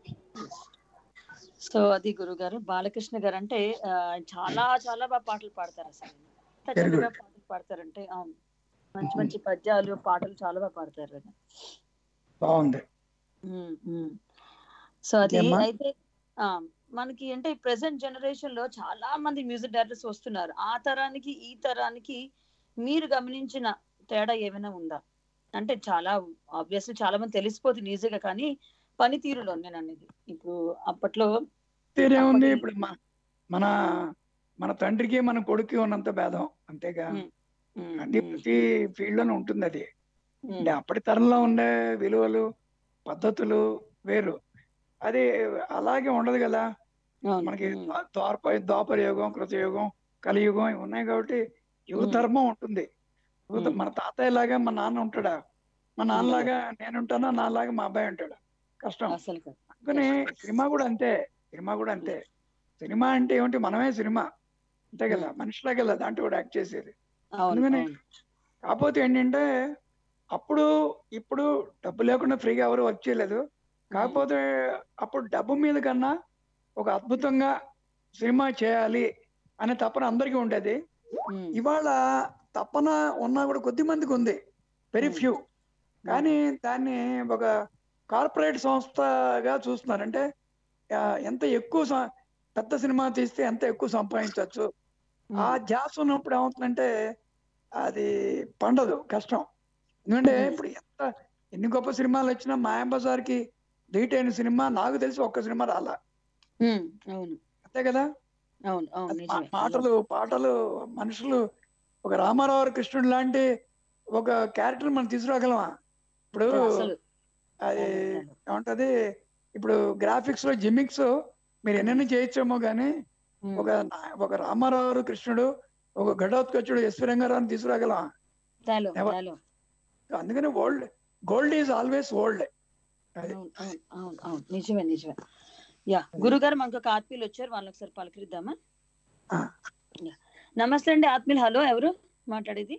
సో అది గురువు గారు బాలకృష్ణ గారు అంటే ఆ, చాలా చాలా బాగా పాటలు పాడతారు అసలు ఎంత Very చక్కగా పాటలు పాడతారంటే అవును మంచి మంచి పద్యాలు పాటలు చాలా బాగా పాడతారు కదా బాగుంది ఉమ్, ఉమ్. సో అది ఇంకేమ్మా? అయితే ఆ, మనకి అంటే ప్రెసెంట్ జనరేషన్ లో చాలా మంది మ్యూజిక్ డైరెక్టర్స్ వస్తున్నారు ఆ తరానికి ఈ తరానికి మీరు గమనించిన తేడా ఏమైనా ఉందా అంటే చాలా ఆబ్వియస్లీ చాలా మంది తెలిసిపోతుంది ఈజీగా కానీ పనితీరులో నేను అనేది ఇప్పుడు అప్పట్లో తీరేముంది అప్పటి- ఇప్పుడు మ- మన మన తండ్రికి మన కొడుకు ఉన్నంత భేదం అంతేగా ఉమ్, ఉమ్, అంటే ఉమ్, ప్రతి ఫీల్డ్ లోనే ఉంటుంది అది ఉమ్, అంటే అప్పటి తరంలో ఉండే విలువలు పద్ధతులు వేరు అది అలాగే ఉండదు కదా అవును, మనకి ఉమ్, ద్వాపర ద్వాపర యుగం కృతయుగం కలియుగం ఇవి ఉన్నాయి కాబట్టి యుగ మ్మ్. ధర్మం ఉంటుంది యుగ- మ్మ్. మన తాతయ్య లాగా మా నాన్న ఉంటాడా మా నాన్నలాగా నేను ఉంటానా నాలాగా మా అబ్బాయి ఉంటాడా కష్టం అసలు కాదు. అందుకని సినిమా కూడా అంతే సినిమా కూడా అంతే సినిమా అంటే ఏమిటి మనమే సినిమా అంతే కదా మనిషిలాగే కదా దాంట్లో కూడా యాక్ట్ చేసేది అవును అందుకని అవును కాకపోతే ఏంటంటే అప్పుడు ఇప్పుడు డబ్బు లేకుండా ఫ్రీగా ఎవరు వర్క్ చేయలేదు కాకపోతే అప్పుడు డబ్బు మీద కన్నా ఒక అద్భుతంగా సినిమా చేయాలి అనే తపన అందరికీ ఉండేది ఉమ్, ఇవాళ తపన ఉన్నా కూడా కొద్ది మందికి ఉంది వెరీ Hmm. ఫ్యూ కానీ దాన్ని ఒక కార్పొరేట్ సంస్థగా చూస్తున్నారు అంటే ఆ, ఎంత ఎక్కువ సం- పెద్ద సినిమా తీస్తే ఎంత ఎక్కువ సంపాదించవచ్చు ఉమ్, ఆ ధ్యాస ఉన్నప్పుడు ఏమవుతుందంటే అది పండదు కష్టం ఎందుకంటే Mhm. ఇప్పుడు ఎంత ఎన్ని గొప్ప సినిమాలు వచ్చినా మాయాంబజార్కి ధీట్ అయిన సినిమా నాకు తెలిసి ఒక్క సినిమా రాలా ఉమ్, అవును అంతే కదా అవును అవును అది మా- నిజమే మాటలు పాటలు మనుషులు ఒక రామారావు కృష్ణుడు లాంటి ఒక క్యారెక్టర్ మనం తీసుకురాగలమా ఇప్పుడు అసలు అది అవును, ఏమంటది ఇప్పుడు గ్రాఫిక్స్ లో జిమిక్స్ మీరు ఎన్నెన్ని చేయొచ్చేమో కానీ ఉమ్, ఒక నా- ఒక రామారావు కృష్ణుడు ఒక ఘటోత్కచుడు ఎస్వి రంగారావు తీసుకురాగలమా చాలు Never. చాలు అందుకని old gold is always old అది అవును అవును అవును అవును నిజమే నిజమే యా గురుగారు మనకు ఒక ఆత్మీయులు వచ్చారు వాళ్ళని ఒకసారి పలకరిద్దామా ఆ. యా. నమస్తే అండి ఆత్మీయులు హలో ఎవరు మాట్లాడేది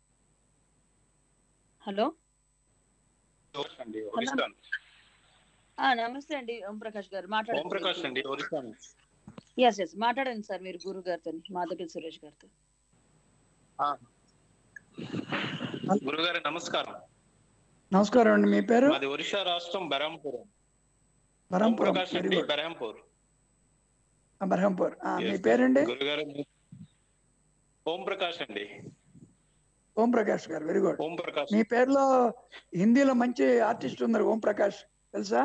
హలో అండి ఒరిస్సా ఆ నమస్తే అండి ఓం ప్రకాష్ గారు ఓం ప్రకాష్ అండి ఒరిస్సా ఎస్ ఎస్ మాట్లాడండి సార్ మీరు గురు గారితో మాధవి సురేష్ గారితో గురుగారు నమస్కారం నమస్కారం అండి మీ పేరు మాది ఒరిస్సా రాష్ట్రం బెరంపూర్ ఓం బరంపురం ప్రకాష్ వెరీ అండి గుడ్ బెరంపూర్ బరంపూర్ ఆ, మీ Yes. పేరండి గురుగారు మీ- ఓం ప్రకాష్ అండి ఓం ప్రకాష్ గారు వెరీ గుడ్ ఓం ప్రకాష్ మీ పేరులో హిందీలో మంచి ఆర్టిస్ట్ ఉన్నారు ఓం ప్రకాష్ తెలుసా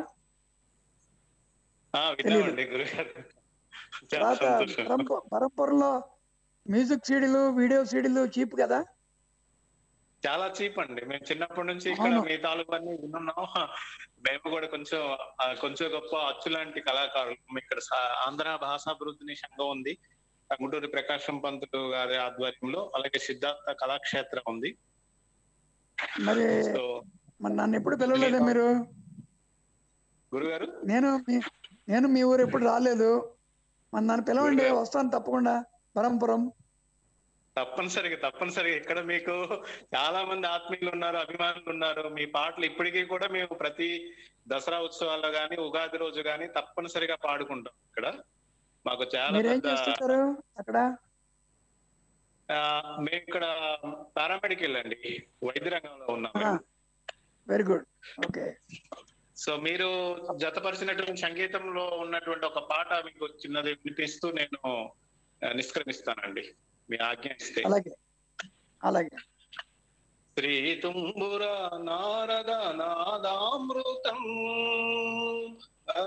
ఆ, విన్నామండి గురుగారు చాలా తర్వాత సంతోషం బరంపు- బరంపురంలో మ్యూజిక్ సీడీలు వీడియో సీడీలు చీప్ కదా చాలా చీప్ అండి మేము చిన్నప్పటి నుంచి ఇక్కడ అవును. మీ తాలూకు అన్ని విన్నాం మేము కూడా కొంచెం ఆ, కొంచెం గొప్ప అచ్చులాంటి కళాకారులు మేము ఇక్కడ సా- ఆంధ్ర భాషాభివృద్ధిని సంఘం ఉంది టంగుటూరి ప్రకాశం పంతులు గారి ఆధ్వర్యంలో అలాగే సిద్ధార్థ కళాక్షేత్రం ఉంది మరి సో మరి నన్ను ఎప్పుడు పిలవలేదే మీరు గురుగారు నేను మీ నేను మీ ఊరు ఎప్పుడు రాలేదు మరి నన్ను పిలవండి గురుగారు. వస్తాను తప్పకుండా పరంపురం తప్పనిసరిగా తప్పనిసరిగా ఇక్కడ మీకు చాలా మంది ఆత్మీయులు ఉన్నారు అభిమానులు ఉన్నారు మీ పాటలు ఇప్పటికీ కూడా మేము ప్రతి దసరా ఉత్సవాల్లో గాని ఉగాది రోజు గాని తప్పనిసరిగా పాడుకుంటాం ఇక్కడ మాకు చాలా మీరేం పెద్ద చేస్తుంటారు అక్కడ ఆ, మేము ఇక్కడ పారామెడికల్ అండి వైద్య రంగంలో ఉన్నాం మేము. వెరీ గుడ్ ఓకే సో మీరు జతపరిచినటువంటి సంగీతంలో ఉన్నటువంటి ఒక పాట మీకు చిన్నది వినిపిస్తూ నేను ఆ, నిష్క్రమిస్తానండి మీ ఆజ్ఞ ఇస్తే అలాగే అలాగే శ్రీ తుంబుర నారద నాదామృతం ఆ,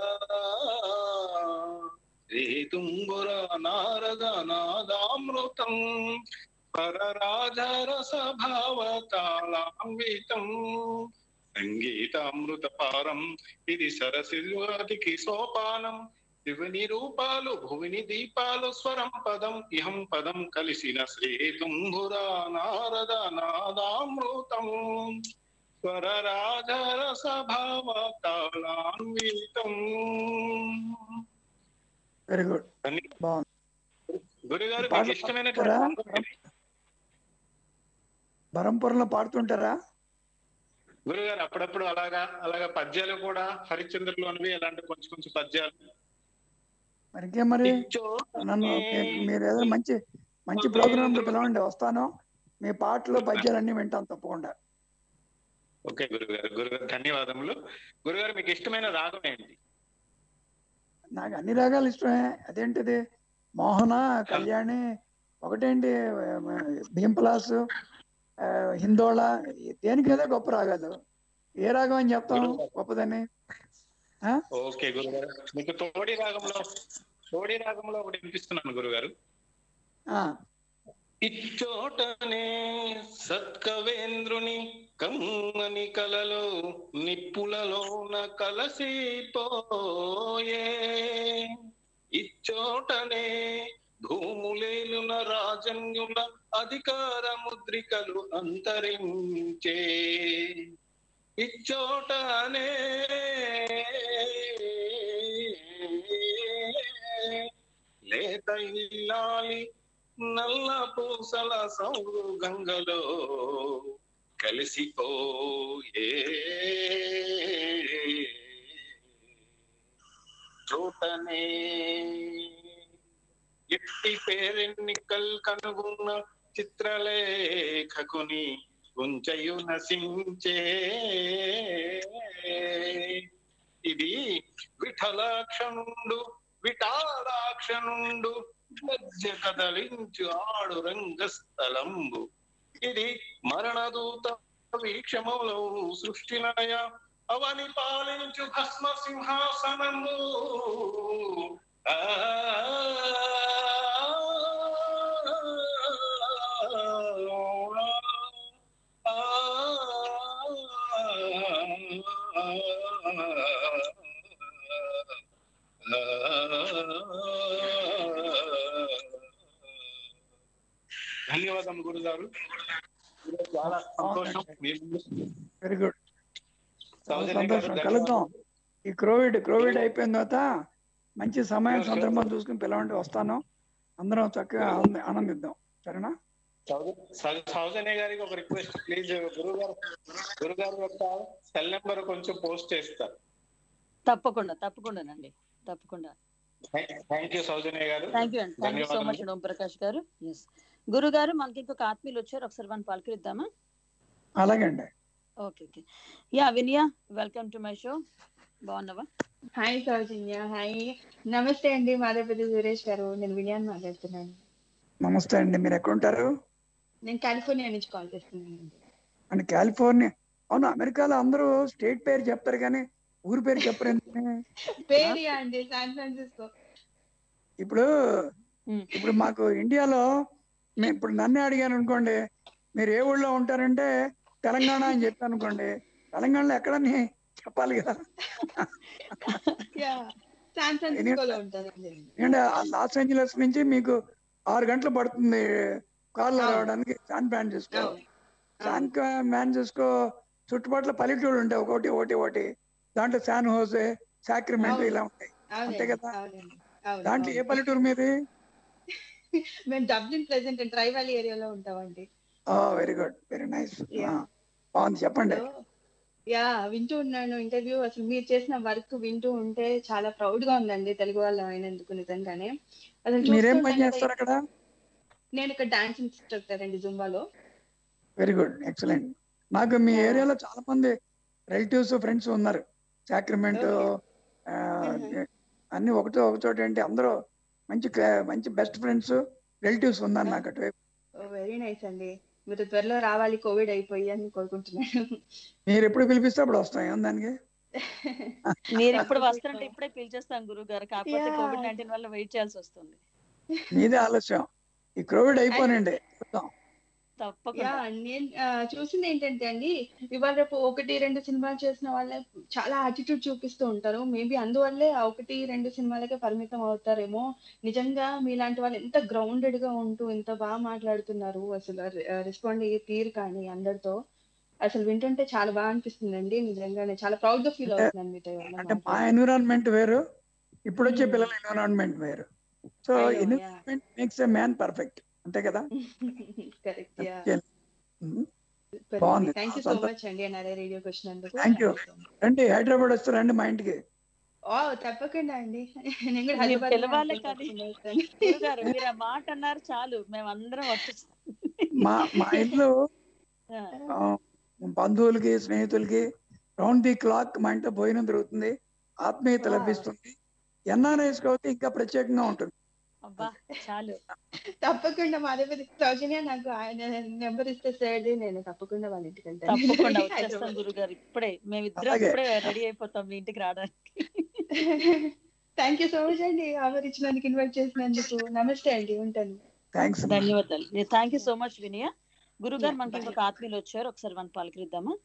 శ్రీ తుంబుర నారద నాదామృతం పరరాజరస భావతాళాన్వితం సంగీతామృత పారం ఇది సరసికి సోపానం శివుని రూపాలు భువిని దీపాలు స్వరం పదం ఇహం పదం కలిసిన శ్రీ తుంబురా నారద నాదామృతం స్వర రాజరస భావ తాళాన్వితం వెరీ గుడ్ ధన్య- బాగుంది గురుగారు పాట మీకు ఇష్టమైనటువంటి పాడతారా? పాట ఏది? బరంపురంలో పాడుతుంటారా గురుగారు అప్పుడప్పుడు అలాగా అలాగా పద్యాలు కూడా హరిశ్చంద్రలోనివి అలాంటి కొంచెం కొంచెం పద్యాలు మరి ఇంకేం మరి నన్ను మీ- మీరు ఏదో మంచి మంచి ప్రోగ్రామ్ పిలవండి వస్తాను మీ పాటలు పద్యాలు అన్ని వింటాను తప్పకుండా ఓకే గురుగారు గురుగారు ధన్యవాదములు గురుగారు మీకు ఇష్టమైన రాగం ఏంటి నాకు అన్ని రాగాలు ఇష్టమే అదేంటిది మోహన కళ్యాణి ఒకటేంటి భీంపలాస్ ఆ, హిందోళ దేనికి అదే గొప్ప రాగాలు ఏ రాగం అని చెప్తాం గొప్పదని ఆ? ఓకే గురుగారు మీకు తోడి రాగంలో తోడి రాగంలో ఒకటి వినిపిస్తున్నాను గురుగారు ఆ, ఇచ్చోటనే సత్కవేంద్రుని కమ్మని కలలో నిప్పులలోన కలసిపోయే ఇచ్చోటనే భూములేలున రాజన్యుల అధికార ముద్రికలు అంతరించే ఇచ్చోటనే లేత ఇల్లాలి నల్ల పూసల సౌరు గంగలో కలిసిపోయే చోటనే ఎట్టి పేరెన్నికల్ కనుగొన్న చిత్రలేఖకుని గుంజయు నశించే ఇది విఠలాక్షణుండు విఠాలాక్షణుండు మధ్య కదలించు ఆడు రంగస్థలంబు ఇది మరణదూత వీక్షములో సృష్టిలయ అవని పాలించు భస్మ సింహాసనము ఆ ధన్యవాదం గురుగారు చాలా సంతోషం వెరీ గుడ్ చాలా సౌజన్య గారు సంతోషం కలుద్దాం ఈ కోవిడ్ కోవిడ్ అయిపోయిన తర్వాత మంచి సమయం Sure, sure. సందర్భం చూసుకుని పిలవండి వస్తాను అందరం చక్కగా ఆనంద- ఆనందిద్దాం సరేనా సౌజ- సౌజన్య గారికి ఒక రిక్వెస్ట్ ప్లీజ్ గురుగారు గురుగారు యొక్క సెల్ నెంబర్ కొంచెం పోస్ట్ చేస్తారు తప్పకుండా తప్పకుండానండి తప్పకుండా థ్యాంక్ యూ సౌజన్య గారు థ్యాంక్ యూ అండి థ్యాంక్ యూ సో మచ్ ధన్యవాదాలు. ఓం ప్రకాష్ గారు ఎస్ గురు గారు మనకి ఇంకొక ఆత్మీయులు వచ్చారు ఒకసారి మనం పలకరిద్దామా అలాగే అండి ఓకే ఓకే యా వినియా వెల్కమ్ టు మై షో బాగున్నావా హాయ్ సౌజన్య హాయ్ నమస్తే అండి మాధవపతి సురేష్ గారు నేను వినయాన్ మాట్లాడుతున్నాను నమస్తే అండి మీరు ఎక్కడుంటారు నేను కాలిఫోర్నియా నుంచి కాల్ చేస్తున్నాను అండ్ కాలిఫోర్నియా అవును అమెరికాలో అందరూ స్టేట్ పేరు చెప్తారు కానీ ఊరి పేరు చెప్పరు ఎందుకని? పేరియా అండి శాన్ ఫ్రాన్సిస్కో ఇప్పుడు ఇప్పుడు మాకు ఇండియాలో మేము ఇప్పుడు నన్నే అడిగాను అనుకోండి మీరు ఏ ఊళ్ళో ఉంటారంటే తెలంగాణ అని చెప్పి అనుకోండి తెలంగాణలో ఎక్కడని చెప్పాలి కదా యా శాన్ ఫ్రాన్సిస్కోలో ఉంటానండి ఎందుకంటే ఆ లాస్ ఏంజలస్ నుంచి మీకు ఆరు గంటలు పడుతుంది కార్లో అవును. రావడానికి శాన్ ఫ్రాన్సిస్కో అవును శాన్ ఫ్రాన్సిస్కో చుట్టుపక్కల పల్లెటూళ్ళు ఉంటాయి ఒకటి ఒకటి ఒకటి దాంట్లో శాన్ హోసే సాక్రిమెంట్ అవును. ఇలా ఉంటాయి అంతే అవునండి కదా అవునండి అవును దాంట్లో ఏ అవును. పల్లెటూరు మీది మేము డబ్లిన్ ప్రెసెంట్ ట్రై వ్యాలీ ఏరియాలో ఉంటామండి very good very nice Yeah. బాగుంది చెప్పండి So, యా వింటూ ఉన్నాను ఇంటర్వ్యూ అసలు మీరు చేసిన వర్క్ వింటూ ఉంటే చాలా ప్రౌడ్ గా ఉందండి తెలుగు వాళ్ళు అయినందుకు నిజంగానే అసలు మీరేం చూస్తూ పని ఉంటాం కదా, చేస్తారు అక్కడ నేను ఇక్కడ డాన్స్ ఇన్స్ట్రక్టర్ అండి జుంబాలో వెరీ గుడ్ ఎక్సలెంట్ నాకు మీ Yeah. ఏరియాలో చాలా మంది రిలేటివ్స్ ఫ్రెండ్స్ ఉన్నారు సాక్రిమెంట్ Mhm. అన్ని ఒకటో ఒకచోట ఏంటి అందరూ మంచి cla- మంచి బెస్ట్ ఫ్రెండ్స్ రిలేటివ్స్ ఉన్నారు నాకు అటువైపు వెరీ నైస్ అండి మీరు త్వరలో రావాలి కోవిడ్ అయిపోయి అని కోరుకుంటున్నాను మీరు ఎప్పుడు పిలిపిస్తే అప్పుడు వస్తాం ఏం దానికి మీరు ఇప్పుడు వస్తారంటే ఇప్పుడే పిలిచేస్తాం గురువు గారు కాకపోతే Yeah. కోవిడ్ నైన్టీన్ వల్ల వెయిట్ చేయాల్సి వస్తుంది మీదే ఆలస్యం ఈ కోవిడ్ అయిపోనండి చూద్దాం. యా తప్పకుండా నేను ఆ, చూసింది ఏంటంటే అండి ఇవాళ రేపు ఒకటి రెండు సినిమాలు చేసిన వాళ్ళే చాలా యాటిట్యూడ్ చూపిస్తూ ఉంటారు మేబీ అందువల్లే ఆ ఒకటి రెండు సినిమాలకే పరిమితం అవుతారేమో నిజంగా మీలాంటి వాళ్ళు ఎంత గ్రౌండెడ్ గా ఉంటూ ఎంత బాగా మాట్లాడుతున్నారు అసలు రెస్పాండ్ అయ్యే తీరు కానీ అందరితో అసలు వింటుంటే చాలా బాగా అనిపిస్తుందండి నిజంగానే చాలా ప్రౌడ్ గా ఫీల్ అంటే- అవుతున్నాను మీతో ఇవాళ అంటే మా మాట్లాడి. ఎన్విరాన్మెంట్ వేరు ఇప్పుడు వచ్చే Hmm. పిల్లల ఎన్విరాన్మెంట్ వేరు so I know, yeah. Environment makes a man perfect అంతే కదా కరెక్ట్ యా Hmm. సూపర్ బాగుంది. థ్యాంక్ యూ సో సంతోషం. మచ్ అండి ఎన్ఆర్ఐ రేడియోకి వచ్చినందుకు Thank you. రండి హైదరాబాద్ వస్తారండి మా ఇంటికి ఓ తప్పకుండా అండి నేను కూడా మీరు హైదరాబాద్ పిలవాలి కానీ గురువు గారు మీరు ఆ మాట అన్నారు చాలు మేమందరం వచ్చేస్తాం మా మా ఇల్లు ఆ, ఆ, బంధువులకి స్నేహితులకి రౌండ్ ది క్లాక్ మా ఇంట్లో భోజనం దొరుకుతుంది ఆత్మీయత Wow. లభిస్తుంది ఎన్ఆర్ఐస్ అయితే ఇంకా ప్రత్యేకంగా ఉంటుంది అబ్బా చాలు తప్పకుండా మాధవపతి సౌజన్య నాకు ఆయన నెంబర్ ఇస్తే సార్ నేను తప్పకుండా వాళ్ళ ఇంటికి వెళ్తాను తప్పకుండా వచ్చేస్తాం గురువు గారు ఇప్పుడే మేమిద్దరం అలాగే. ఇప్పుడే రెడీ అయిపోతాం మీ ఇంటికి రావడానికి థ్యాంక్ యూ సో మచ్ అండి ఆఫర్ ఇచ్చినందుకు ఇన్వైట్ చేసినందుకు నమస్తే అండి ఉంటాను థ్యాంక్స్ ధన్యవాదాలు థ్యాంక్ యూ సో మచ్ వినయ గురువు గారు మనకి ఇంకొక ఆత్మీయులు వచ్చారు ఒకసారి మనం పలకరిద్దామా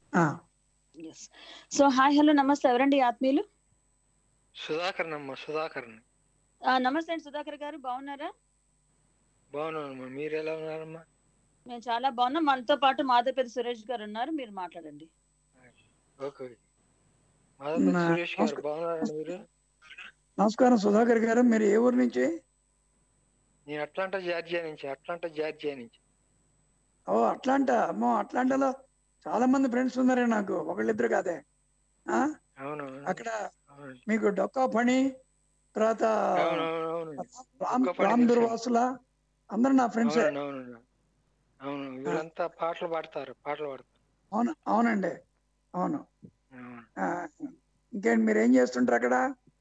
ఎస్ సో హాయ్ హలో నమస్తే ఎవరండి ఈ ఆత్మీయులు సుధాకర్ అమ్మ సుధాకర్ ఆ, నమస్తే అండి సుధాకర్ గారు బాగున్నారా బాగున్నానమ్మా మీరు ఎలా ఉన్నారమ్మా మేము చాలా బాగున్నాం మనతో పాటు మాధవపతి సురేష్ గారు ఉన్నారు మీరు మాట్లాడండి ఓకే మాధవ నా- సురేష్ గారు నమస్కారం. బాగున్నారండి మీరు నమస్కారం సుధాకర్ గారు మీరు ఏ ఊరు నుంచి నేను అట్లాంటా జార్జియా నుంచి అట్లాంటా జార్జియా నుంచి ఓ అట్లాంటా అమ్మో అట్లాంటాలో చాలా మంది ఫ్రెండ్స్ ఉన్నారే నాకు ఒకళ్ళిద్దరు కాదే ఆ అవును అక్కడ అవును మీకు డొక్కా పని తర్వాత అవును అవును రామ్ డొక్కా పని రామ్ తెలుసు. దుర్వాసుల అందరు నా ఫ్రెండ్సే అవును అవును అవును వీళ్ళంతా పాటలు పాడతారు పాటలు పాడతారు అవును అవునండి అవును అవును. ఆ, ఇంకేంటి మీరు ఏం చేస్తుంటారు అక్కడ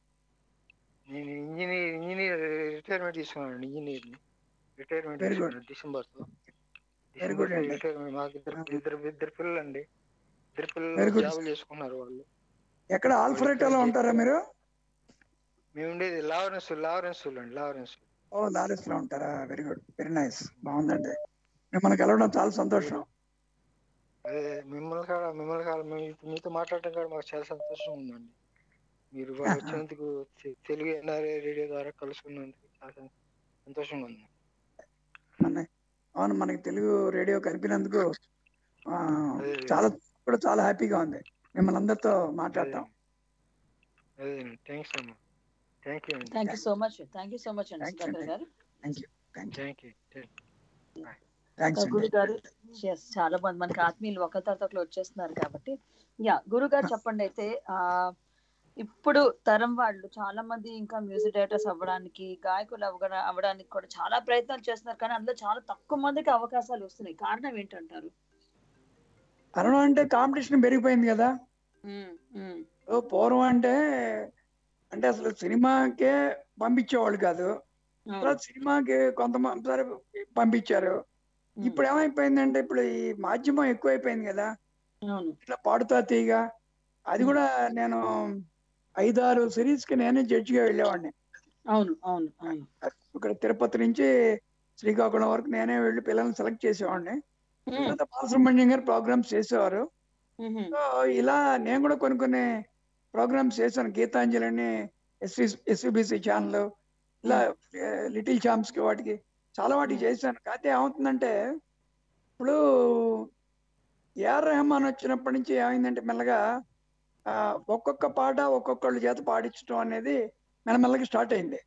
నేను ఇంజనీర్ ఇంజనీర్ రిటైర్మెంట్ తీసుకున్నాను ఇంజనీర్ రిటైర్మెంట్ Very good. తీసుకున్నాను డిసెంబర్ లో Very good డిసెంబర్ అండి. రిటైర్మెంట్ మాకు ఇద్దరు ఇద్దరు ఇద్దరు పిల్లలు అండి ఇద్దరు Very పిల్లలు good. జాబులు చేసుకున్నారు వాళ్ళు ఎక్కడ ఆల్ఫరెటోలో ఉంటారా మీరు మేము ఉండేది లావరెన్స్ లావరెన్స్ అండి లావరెన్స్ ఓ లారెస్ లో ఉంటారా వెరీ గుడ్ వెరీ నైస్ బాగుందండి మిమ్మల్ని కలవడం చాలా సంతోషం అదే మిమ్మల్ని కాడ మిమ్మల్ని కాడ మీ- మీతో మాట్లాడటం కూడా మాకు చాలా సంతోషంగా ఉందండి మీరు వాళ్ళు వచ్చినందుకు తె- తెలుగు ఎన్ఆర్ఏ రేడియో ద్వారా కలుసుకున్నందుకు చాలా సం- సంతోషంగా ఉంది మన అవును మనకి తెలుగు రేడియో కలిపినందుకు ఆ, అదే. చాలా కూడా చాలా హ్యాపీగా ఉంది మిమ్మల్ని అందరితో మాట్లాడతాం అదే థ్యాంక్స్ అమ్మా థ్యాంక్ యూ అండి thank you so much thank you so much అండి Thank you సుధాకర్ అండి. గారు thank you thank you thank you thanks Guru అండి గారు yes, చాలా మంది మనకి ఆత్మీయులు ఒక తర్వాత ఒకరు వచ్చేస్తున్నారు కాబట్టి యా గురు గారు చెప్పండి అయితే ఆ ఇప్పుడు తరం వాళ్ళు చాలా మంది ఇంకా మ్యూజిక్ డైరెక్టర్స్ అవ్వడానికి గాయకులు అవ్వడ అవ్వడానికి కూడా చాలా ప్రయత్నాలు చేస్తున్నారు కానీ అందులో చాలా తక్కువ మందికి అవకాశాలు వస్తున్నాయి కారణం ఏంటంటారు కరోనా అంటే కాంపిటీషన్ పెరిగిపోయింది కదా ఉమ్, ఉమ్, ఓ పూర్వం అంటే అంటే అసలు సినిమాకే పంపించేవాళ్ళు కాదు అవును, తర్వాత సినిమాకి కొంతమంది సరే పంపించారు ఉమ్, ఇప్పుడు ఏమైపోయిందంటే ఇప్పుడు ఈ మాధ్యమం ఎక్కువైపోయింది కదా అవును ఇట్లా పాడుతా తీగ అది కూడా నేను ఐదారు సిరీస్ కి నేనే జడ్జిగా వెళ్ళేవాడిని అవును అవును అవును ఇక్కడ తిరుపతి నుంచి శ్రీకాకుళం వరకు నేనే వెళ్ళి పిల్లల్ని సెలెక్ట్ చేసేవాడిని తర్వాత బాలసుబ్రహ్మణ్యం గారు ప్రోగ్రామ్స్ చేసేవారు సో ఇలా నేను కూడా కొన్ని కొన్ని ప్రోగ్రామ్స్ చేశాను గీతాంజలి అని ఎస్వి ఎస్విబిసి ఛానల్ ఇలా లిటిల్ ఛాంప్స్ కి వాటికి చాలా వాటికి చేశాను కాకపోతే ఏమవుతుందంటే ఇప్పుడు ఏఆర్ రెహమాన్ వచ్చినప్పటి నుంచి ఏమైందంటే మెల్లగా ఆ, ఒక్కొక్క పాట ఒక్కొక్కళ్ళ చేత పాడించడం అనేది మెల్లమెల్లగా స్టార్ట్ అయింది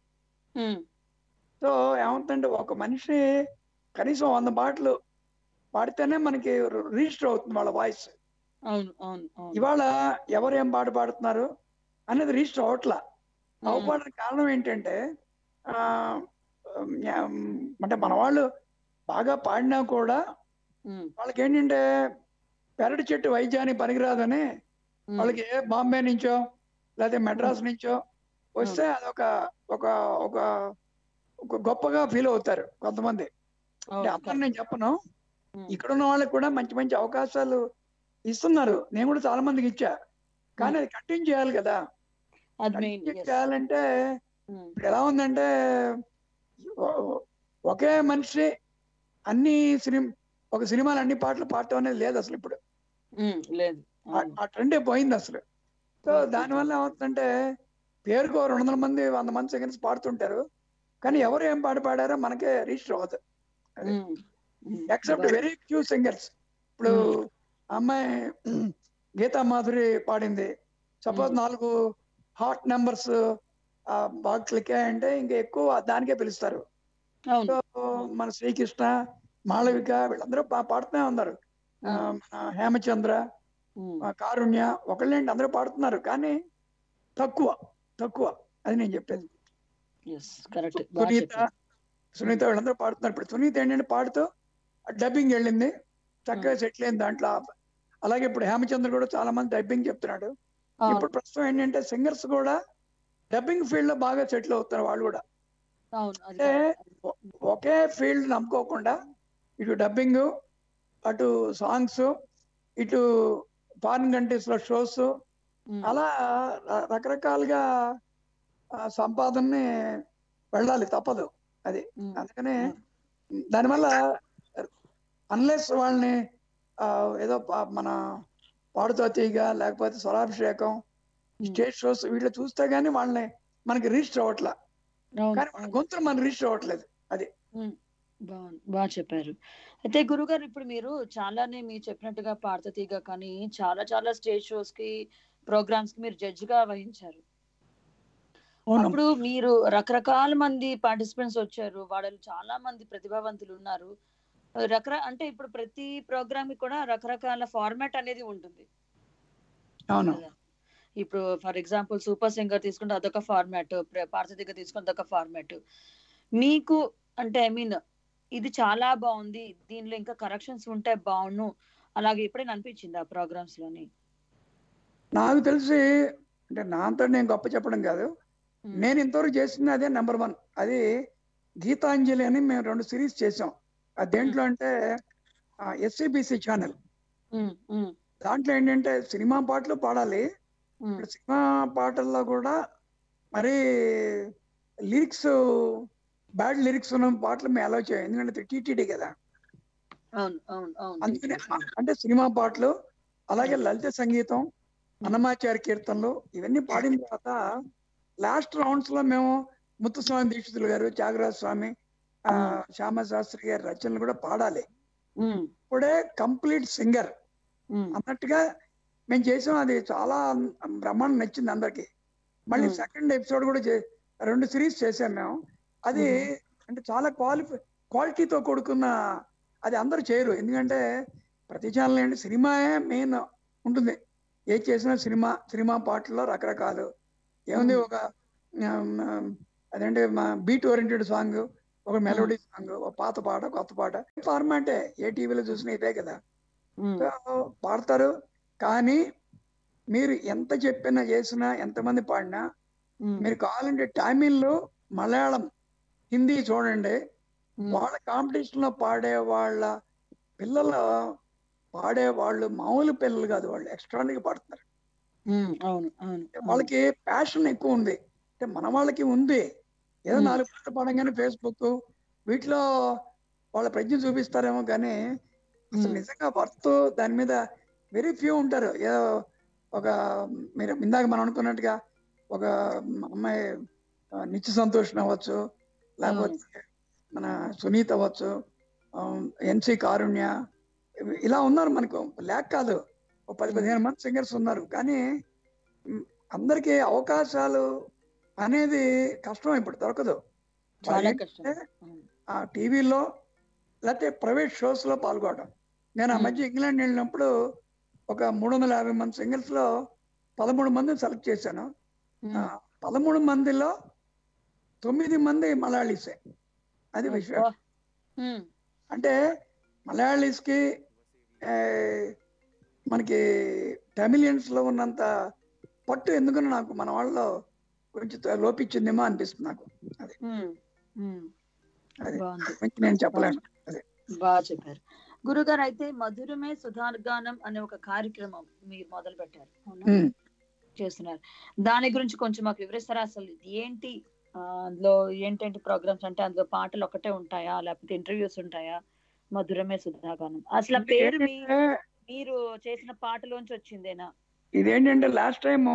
సో ఏమవుతుందంటే ఒక మనిషి కనీసం వంద పాటలు పాడితేనే మనకి రిజిస్టర్ అవుతుంది వాళ్ళ వాయిస్ అవును అవును అవును ఇవాళ ఎవరు ఏం పాట పాడుతున్నారు అనేది రిజిస్టర్ అవట్లా అవ్వడానికి కారణం ఏంటంటే ఆ, ఉమ్, అంటే మన వాళ్ళు బాగా పాడినా కూడా ఉమ్, వాళ్ళకి ఏంటంటే పెరటి చెట్టు వైద్యానికి పనికిరాదని ఉమ్, వాళ్ళకి ఏ బాంబే నుంచో లేకపోతే మెడ్రాస్ నుంచో వస్తే అదొక ఒక ఒక ఒక గొప్పగా ఫీల్ అవుతారు కొంతమంది అంటే అవును, అందరూ నేను చెప్పను ఉమ్, ఇక్కడ ఉన్న వాళ్ళకి కూడా మంచి మంచి అవకాశాలు ఇస్తున్నారు నేను కూడా చాలా మందికి ఇచ్చా కానీ అది కంటిన్యూ చేయాలి కదా అది మెయిన్ కంటిన్యూ చేయాలంటే ఇప్పుడు ఎలా ఉందంటే ఒ- ఒకే మనిషి అన్ని సినిమా ఒక సినిమాలు అన్ని పాటలు పాడటం అనేది లేదు అసలు ఇప్పుడు లేదు ఆ- ఆ ట్రెండే పోయింది అసలు సో దానివల్ల ఏమవుతుందంటే పేరుకు ఓ రెండు వందల మంది వంద మంది సెకండ్స్ పాడుతుంటారు కానీ ఎవరు ఏం పాట పాడారో మనకే రిజిస్టర్ అవ్వదు ఎక్సెప్ట్ వెరీ ఫ్యూ సింగర్స్ ఇప్పుడు అమ్మాయి గీతా మాధురి పాడింది సపోజ్ నాలుగు హాట్ నెంబర్స్ బాగా క్లిక్ అయ్యాయంటే ఇంకా ఎక్కువ దానికే పిలుస్తారు సో మన శ్రీకృష్ణ మాళవిక వీళ్ళందరూ పా- పాడుతూనే ఉన్నారు ఆ, మన హేమచంద్ర ఆ, కారుణ్య ఒకళ్ళేంటి అందరూ పాడుతున్నారు కానీ తక్కువ తక్కువ అది నేను చెప్పేది కరెక్ట్ సునీత సునీత వీళ్ళందరూ పాడుతున్నారు ఇప్పుడు సునీత ఏంటంటే పాడుతూ డబ్బింగ్ వెళ్ళింది చక్కగా సెటిల్ అయింది దాంట్లో అలాగే ఇప్పుడు హేమచంద్ర కూడా చాలా మంది డబ్బింగ్ చెప్తున్నాడు ఇప్పుడు ప్రస్తుతం ఏంటంటే సింగర్స్ కూడా డబ్బింగ్ ఫీల్డ్ లో బాగా సెటిల్ అవుతున్నారు వాళ్ళు కూడా అవును అది అంటే ఒ- ఒకే ఫీల్డ్ నమ్ముకోకుండా ఇటు డబ్బింగ్ అటు సాంగ్స్ ఇటు ఫారిన్ కంట్రీస్ లో షోస్ అలా ర- రకరకాలుగా ఆ, సంపాదనని వెళ్ళాలి తప్పదు అది అందుకనే దానివల్ల అన్లెస్ వాళ్ళని ఆ, ఏదో పా- మన పాడుతో తీగ లేకపోతే స్వరాభిషేకం స్టేజ్ షోస్ వీళ్ళు చూస్తే గానీ వాళ్ళని మనకి రిజిస్టర్ అవ్వట్లా కానీ వాళ్ళ గొంతులు మనకి రిజిస్టర్ అవ్వట్లేదు అది బాగుంది బాగా చెప్పారు అయితే గురుగారు ఇప్పుడు మీరు చాలానే మీరు చెప్పినట్టుగా పాడతీగా కానీ చాలా చాలా స్టేజ్ షోస్ కి ప్రోగ్రామ్స్ కి మీరు జడ్జ్ గా వహించారు అవును. అప్పుడు మీరు రకరకాల మంది పార్టిసిపెంట్స్ వచ్చారు వాళ్ళలో చాలా మంది ప్రతిభావంతులు ఉన్నారు రకర అంటే ఇప్పుడు ప్రతి ప్రోగ్రామ్ కి కూడా రకరకాల ఫార్మాట్ అనేది ఉంటుంది అవును ఇప్పుడు ఫర్ ఎగ్జాంపుల్ సూపర్ సింగర్ తీసుకుంటే అదొక ఫార్మాట్ పార్తదిగా తీసుకుంటే అదొక ఫార్మాట్ మీకు అంటే ఐ మీన్ ఇది చాలా బాగుంది దీనిలో ఇంకా కరెక్షన్స్ ఉంటే బాగుండు అలాగే ఎప్పుడైనా అనిపించింది ఆ ప్రోగ్రామ్స్ లోని నాకు తెలిసి అంటే నా అంతా నేను గొప్ప చెప్పడం కాదు నేను ఇంతవరకు చేసింది అదే నెంబర్ వన్ అది గీతాంజలి అని మేము రెండు సిరీస్ చేసాం అది దేంట్లో అంటే ఎస్సీబీసీ ఛానల్ దాంట్లో ఏంటంటే సినిమా పాటలు పాడాలి ఇప్పుడు సినిమా పాటల్లో కూడా మరి లిరిక్స్ బ్యాడ్ లిరిక్స్ ఉన్న పాటలు మేము అలౌ చేయం ఎందుకంటే టీటీడీ కదా అవును అవును అవును అందుకనే అ- అంటే సినిమా పాటలు అలాగే లలిత సంగీతం అన్నమాచారి కీర్తనలు ఇవన్నీ పాడిన తర్వాత లాస్ట్ రౌండ్స్ లో మేము ముత్తుస్వామి దీక్షితులు గారు త్యాగరాజ స్వామి ఆ, శ్యామ శాస్త్రి గారి రచనలు కూడా పాడాలి ఇప్పుడే కంప్లీట్ సింగర్ అన్నట్టుగా మేము చేసాం అది చాలా బ్రహ్మాండం నచ్చింది అందరికి మళ్ళీ మ్మ్. సెకండ్ ఎపిసోడ్ కూడా చే- రెండు సిరీస్ చేసాం మేము అది అంటే చాలా క్వాలిఫై క్వాలిటీతో కూడుకున్న అది అందరూ చేయరు ఎందుకంటే ప్రతి ఛానల్ ఏంటి సినిమాయే మెయిన్ ఉంటుంది ఏ చేసినా సినిమా సినిమా పాటల్లో రకరకాలు ఏముంది ఒక ఆమ్, అదేంటి మా బీట్ ఓరియంటెడ్ సాంగ్ ఒక మెలోడీ సాంగ్ ఒక పాత పాట కొత్త పాట ఫార్మాటే ఏ టీవీలో చూసినా ఇదే కదా సో పాడతారు కానీ మీరు ఎంత చెప్పినా చేసినా ఎంతమంది పాడినా మీరు కావాలంటే తమిళ్లో మలయాళం హిందీ చూడండి వాళ్ళ కాంపిటీషన్ లో పాడే వాళ్ళ పిల్లలు పాడే వాళ్ళు మామూలు పిల్లలు కాదు వాళ్ళు ఎక్స్ట్రాడినరీ పాడుతున్నారు అవును అవును వాళ్ళకి ప్యాషన్ ఎక్కువ ఉంది అంటే మన వాళ్ళకి ఉంది ఏదో మ్మ్. నాలుగు పాటలు పాడంగానే ఫేస్బుక్ వీటిలో వాళ్ళ ప్రజ్ఞ చూపిస్తారేమో కానీ అసలు మ్మ్. నిజంగా వర్త్ దాని మీద వెరీ ఫ్యూ ఉంటారు ఏదో ఒక మీరు ఇందాక మనం అనుకున్నట్టుగా ఒక అమ్మాయి ఆ, నిత్య సంతోషం అవ్వచ్చు లేకపోతే మన సునీత అవ్వచ్చు ఎన్సి కారుణ్య ఇవి- ఇలా ఉన్నారు మనకు లేక కాదు ఒక పది పదిహేను మంది సింగర్స్ ఉన్నారు కానీ మ్, అందరికీ అవకాశాలు అనేది కష్టం ఇప్పుడు దొరకదు చాలా వాళ్ళు కష్టం ఏంటంటే ఆ టీవీలో లేకపోతే ప్రైవేట్ షోస్ లో పాల్గొనడం నేను ఆ మ్మ్. మధ్య ఇంగ్లాండ్ వెళ్ళినప్పుడు ఒక మూడు వందల యాభై మంది సింగర్స్ లో పదమూడు మందిని సెలెక్ట్ చేశాను ఆ, మ్మ్. పదమూడు మందిలో తొమ్మిది మంది మలయాళీసే అది విషయం అబ్బా. మ్మ్. అంటే మలయాళీస్ కి ఏ, మనకి టమిలియన్స్ లో ఉన్నంత పట్టు ఎందుకని నాకు మన వాళ్ళలో కొంచెం లోపించిందేమో అనిపిస్తుంది నాకు అది మ్మ్. మ్మ్. అది బాగుంది కొంచెం నేను చెప్పలేను అదే బాగా చెప్పారు గురుగారు అయితే మధురమే సుధార్గానం అనే ఒక కార్యక్రమం మీరు మొదలు పెట్టారు అవునా? ఉమ్. చేస్తున్నారు దాని గురించి కొంచెం మాకు వివరిస్తారా అసలు ఇది ఏంటి ఆ, అందులో ఏంటంటి ప్రోగ్రామ్స్ అంటే అందులో పాటలు ఒకటే ఉంటాయా లేకపోతే ఇంటర్వ్యూస్ ఉంటాయా మధురమే సుధాగానం అసలు ఆ పేరు మీ ఏంటంటే మీరు చేసిన పాటలోంచి వచ్చిందేనా ఇదేంటంటే లాస్ట్ టైం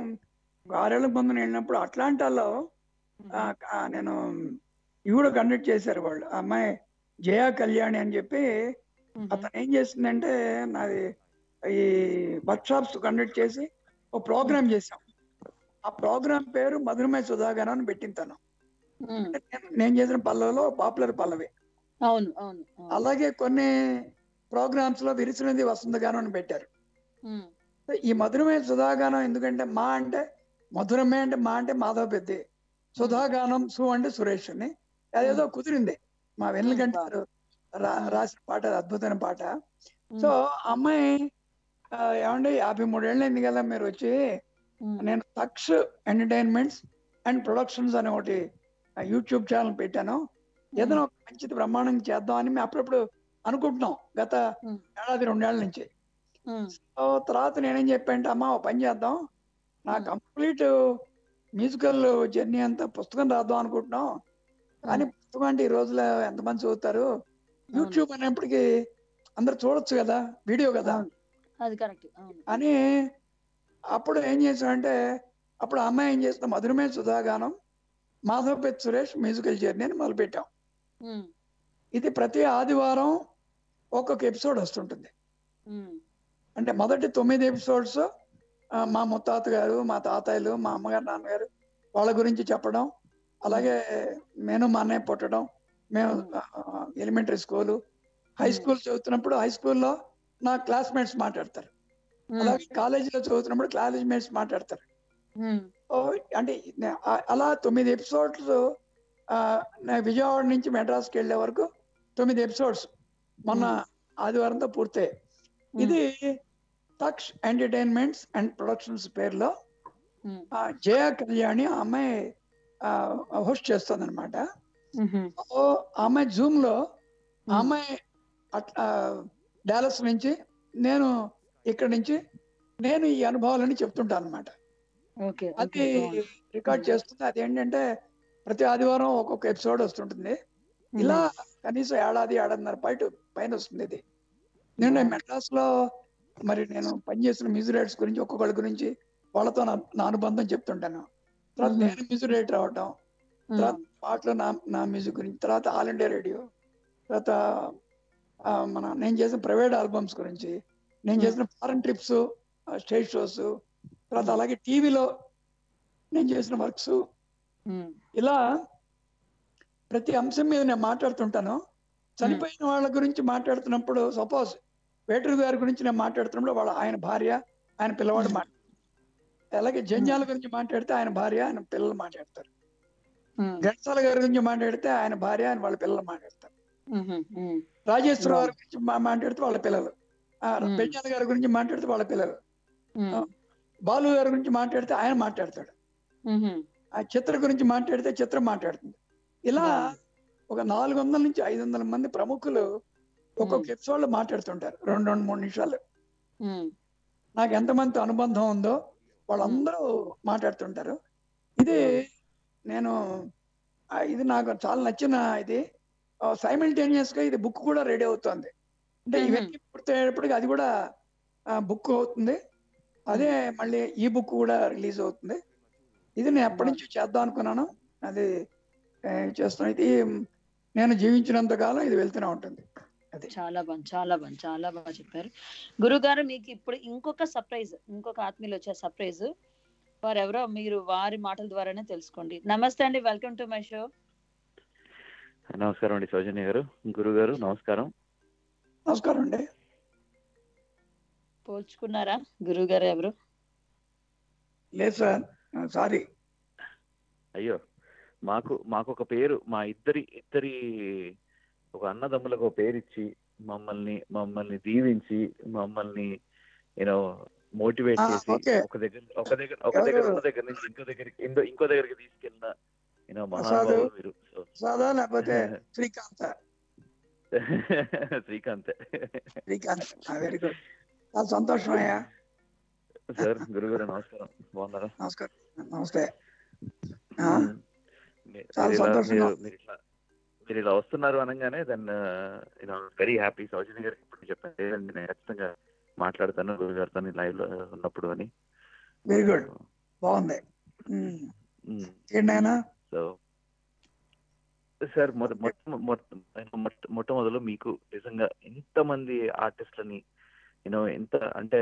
ఆరేళ్ల ముందు నేను వెళ్ళినప్పుడు అట్లాంటాలో ఆ, ఆ, నేను ఇవి కూడా కండక్ట్ చేశారు వాళ్ళు ఆ అమ్మాయి జయా కళ్యాణి అని చెప్పి అతను ఏం చేసిందంటే నాది ఈ వర్క్ షాప్స్ కండక్ట్ చేసి ఒక ప్రోగ్రామ్ చేశాం ఆ ప్రోగ్రామ్ పేరు మధురమయ సుధాగరం అని పెట్టింది తను మ్మ్. నేను- నేను చేసిన పల్లవిలో పాపులర్ పల్లవి అవును అవును అవును. అలాగే కొన్ని ప్రోగ్రామ్స్ లో విరిసినది వసంతగానం అని పెట్టారు మ్మ్. ఈ మధురమే సుధాగానం ఎందుకంటే మా అంటే మధురమే అంటే మా అంటే మాధవ పెద్ది సుధాగానం సు అంటే సురేష్ అని అదేదో కుదిరింది మా వెన్నెలకంటి గారు రా- రాసిన పాట అది అద్భుతమైన పాట సో ఆ అమ్మాయి ఆ, ఏమండి యాభై మూడేళ్ళు అయింది కదా మీరు వచ్చి మ్మ్. నేను తక్ష ఎంటర్టైన్మెంట్స్ అండ్ ప్రొడక్షన్స్ అనే ఒకటి యూట్యూబ్ ఛానల్ పెట్టాను ఏదైనా ఒక మంచిది బ్రహ్మాండం చేద్దాం అని మేము అప్పుడప్పుడు అనుకుంటున్నాం గత మ్మ్. ఏడాది రెండేళ్ల నుంచి మ్మ్. సో తర్వాత నేనేం చెప్పానంటే అమ్మా ఒక పని చేద్దాం నా కంప్లీట్ మ్యూజికల్ జర్నీ అంతా పుస్తకం రాద్దాం అనుకుంటున్నాం కానీ పుస్తకం అంటే ఈ రోజులో ఎంతమంది చదువుతారు యూట్యూబ్ అనేప్పటికీ అందరు చూడొచ్చు కదా వీడియో కదా అవును. అది కరెక్ట్ అవును అని అప్పుడు ఏం చేసామంటే అప్పుడు ఆ అమ్మాయి ఏం చేసిన మధురమే సుధాగానం మాధవపేట్ సురేష్ మ్యూజికల్ జర్నీ అని మొదలుపెట్టాం మ్మ్. ఇది ప్రతి ఆదివారం ఒక్కొక్క ఎపిసోడ్ వస్తుంటుంది మ్మ్. అంటే మొదటి తొమ్మిది ఎపిసోడ్స్ మా ముత్తాత గారు మా తాతయ్యలు మా అమ్మగారు నాన్నగారు వాళ్ళ గురించి చెప్పడం అలాగే నేను మా అన్నయ్య పుట్టడం మేము ఎలిమెంటరీ స్కూలు హై స్కూల్ చదువుతున్నప్పుడు హై స్కూల్లో నా క్లాస్మేట్స్ మాట్లాడతారు అలాగే కాలేజీలో చదువుతున్నప్పుడు కాలేజ్ మేట్స్ మాట్లాడతారు మ్మ్. ఓ, అంటే నే- ఆ- అలా తొమ్మిది ఎపిసోడ్స్ విజయవాడ నుంచి మెడ్రాస్కి వెళ్ళే వరకు తొమ్మిది ఎపిసోడ్స్ మొన్న ఆదివారంతో పూర్తయ్యాయి ఇది తక్ష్ ఎంటర్టైన్మెంట్స్ అండ్ ప్రొడక్షన్స్ పేరులో మ్మ్. ఆ, జయ కళ్యాణి ఆ అమ్మాయి హోస్ట్ చేస్తుంది అనమాట మ్మ్. ఆ అమ్మాయి జూమ్ లో ఆ అమ్మాయి అట్లా డాలస్ నుంచి నేను ఇక్కడ నుంచి నేను ఈ అనుభవాలని చెప్తుంటాను అనమాట ఓకే అది రికార్డ్ చేస్తుంది అది ఏంటంటే ప్రతి ఆదివారం ఒక్కొక్క ఎపిసోడ్ వస్తుంటుంది ఇలా కనీసం ఏడాది ఏడాదిన్నర పైట పైన వస్తుంది ఇది నేను మెడ్రాస్ లో మరి నేను పనిచేసిన మ్యూజిక్ రైట్స్ గురించి ఒక్కొక్కళ్ళ గురించి వాళ్ళతో నా నా అనుబంధం చెప్తుంటాను తర్వాత మ్మ్. నేను మ్యూజిక్ రైటర్ అవటం తర్వాత పాటలు నా నా మ్యూజిక్ గురించి తర్వాత ఆల్ ఇండియా రేడియో తర్వాత ఆ, మన నేను చేసిన ప్రైవేట్ ఆల్బమ్స్ గురించి నేను చేసిన ఫారెన్ ట్రిప్స్ స్టేజ్ షోస్ తర్వాత అలాగే టీవీలో నేను చేసిన వర్క్స్ మ్మ్. ఇలా ప్రతి అంశం మీద నేను మాట్లాడుతుంటాను చనిపోయిన వాళ్ళ గురించి మాట్లాడుతున్నప్పుడు సపోజ్ వేటూరు గారి గురించి నేను మాట్లాడుతున్నప్పుడు వాళ్ళ ఆయన భార్య ఆయన పిల్లవాడు మాట్లాడతారు అలాగే జంజాల గురించి మాట్లాడితే ఆయన భార్య ఆయన పిల్లలు మాట్లాడతారు మ్మ్. ఘంటసాల గారి గురించి మాట్లాడితే ఆయన భార్య ఆయన వాళ్ళ పిల్లలు మాట్లాడతారు మ్మ్. మ్మ్. రాజేశ్వర గారి గురించి మా- మాట్లాడితే వాళ్ళ పిల్లలు ఆ, మ్మ్. బెంజాల గారి గురించి మాట్లాడితే వాళ్ళ పిల్లలు మ్మ్. బాలు గారి గురించి మాట్లాడితే ఆయన మాట్లాడతాడు మ్మ్. ఆ చిత్ర గురించి మాట్లాడితే చిత్రం మాట్లాడుతుంది ఇలా ఒక నాలుగు వందల నుంచి ఐదు వందల మంది ప్రముఖులు ఒక్కొక్క ఎపిసోడ్ లో మాట్లాడుతుంటారు రెండు రెండు మూడు నిమిషాలు మ్మ్. నాకు ఎంతమంది అనుబంధం ఉందో వాళ్ళందరూ మాట్లాడుతుంటారు ఇది నేను ఆ, ఇది నాకు చాలా నచ్చిన ఇది సైమిల్టేనియస్ గా ఇది బుక్ కూడా రెడీ అవుతోంది అంటే మ్మ్. ఇవన్నీ పూర్తయ్యేటప్పటికి అది కూడా బుక్ అవుతుంది అదే మళ్ళీ ఈ బుక్ కూడా రిలీజ్ అవుతుంది ఇది నేను ఎప్పటి నుంచో చేద్దాం అనుకున్నాను అది ఆ, చేస్తున్నాను ఇది నేను జీవించినంత కాలం ఇది వెళ్తూనే ఉంటుంది అది చాలా బాగుంది చాలా బాగుంది చాలా బాగా చెప్పారు గురుగారు మీకు ఇప్పుడు ఇంకొక సర్ప్రైజ్ ఇంకొక ఆత్మీయులు వచ్చే సర్ప్రైజ్ వారెవరో మీరు వారి మాటల ద్వారానే తెలుసుకోండి నమస్తే అండి వెల్కమ్ టు మై షో నమస్కారం అండి సౌజన్య గారు గురువు గారు నమస్కారం నమస్కారం అండి పోల్చుకున్నారా గురువు గారు ఎవరు లేదు సార్ సారీ అయ్యో మాకు మాకు ఒక పేరు మా ఇద్దరి ఇద్దరి ఒక అన్నదమ్ములకు ఒక పేరు ఇచ్చి మమ్మల్ని మమ్మల్ని దీవించి మమ్మల్ని యూనో మోటివేట్ ఆ, చేసి ఓకే. ఒక దగ్గర ఒక దగ్గర ఒక దగ్గర ఎవరు? ఉన్న దగ్గర నుంచి ఇంకో దగ్గరికి ఇంకో ఇంకో దగ్గరికి తీసుకెళ్ళిన యూనో ప్రసాద్ మహానుభావులు మీరు సో సాదా లేకపోతే శ్రీకాంత్ శ్రీకాంత్ శ్రీకాంత్ వెరీ గుడ్ చాలా సంతోషం అయ్యా సార్ గురుగారు నమస్కారం బాగున్నారా నమస్కారం నమస్తే ఆ, మ్మ్. మీ- చాలా మీరు ఇలా- సంతోషంగా మీరు- మీరు ఇట్లా మీరు ఇలా వస్తున్నారు అనగానే then you know very happy Soujanya గారికి ఇప్పుడు చెప్పాను లేదండి నేను ఖచ్చితంగా మాట్లాడతాను గురువు గారితో లైవ్ లో ఉన్నప్పుడు అని వెరీ గుడ్ బాగుంది ఉమ్. మ్మ్. ఏంటైనా సో సార్ మొట్ట మొట్ట- మొట్ట- మొట్ట- మొట్టమొదలు మీకు నిజంగా ఎంతమంది ఆర్టిస్టులని యూనో ఎంత అంటే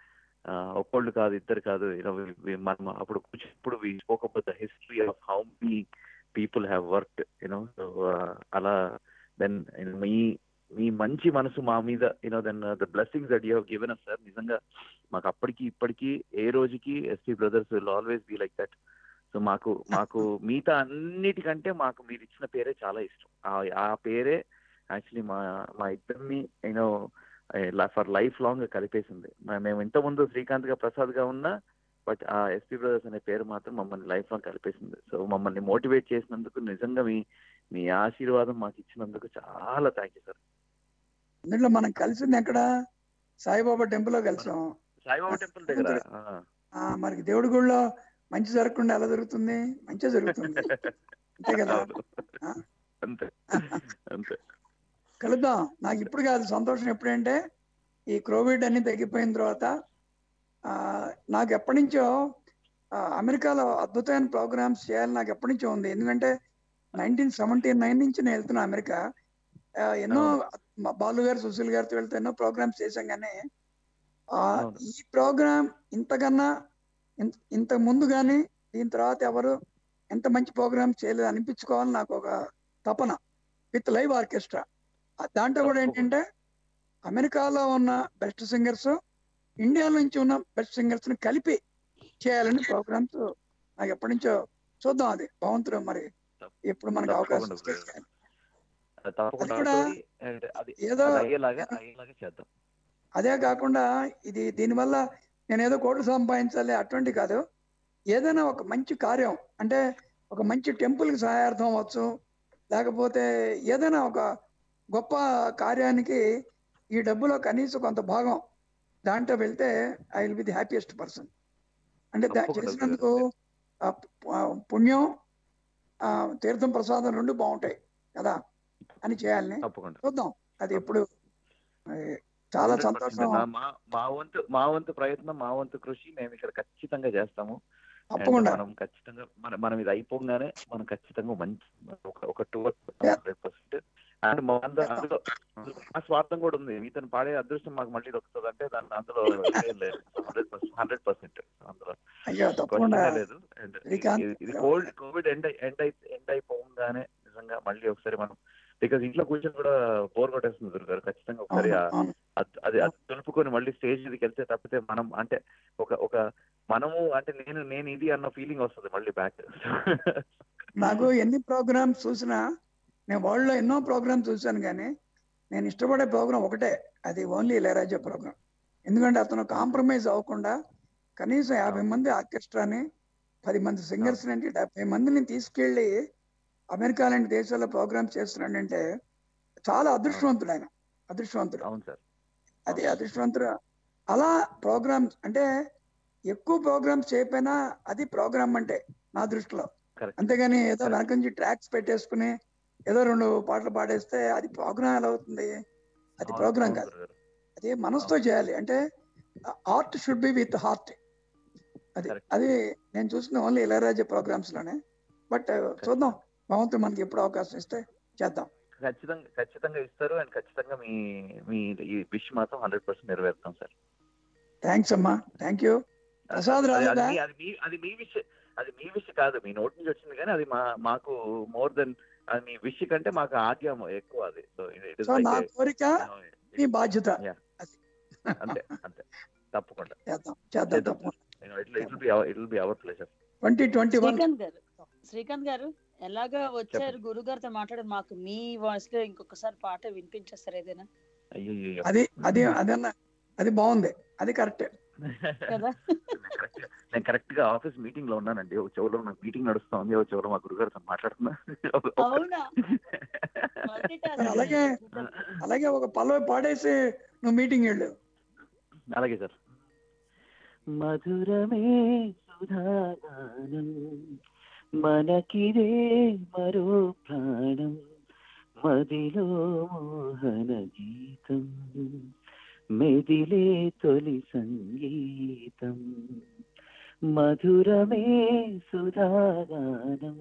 ఆ, ఒక్కళ్ళు కాదు ఇద్దరు కాదు యూనో మనం అప్పుడు ఇప్పుడు we spoke about the history of how మీ people have worked you know so అలా దెన్ మీ మీ మంచి మనసు మా మీద you know then the blessings that you have given us sir నిజంగా మాకు అప్పటికి ఇప్పటికి ఏ రోజుకి SP brothers will always be like that so మాకు మాకు మిగతా అన్నిటికంటే మాకు మీరు ఇచ్చిన పేరే చాలా ఇష్టం ఆ- ఆ పేరే యాక్చువల్లీ మా మా ఇద్దరిని యూనో ఫర్ లైఫ్ లాంగ్ కలిపేసింది మ- మేము ఇంత ముందు శ్రీకాంత్ గా ప్రసాద్ గా ఉన్నా బట్ ఆ ఎస్పీ బ్రదర్స్ అనే పేరు మాత్రం మమ్మల్ని లైఫ్ లాంగ్ కలిపేసింది సో మమ్మల్ని మోటివేట్ చేసినందుకు నిజంగా మీ మీ ఆశీర్వాదం మాకు ఇచ్చినందుకు చాలా థ్యాంక్ యూ సార్ ఇందులో మనం కలిసింది ఎక్కడ సాయిబాబా టెంపుల్ లో కలిసాం సాయిబాబా టెంపుల్ దగ్గర ఆ. ఆ, మరి దేవుడి గుడిలో మంచి జరగకుండా ఎలా జరుగుతుంది మంచిగా జరుగుతుంది అంతే కదా అవును. అంతే అంతే కలుద్దాం నాకు ఇప్పుడు కాదు సంతోషం ఎప్పుడంటే ఈ కోవిడ్ అన్ని తగ్గిపోయిన తర్వాత ఆ, నాకు ఎప్పటి నుంచో ఆ, అమెరికాలో అద్భుతమైన ప్రోగ్రామ్స్ చేయాలని నాకు ఎప్పటి నుంచో ఉంది ఎందుకంటే నైన్టీన్ సెవెంటీ నైన్ నుంచి నేను వెళ్తున్నా అమెరికా ఆ, ఎన్నో మా బాలు గారు సుశీల్ గారితో వెళ్తే ఎన్నో ప్రోగ్రామ్స్ చేశాం కానీ ఆ, అవును. ఈ ప్రోగ్రామ్ ఇంతకన్నా ఇంత- ఇంత ముందు కానీ దీని తర్వాత ఎవరు ఎంత మంచి ప్రోగ్రామ్ చేయలేదు అనిపించుకోవాలని నాకు ఒక తపన విత్ లైవ్ ఆర్కెస్ట్రా దాంట్లో కూడా ఏంటంటే అమెరికాలో ఉన్న బెస్ట్ సింగర్స్ ఇండియా నుంచి ఉన్న బెస్ట్ సింగర్స్ ని కలిపి చేయాలని ప్రోగ్రామ్స్ నాకు ఎప్పటి నుంచో చూద్దాం అది భగవంతుడు మరి ఎప్పుడు మనకు అవకాశం తప్పకుండా ఇస్తే గురుగారు. అది తప్పకుండా అది కూడా అవుతుంది. And అది ఏదో అది అయ్యేలాగా అయ్యేలాగా చేద్దాం అదే కాకుండా ఇది దీనివల్ల నేను ఏదో కోట్లు సంపాదించాలి అటువంటి కాదు ఏదైనా ఒక మంచి కార్యం అంటే ఒక మంచి టెంపుల్ కి సహాయార్థం అవ్వచ్చు లేకపోతే ఏదైనా ఒక గొప్ప కార్యానికి ఈ డబ్బులో కనీసం కొంత భాగం దాంట్లో వెళ్తే I will be the happiest person అంటే దా- తప్పకుండా చేసినందుకు ఆ పు- ఆ పుణ్యం ఆ తీర్థం ప్రసాదం రెండు బాగుంటాయి కదా అని చేయాలని తప్పకుండా చూద్దాం అది ఎప్పుడు ఆ, చాలా 100% సంతోషం నా- మా మా వంతు మా వంతు ప్రయత్నం మా వంతు కృషి మేము ఇక్కడ ఖచ్చితంగా చేస్తాము And తప్పకుండా మనం ఖచ్చితంగా మన మనం ఇది అయిపోగానే మనం ఖచ్చితంగా మంచి ఒక ఒక టూ హండ్రెడ్ పర్సెంట్ అండ్ మా అంద- అందులో అందులో మా స్వార్థం కూడా ఉంది మీతో పాడే అదృష్టం మాకు మళ్ళీ దొరుకుతుంది అంటే దాన్ని అందులో ఇదేం లేదు హండ్రెడ్ పర్సెంట్ హండ్రెడ్ పర్సెంట్ అందులో అయ్యో తప్పకుండా క్వశ్చనే లేదు And శ్రీకాంత్ ఇది- ఇది కోవిడ్ కోవిడ్ ఎండ్ ఎండ్ అయి ఎండ్ అయిపోగానే నిజంగా మళ్ళీ ఒకసారి మనం బికాజ్ ఇంట్లో కూర్చొని కూడా బోర్ కొట్టేస్తుంది దుర్గారు ఖచ్చితంగా ఒకసారి అవును, ఆ- అవును. అది అది అది తులుపుకొని మళ్ళీ స్టేజ్ మీదకి వెళ్తే తప్పితే మనం అంటే ఒక ఒక మనము అంటే నేను నేను ఇది అన్న ఫీలింగ్ వస్తుంది మళ్ళీ బ్యాక్ నాకు ఎన్ని ప్రోగ్రామ్స్ చూసినా నేను వరల్డ్ లో ఎన్నో ప్రోగ్రామ్స్ చూశాను కానీ నేను ఇష్టపడే ప్రోగ్రామ్ ఒకటే అది ఓన్లీ ఇళయరాజా ప్రోగ్రామ్ ఎందుకంటే అతను కాంప్రమైజ్ అవ్వకుండా కనీసం యాభై మంది ఆర్కెస్ట్రాని పది మంది సింగర్స్ నుండి డెబ్బై మందిని తీసుకెళ్లి అమెరికా లాంటి దేశాల్లో ప్రోగ్రామ్స్ చేస్తున్నాడంటే చాలా అదృష్టవంతుడు ఆయన అదృష్టవంతుడు అవును సార్ అది అదృష్టవంతుడు అలా ప్రోగ్రామ్స్ అంటే ఎక్కువ ప్రోగ్రామ్స్ చేయకపోయినా అది ప్రోగ్రామ్ అంటే నా దృష్టిలో కరెక్ట్ అంతేగాని ఏదో వెనక నుంచి ట్రాక్స్ పెట్టేసుకుని ఏదో రెండు పాటలు పాడేస్తే అది ప్రోగ్రామ్ ఎలా అవుతుంది అది అవును ప్రోగ్రామ్ అవును కాదు గురుగారు అది మనసుతో చేయాలి అంటే art should be with heart అది కరెక్ట్ అది నేను చూసిన ఓన్లీ ఇళయరాజా ప్రోగ్రామ్స్ లోనే బట్ చూద్దాం భగవంతుడు మనకి ఎప్పుడు అవకాశం ఇస్తే చేద్దాం ఖచ్చితంగా ఖచ్చితంగా ఇస్తారు అండ్ ఖచ్చితంగా మీ మీ ఈ విష్ మాత్రం హండ్రెడ్ పర్సెంట్ నెరవేరుతాం సార్ థ్యాంక్స్ అమ్మా థ్యాంక్ యూ ప్రసాద్ అది అది రాలేదా మీ అది మీ అది మీ విష్ అది మీ విష్ కాదు మీ నోటి నుంచి వచ్చింది కానీ అది మా మాకు మోర్ దెన్ అది మీ విష్ కంటే మాకు ఆజ్ఞం ఎక్కువ అది సో ఇట్ ఇస్ సో నా లైక్ కోరిక మీ బాధ్యత అది అంతే అంతే తప్పకుండా చేద్దాం చేద్దాం చేద్దాం తప్పకుండా it it be it will be our pleasure twenty twenty one Srikanth గారు శ్రీకాంత్ గారు ఎలాగా వచ్చారు గురువు గారితో మాట్లాడారు మాకు మీ వాయిస్ లో ఇంకొకసారి పాట వినిపించేస్తారు ఏదైనా అయ్యో అది అది అదన్నా అది బాగుంది అది కరెక్ట్ కదా నేను కరెక్ట్ గా ఆఫీస్ మీటింగ్ లో ఉన్నానండి ఒక చెవులో నాకు మీటింగ్ నడుస్తుంది ఒక చెవులో మా గురుగారితో మాట్లాడుతున్నా అవునా Multitasking. అలాగే అలాగే ఒక పల్లవి పాడేసి నువ్వు మీటింగ్ వెళ్ళు అలాగే సార్ మధురమే సుధాగానం మనకిదే మరో ప్రాణం మదిలో మోహన గీతం మెదిలే తొలి సంగీతం మధురమే సుధాగానం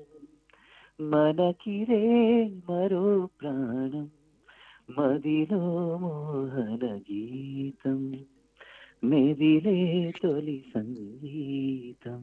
మనకిదే మరో ప్రాణం మదిలో మోహన గీతం మెదిలే తొలి సంగీతం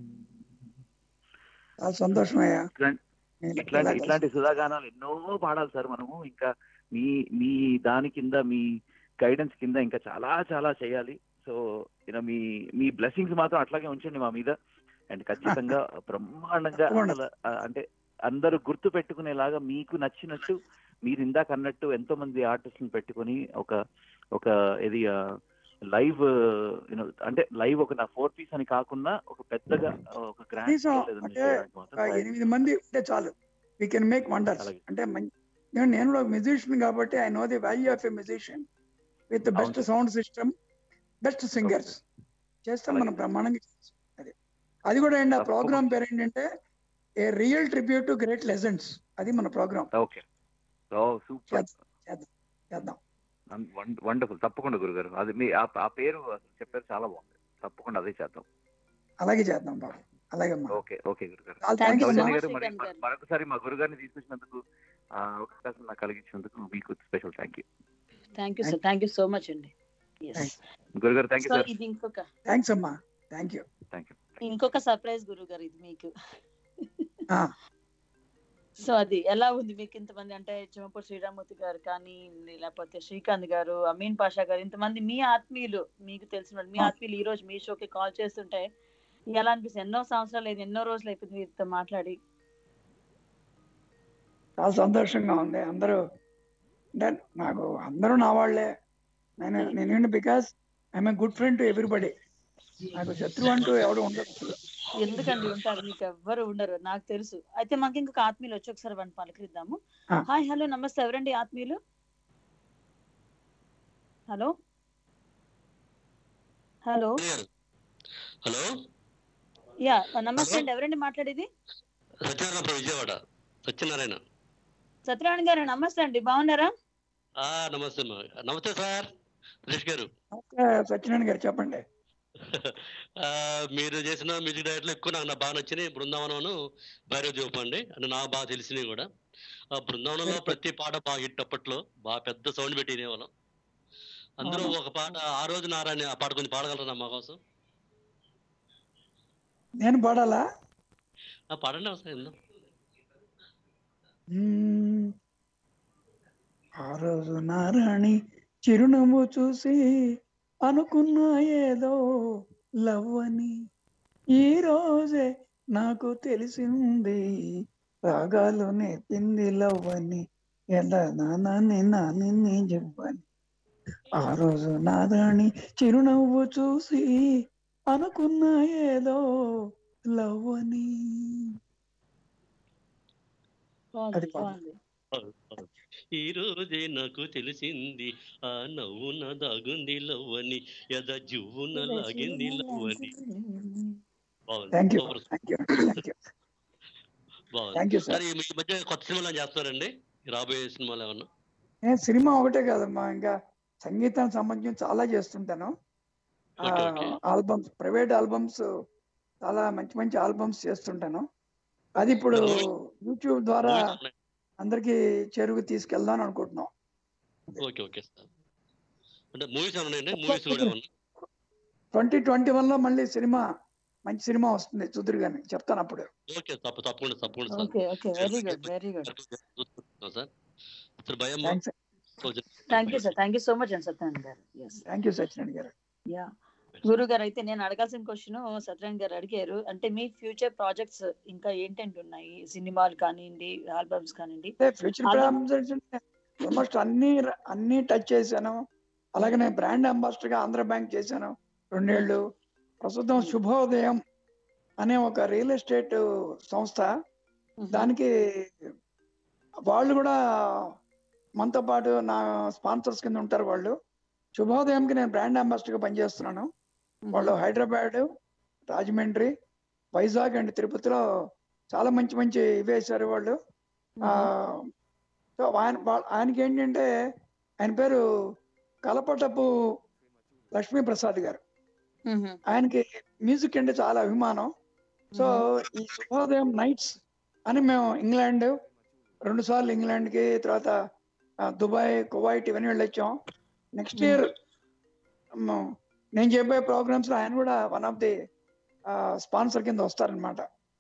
చాలా సంతోషమయ్యా ఇట్లాంటి నేను ఇట్లాంటి ఇలా ఇట్లాంటి సుధాగానాలు ఎన్నో పాడాలి సార్ మనము ఇంకా మీ మీ దాని కింద మీ గైడెన్స్ కింద ఇంకా చాలా చాలా చేయాలి సో యూనో మీ మీ బ్లెస్సింగ్స్ మాత్రం అట్లాగే ఉంచండి మా మీద అండ్ ఖచ్చితంగా బ్రహ్మాండంగా తప్పకుండా. అసలు ఆ, అంటే అందరూ గుర్తు పెట్టుకునేలాగా మీకు నచ్చినట్టు మీరు ఇందాక అన్నట్టు ఎంతో మంది ఆర్టిస్ట్ని పెట్టుకొని ఒక ఒక ఇది లైవ్ యూనో అంటే లైవ్ ఒక నా ఫోర్ పీస్ అని కాకుండా ఒక పెద్దగా ఒక గ్రాండ్ కనీసం అంటే ఒక ఎనిమిది మంది ఉంటే చాలు వీ కెన్ మేక్ వండర్స్ అలాగే. అంటే మం- నేను నేను కూడా మ్యూజిషియన్ కాబట్టి I know the value of a musician with best అవును. సౌండ్ సిస్టమ్ బెస్ట్ సింగర్స్ చేస్తే మనం అలాగే. బ్రహ్మాండంగా చేయొచ్చు. అది అది కూడా ఏంటి ఆ తప్పకుండా. ప్రోగ్రామ్ పేరు ఏంటంటే a real tribute to great legends అది మన ప్రోగ్రామ్ ఓకే ఓ సూపర్ చేద్దాం చేద్దాం వండర్ఫుల్ తప్పకుండా గురుగారు అది మీ ఆ ఆ పేరు అసలు చెప్పారు చాలా బాగుంది తప్పకుండా అదే చేద్దాం అలాగే చేద్దాం బాబు అలాగే అమ్మా ఓకే ఓకే గురుగారు చాలా థ్యాంక్ యూ సౌజన్య అమ్మా గారు మరి శ్రీకాంత్ గారు. మరొకసారి మా గురుగారిని తీసుకొచ్చినందుకు ఆ అవకాశం నాకు కలిగించినందుకు మీకు special thank you thank you sir thank you so much అండి ఎస్ గురుగారు థ్యాంక్ యూ సో సార్ ఇది ఇంకొక థ్యాంక్స్ అమ్మా థ్యాంక్ యూ థ్యాంక్ యూ ఇంకొక సర్ప్రైజ్ గురువు గారు ఇది మీకు ఆ. సో అది ఎలా ఉంది మీకు ఇంతమంది అంటే చిమ్మపూడి శ్రీరామూర్తి గారు కానీ లేకపోతే శ్రీకాంత్ గారు అమీన్ పాషా గారు ఇంతమంది మీ ఆత్మీయులు మీకు తెలిసిన వాళ్ళు, మీ ఆ. ఆత్మీయులు ఈ రోజు మీ షోకి కాల్ చేస్తుంటే ఎలా అనిపిస్తుంది ఎన్నో సంవత్సరాలు అయింది ఎన్నో రోజులు అయిపోయింది వీరితో మాట్లాడి చాలా సంతోషంగా ఉంది అందరూ అంటే నాకు అందరూ నా వాళ్ళే నేను నేను because I'm a good friend to everybody నాకు శత్రువు అంటూ ఎవడు ఉండదు అసలు. ఎందుకండి ఉంటారు మీకు ఎవ్వరు ఉండరు నాకు తెలుసు అయితే మాకు ఇంకొక ఆత్మీయులు వచ్చి ఒకసారి వాడిని పలకరిద్దాము ఆ. హాయ్ హలో నమస్తే ఎవరండి ఆత్మీయులు హలో హలో హలో యా నమస్తే అండి ఎవరండి మాట్లాడేది సత్యనారాయణ విజయవాడ సత్యనారాయణ సత్యనారాయణ గారు నమస్తే అండి బాగున్నారా ఆ నమస్తే అమ్మా. నమస్తే సార్ సురేష్ గారు నమస్తే సత్యనారాయణ గారు చెప్పండి ఆ, మీరు చేసిన మ్యూజిక్ డైరెక్ట్లు ఎక్కువ నాకు నా బాగా నచ్చినాయి బృందావనం భైరవ దీపం అండి అంటే నాకు బాగా తెలిసినవి కూడా ఆ బృందావనంలో ప్రతి పాట బాగా హిట్ అప్పట్లో బాగా పెద్ద సౌండ్ పెట్టి వినేవాళ్ళం అందులో ఒక పాట ఆ రోజు నారాయణ ఆ పాట కొంచెం పాడగలరా మా కోసం నేను పాడాలా ఆ పాడండి అవసరం ఏందో మ్మ్. ఆ రోజు నారాణి చిరునవ్వు చూసి అనుకున్నా ఏదో లవ్ అని ఈ రోజే నాకు తెలిసింది రాగాలు నేర్పింది లవ్ అని ఎలా నాని నాని చెప్పని ఆ రోజు నారాణి చిరునవ్వు చూసి అనుకున్నా ఏదో లవ్ అని అది బాగుంది బాగుంది. ఈ రోజే నాకు తెలిసింది ఆ నవ్వున దాగుంది లవ్వని ఎద జువ్వున లాగింది లవ్వని బాగుంది thank you super thank you thank you బాగుంది Thank you, sir. మరి ఈ మధ్య కొత్త సినిమాలు ఏమైనా చేస్తారండి ఈ రాబోయే సినిమాలు ఏమన్నా నేను సినిమా ఒకటే కాదమ్మా ఇంకా సంగీతానికి సంబంధించి చాలా చేస్తుంటాను okay okay albums private albums చాలా మంచి మంచి ఆల్బమ్స్ చేస్తుంటాను అది ఇప్పుడు యూట్యూబ్ ద్వారా అందరికీ చెరుగు తీసుకెళ్దాం అనుకుంటున్నాం ఓకే ఓకే సార్ అంటే మూవీస్ ఏమన్నా ఉన్నాయండి మూవీస్ కూడా ఏమన్నా ట్వంటీ ట్వంటీ వన్ లో మళ్ళీ సినిమా మంచి సినిమా వస్తుంది చూదురు కానీ చెప్తాను అప్పుడు ఓకే తప్ప తప్పకుండా తప్పకుండా sir okay okay very good very good sir sir భయం thanks thank you sir thank you so much అండి సత్యనారాయణ గారు ఎస్ థ్యాంక్ యూ సత్యనారాయణ గారు యా గురువు గారు అయితే నేను అడగాల్సిన క్వశ్చన్ సత్యనారాయణ గారు అడిగారు అంటే మీ ఫ్యూచర్ ప్రాజెక్ట్స్ ఇంకా ఏంటంటే ఉన్నాయి సినిమాలు కానివ్వండి ఆల్బమ్స్ కానివ్వండి ఫ్యూచర్ Album- ఆల్మోస్ట్ అన్ని అన్ని టచ్ చేశాను అలాగే నేను బ్రాండ్ అంబాసిడర్ గా ఆంధ్ర బ్యాంక్ చేశాను రెండేళ్లు ప్రస్తుతం శుభోదయం అనే ఒక రియల్ ఎస్టేట్ సంస్థ దానికి వాళ్ళు కూడా మనతో పాటు నా స్పాన్సర్స్ కింద ఉంటారు వాళ్ళు శుభోదయంకి నేను బ్రాండ్ అంబాసిడర్ గా పనిచేస్తున్నాను వాళ్ళు హైదరాబాద్ రాజమండ్రి వైజాగ్ అండ్ తిరుపతిలో చాలా మంచి మంచి ఇవి వేశారు వాళ్ళు ఆ, సో ఆయన వా- ఆయనకి ఏంటంటే ఆయన పేరు కలపటపు లక్ష్మీ ప్రసాద్ గారు ఆయనకి మ్యూజిక్ అంటే చాలా అభిమానం సో ఈ శుభోదయం నైట్స్ అని మేము ఇంగ్లాండ్ రెండు సార్లు ఇంగ్లాండ్ కి తర్వాత ఆ, దుబాయ్ కువైట్ ఇవన్నీ వెళ్ళొచ్చాం నెక్స్ట్ ఇయర్ నేను చెప్పే ప్రోగ్రామ్స్ లో ఆయన కూడా వన్ ఆఫ్ ది స్పాన్సర్ కింద వస్తారనమాట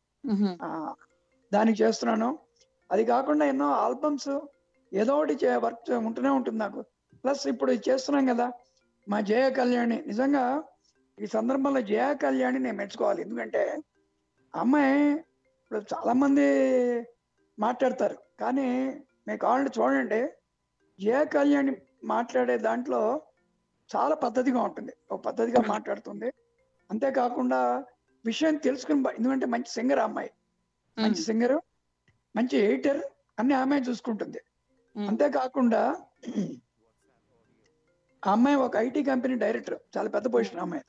దానికి చేస్తున్నాను అది కాకుండా ఎన్నో ఆల్బమ్స్ ఏదో ఒకటి వర్క్ ఉంటూనే ఉంటుంది నాకు ప్లస్ ఇప్పుడు ఇది చేస్తున్నాం కదా మా జయ కళ్యాణి నిజంగా ఈ సందర్భంలో జయ కళ్యాణి నేను మెచ్చుకోవాలి ఎందుకంటే ఆ అమ్మాయి ఇప్పుడు చాలా మంది మాట్లాడతారు కానీ మీకు కావాలంటే చూడండి జయ కళ్యాణి మాట్లాడే దాంట్లో చాలా పద్ధతిగా ఉంటుంది ఒక పద్ధతిగా మాట్లాడుతుంది అంతేకాకుండా విషయం తెలుసుకుని బ- ఎందుకంటే మంచి సింగర్ అమ్మాయి మంచి సింగర్ మంచి ఎడిటర్ అన్ని ఆమె చూసుకుంటుంది అంతేకాకుండా ఆ అమ్మాయి ఒక ఐటీ కంపెనీ డైరెక్టర్ చాలా పెద్ద పొజిషన్ అమ్మాయి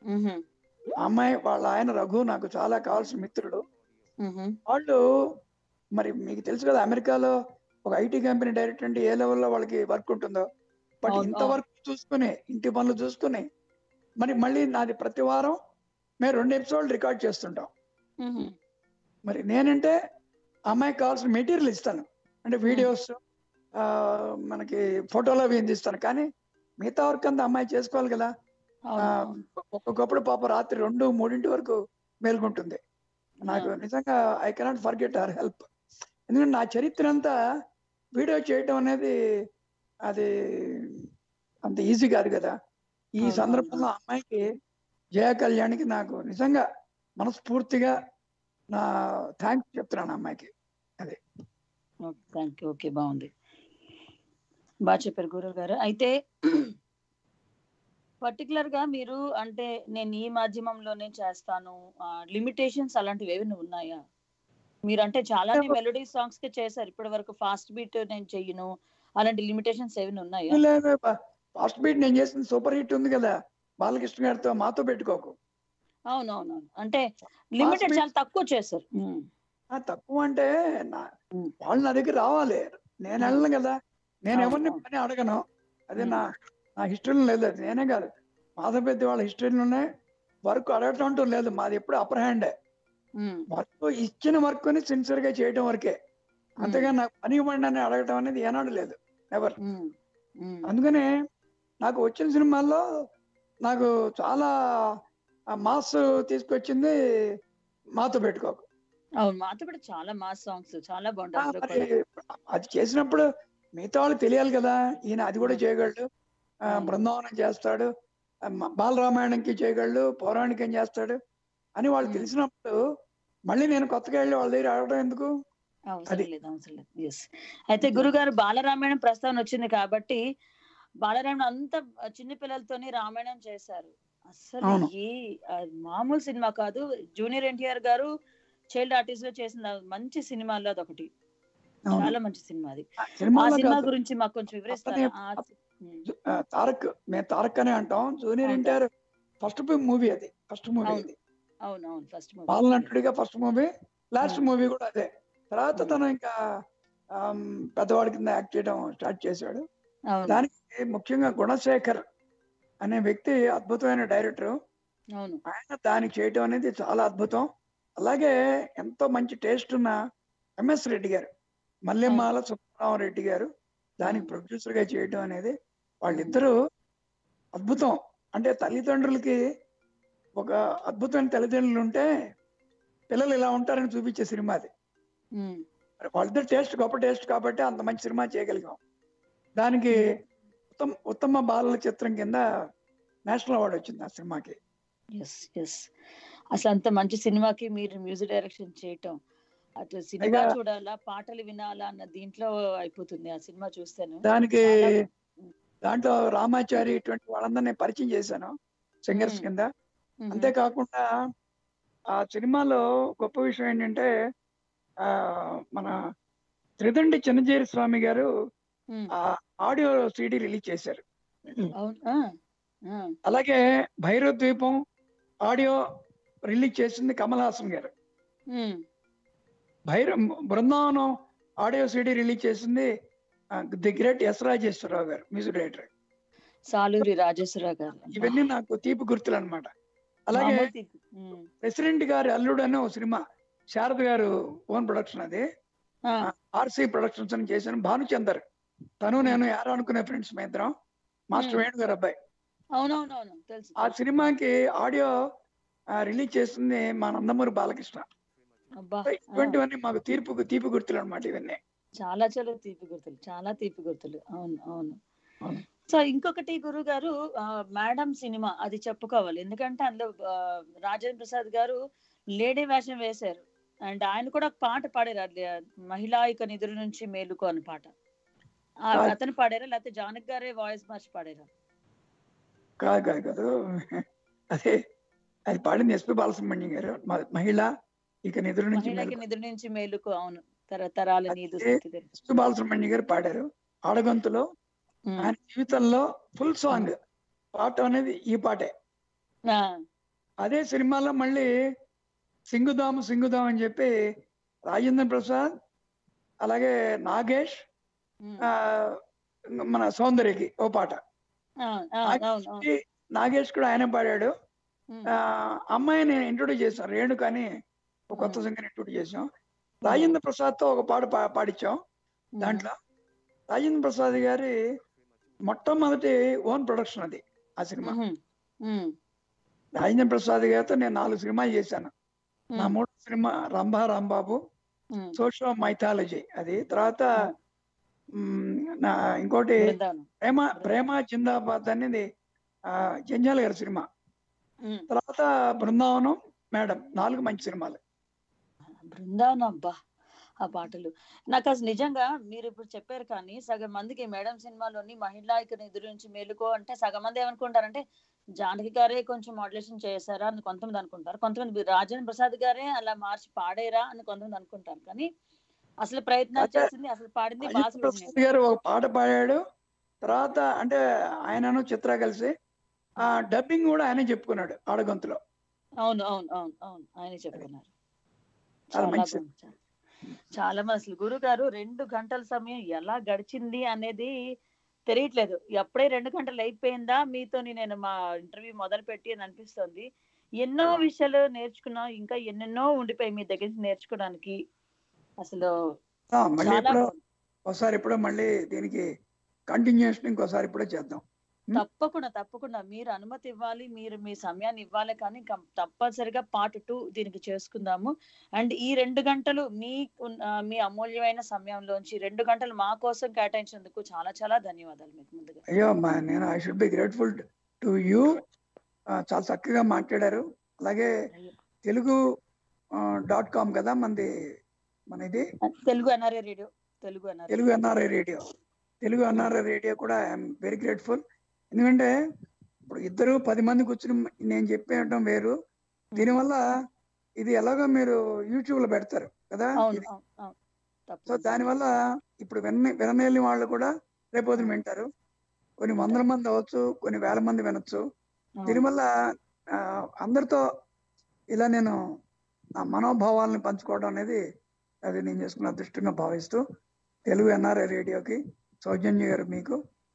ఆ అమ్మాయి వాళ్ళ ఆయన రఘు నాకు చాలా కావాల్సిన మిత్రుడు వాళ్ళు మరి మీకు తెలుసు కదా అమెరికాలో ఒక ఐటీ కంపెనీ డైరెక్టర్ అంటే ఏ లెవెల్లో వాళ్ళకి వర్క్ ఉంటుందో బట్ అవును, ఇంత అవును. వర్క్ చూసుకుని ఇంటి పనులు చూసుకుని మరి మళ్ళీ నాది ప్రతి వారం మేము రెండు ఎపిసోడ్లు రికార్డ్ చేస్తుంటాం మరి నేనంటే ఆ అమ్మాయికి కావాల్సిన మెటీరియల్ ఇస్తాను అంటే వీడియోస్ మనకి ఫోటోలు అవి ఇస్తాను కానీ మిగతా వర్క్ అంతా అమ్మాయి చేసుకోవాలి కదా ఆ, ఒక్కొక్కప్పుడు పాప రాత్రి రెండు మూడింటి వరకు మేల్కొంటుంది నాకు నిజంగా I cannot forget her help ఎందుకంటే నా చరిత్ర అంతా వీడియో చేయటం అనేది అది అంత ఈజీ కాదు కదా ఈ అవును, సందర్భంలో ఆ అమ్మాయికి జయ కళ్యాణ్కి నాకు నిజంగా మనస్ఫూర్తిగా నా థ్యాంక్స్ చెప్తున్నాను ఆ అమ్మాయికి అదే థ్యాంక్ యూ ఓకే బాగుంది బాగా చెప్పారు గురువు గారు అయితే పర్టికులర్ గా మీరు అంటే నేను ఈ మాధ్యమంలోనే చేస్తాను లిమిటేషన్స్ అలాంటివి ఏమైనా ఉన్నాయా మీరు అంటే చాలానే మెలోడీ సాంగ్స్ కి చేశారు ఇప్పటి వరకు ఫాస్ట్ బీట్ నేను చెయ్యను అలాంటి లిమిటేషన్స్ ఏమైనా ఉన్నాయా ఫాస్ట్ బీట్ నేను చేసిన సూపర్ హిట్ ఉంది కదా బాలకృష్ణ గారితో మాతో పెట్టుకోకు అవునవునవును అంటే లిమిటెడ్ beat- చాలా తక్కువ చేశారు ఉమ్. ఆ, తక్కువ అంటే నా వాళ్ళు నా దగ్గర రావాలి నేను వెళ్ళను కదా నేను అవును, ఎవరిని అవును. పని అడగను అది నా నా హిస్టరీలో లేదు అది నేనే కాదు మాధవ పెద్ద వాళ్ళ హిస్టరీలోనే వర్క్ అడగటం అంటూ లేదు మాది ఎప్పుడు అప్పర్ హ్యాండే ఉమ్. వర్క్ ఇచ్చిన వర్క్ ని సిన్సియర్ గా చేయటం వరకే అంతేగాని నాకు పని ఇవ్వండి అని అడగటం అనేది ఏనాడు లేదు ఎవరు అందుకనే నాకు వచ్చిన సినిమాల్లో నాకు చాలా మాస్ తీసుకొచ్చింది మాతో పెట్టుకోకు అవును మాతో కూడా చాలా మాస్ సాంగ్స్ చాలా ఆ, బాగుంటాయి అందులో మరి కూడా. అది చేసినప్పుడు మిగతా వాళ్ళు తెలియాలి కదా ఈయన అది కూడా చేయగలడు ఆ, బృందావనం చేస్తాడు ఆ, మ- బాలరామాయణంకి చేయగలడు పౌరాణికం చేస్తాడు అని వాళ్ళు తెలిసినప్పుడు మళ్ళీ నేను కొత్తగా వెళ్ళి వాళ్ళ దగ్గర అడగడం ఎందుకు అవసరం లేదు అవసరం లేదు ఎస్ అయితే గురుగారు బాలరామాయణం ప్రస్తావన వచ్చింది కాబట్టి బాలరామాయణం అంతా చిన్న పిల్లలతోని రామాయణం చేశారు అసలు అవును. ఏ ఆ, మామూలు సినిమా కాదు జూనియర్ ఎన్టీఆర్ గారు చైల్డ్ ఆర్టిస్ట్ గా చేసిన మంచి సినిమాల్లో అదొకటి అవును. చాలా మంచి సినిమా అది ఆ సినిమాలో సినిమా కాదు. గురించి మాకు కొంచెం వివరిస్తారా ఆ జు- ఆ, తారక్ మేము తారక్ అనే అంటాం జూనియర్ అవును. ఎన్టీఆర్ ఫస్ట్ మూవీ అది ఫస్ట్ మూవీ అవును. అది అవును అవును ఫస్ట్ మూవీ బాలనటుడిగా ఫస్ట్ మూవీ లాస్ట్ మూవీ కూడా అదే తర్వాత తను ఇంకా ఆమ్, పెద్దవాడి కింద యాక్ట్ చేయడం స్టార్ట్ చేశాడు అవును దానికి ముఖ్యంగా గుణశేఖర్ అనే వ్యక్తి అద్భుతమైన డైరెక్టర్ అవును ఆయన దానికి చేయటం అనేది చాలా అద్భుతం అలాగే ఎంతో మంచి టేస్ట్ ఉన్న ఎంఎస్ రెడ్డి గారు మల్లెమాల సుబ్రహ్మరెడ్డి గారు దానికి ప్రొడ్యూసర్ గా చేయటం అనేది వాళ్ళిద్దరూ అద్భుతం అంటే తల్లిదండ్రులకి ఒక అద్భుతమైన తల్లిదండ్రులు ఉంటే పిల్లలు ఇలా ఉంటారని చూపించే సినిమా అది ఉమ్, మరి వాళ్ళిద్దరు టేస్ట్ గొప్ప టేస్ట్ కాబట్టి అంత మంచి సినిమా చేయగలిగాం దానికి ఉత్తమ ఉత్తమ బాలల చిత్రం కింద నేషనల్ అవార్డు వచ్చింది ఆ సినిమాకి ఎస్ ఎస్ అసలు అంత మంచి సినిమాకి మీరు మ్యూజిక్ డైరెక్షన్ చేయటం అటు సినిమా పైగా- చూడాలా పాటలు వినాలా అన్న దీంట్లో అయిపోతుంది ఆ సినిమా చూస్తాను దానికి చాలా- దాంట్లో రామాచారి ఇటువంటి వాళ్ళందరినీ పరిచయం చేశాను సింగర్స్ మ్మ్. కింద మ్మ్. అంతేకాకుండా ఆ సినిమాలో గొప్ప విషయం ఏంటంటే ఆ మన త్రిదండి చిన్నజీరి స్వామి గారు మ్మ్. ఆ ఆడియో సిడి రిలీజ్ చేశారు అవును ఆ, ఆ, అలాగే భైరవ ద్వీపం ఆడియో రిలీజ్ చేసింది కమల్ హాసన్ గారు ఉమ్, భైర బృందావనం ఆడియో సిడి రిలీజ్ చేసింది the great S Rajeswararao garu music director Saluri Rajeswara Rao గారు ఇవన్నీ నాకు తీపి గుర్తులు అనమాట అలాగే మామూలు తీపి. ఉమ్, ప్రెసిడెంట్ గారి అల్లుడు అనే ఒక సినిమా శారద గారు ఓన్ ప్రొడక్షన్ అది ఆ, ఆర్సీ ప్రొడక్షన్స్ అని చేశాను భానుచందర్ తను నేను యారో అనుకునే ఫ్రెండ్స్ మీ ఇద్దరం మాస్టర్ మ్మ్. వేణు గారు అబ్బాయి అవునవునవును తెలుసు ఆ సినిమాకి ఆడియో రిలీజ్ చేస్తుంది మా నందమూరి బాలకృష్ణ అబ్బా ఆ, ఇటువంటివన్నీ మాకు తీర్పు తీపి గుర్తులు అనమాట ఇవన్నీ చాలా చాలా తీపి గుర్తులు చాలా తీపి గుర్తులు అవును అవును అవును. సో ఇంకొకటి గురువు గారు మేడం సినిమా అది చెప్పుకోవాలి ఎందుకంటే అందులో ఆ, రాజేంద్ర ప్రసాద్ గారు లేడీ వేషం వేశారు అండ్ ఆయన కూడా ఒక పాట పాడారు అది, ఆ, మహిళా ఇక నిధుల నుంచి మేలుకో అని పాట ఆ, ఆ- అతను పాడారా లేకపోతే జానక్ గారే వాయిస్ మార్చి పాడారా కాదు కాదు కాదు అదే అది పాడింది ఎస్పి బాలసుబ్రహ్మణ్యం గారు మ- మహిళ ఇక నిద్ర నుంచి మహిళకి మేలుకో. నిధుల నుంచి మేలుకో అవును తరతరాల నీదు అదే స్థితి తెలుసు ఎస్పి బాలసుబ్రహ్మణ్యం గారు పాడారు ఆడగొంతులో ఉమ్. ఆయన జీవితంలో ఫుల్ సాంగ్ పాట అనేది ఈ పాటే ఆ, అదే సినిమాలో మళ్ళీ సింగుదాము సింగుదాం అని చెప్పి రాజేంద్ర ప్రసాద్ అలాగే నాగేష్ ఉమ్. ఆ, మన సౌందర్యకి ఓ పాట ఆ, ఆ, అవును అవును నాగేష్కి నాగేష్ కూడా ఆయన పాడాడు ఉమ్. ఆ, అమ్మాయిని ఇంట్రొడ్యూస్ చేశాం రేణుక అని ఒక కొత్త ఉమ్. సింగర్ ఇంట్రొడ్యూస్ చేసాం రాజేంద్ర ప్రసాద్ తో ఒక పాట పా- పాడించాం ఉమ్. దాంట్లో రాజేంద్ర ప్రసాద్ గారి మొట్టమొదటి ఓన్ ప్రొడక్షన్ అది ఆ సినిమా ఉమ్. ఉమ్. రాజేంద్ర ప్రసాద్ గారితో నేను నాలుగు సినిమాలు చేశాను నా ఉమ్. మూడో సినిమా రంభా రాంబాబు ఉమ్. సోషో మైథాలజీ అది తర్వాత మ్, నా ఇంకోటి బృందావనం ప్రేమ ప్రేమ జిందాబాద్ అనేది ఆ, జంజాల గారి సినిమా ఉమ్. తర్వాత బృందావనం మేడం నాలుగు మంచి సినిమాలు బృందావనం అబ్బా ఆ పాటలు నాకు అసలు నిజంగా మీరు ఇప్పుడు చెప్పారు కానీ సగం మందికి మేడం సినిమాలోని మహిళా ఇక ఎదురు నుంచి మేలుకో అంటే సగం మంది ఏమనుకుంటారంటే జానకి గారే కొంచెం మోడలేషన్ చేశారా అని కొంతమంది అనుకుంటారు కొంతమంది రాజేంద్ర ప్రసాద్ గారే అలా మార్చి పాడేరా అని కొంతమంది అనుకుంటారు కానీ అసలు ప్రయత్నాలు అదే. చేసింది అసలు పాడింది రాజేంద్ర బాసులు ప్రసాద్ గారు ఒక పాట పాడాడు తర్వాత అంటే ఆయనను చిత్ర కలిసి ఆ డబ్బింగ్ కూడా ఆయనే చెప్పుకున్నాడు ఆడగొంతులో అవును అవును అవును అవును ఆయన చెప్పుకున్నారు చాలా చాలా మంచి బాగుంది చాలా. చాలా మంది అసలు గురువు గారు రెండు గంటల సమయం ఎలా గడిచింది అనేది తెలియట్లేదు ఎప్పుడే రెండు గంటలు అయిపోయిందా మీతో నేను మా ఇంటర్వ్యూ మొదలు పెట్టి అని అనిపిస్తుంది ఎన్నో విషయాలు నేర్చుకున్నాం ఇంకా ఎన్నెన్నో ఉండిపోయి మీ దగ్గర నుంచి నేర్చుకోవడానికి అసలు ఆ, మళ్ళీ చాలా ఎప్పుడో బాగుంది. ఒకసారి ఎప్పుడో మళ్ళీ దీనికి కంటిన్యూషన్ ఇంకోసారి ఇప్పుడే చేద్దాం తప్పకుండా తప్పకుండా మీరు అనుమతి ఇవ్వాలి మీరు మీ సమయాన్ని ఇవ్వాలి కానీ కం- తప్పనిసరిగా పార్ట్ టూ దీనికి చేసుకుందాము అండ్ ఈ రెండు గంటలు మీ ఉన్- ఆ, మీ అమూల్యమైన సమయంలోంచి రెండు గంటలు మా కోసం కేటాయించినందుకు చాలా చాలా ధన్యవాదాలు మీకు ముందుగా అయ్యో మా నేను I should be grateful to you చాలా చక్కగా మాట్లాడారు అలాగే తెలుగు డాట్ కామ్ కదా మనది మన ఇది Telugu NRA radio Telugu NRA Telugu NRI radio Telugu NRI radio కూడా ఐఎమ్ వెరీ గ్రేట్ఫుల్ ఎందుకంటే ఇప్పుడు ఇద్దరు పది మంది కూర్చుని నేను చెప్పేయటం వేరు దీనివల్ల ఇది ఎలాగో మీరు యూట్యూబ్ లో పెడతారు కదా అవును ఇది. అవును అవును సో తప్పకుండా దానివల్ల ఇప్పుడు విన వినలేని వాళ్ళు కూడా రేపొద్దున వింటారు కొన్ని వందల మంది అవ్వచ్చు కొన్ని వేల మంది వినొచ్చు అవును. దీనివల్ల ఆ, అందరితో ఇలా నేను నా మనోభావాలను పంచుకోవడం అనేది అది నేను చేసుకున్న అదృష్టంగా భావిస్తూ తెలుగు ఎన్ఆర్ఐ రేడియోకి సౌజన్య గారు మీకు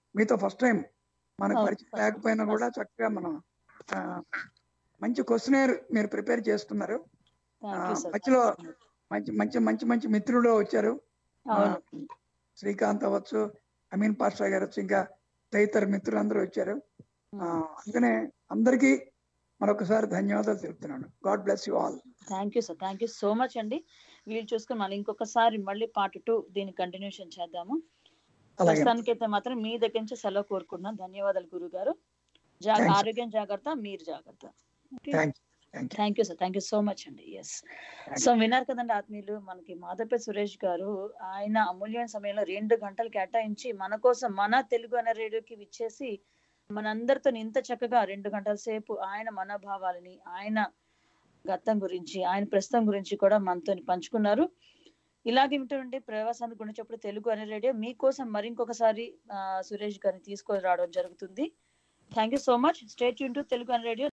మీతో ఫస్ట్ టైం మనకు అవును. పరిచయం లేకపోయినా కూడా చక్కగా మనం ఆ, మంచి క్వశ్చనేర్ మీరు ప్రిపేర్ చేస్తున్నారు ఆ, థ్యాంక్ యూ సార్ మధ్యలో మంచి మంచి మంచి మంచి మిత్రులు వచ్చారు ఆ, అవును శ్రీకాంత్ అవ్వచ్చు అమీన్ పాషా గారు వచ్చు ఇంకా తదితర మిత్రులు అందరూ వచ్చారు ఆ, అందుకనే అందరికీ మరొకసారి ధన్యవాదాలు తెలుపుతున్నాను God bless you all thank you sir thank you so much అండి వీలు చూసుకొని మళ్ళీ ఇంకొకసారి మళ్ళీ పార్ట్ టూ దీని కంటిన్యూషన్ చేద్దాము అలాగే ప్రస్తుతానికైతే మాత్రం మీ దగ్గర నుంచి సెలవు కోరుకుంటున్నాను ధన్యవాదాలు గురువు గారు జా Thanks. ఆరోగ్యం జాగ్రత్త మీరు జాగ్రత్త thank thank thank you sir thank you so much అండి ఎస్ సో విన్నారు కదండి ఆత్మీయులు మనకి మాధవపేట సురేష్ గారు ఆయన అమూల్యమైన సమయంలో రెండు గంటలు కేటాయించి మన కోసం మన తెలుగు అనే రేడియోకి విచ్చేసి మనందరితో ఇంత చక్కగా రెండు గంటల సేపు ఆయన మనోభావాలని ఆయన గతం గురించి ఆయన ప్రస్తుతం గురించి కూడా మనతో పంచుకున్నారు ఇలాగే ఇటువంటి ప్రవాసానికి గురించినప్పుడు తెలుగు అనే రేడియో మీకోసం మరింకొకసారి ఆ, సురేష్ గారిని తీసుకొని రావడం జరుగుతుంది thank you so much stay యూన్ టు తెలుగు అనే రేడియో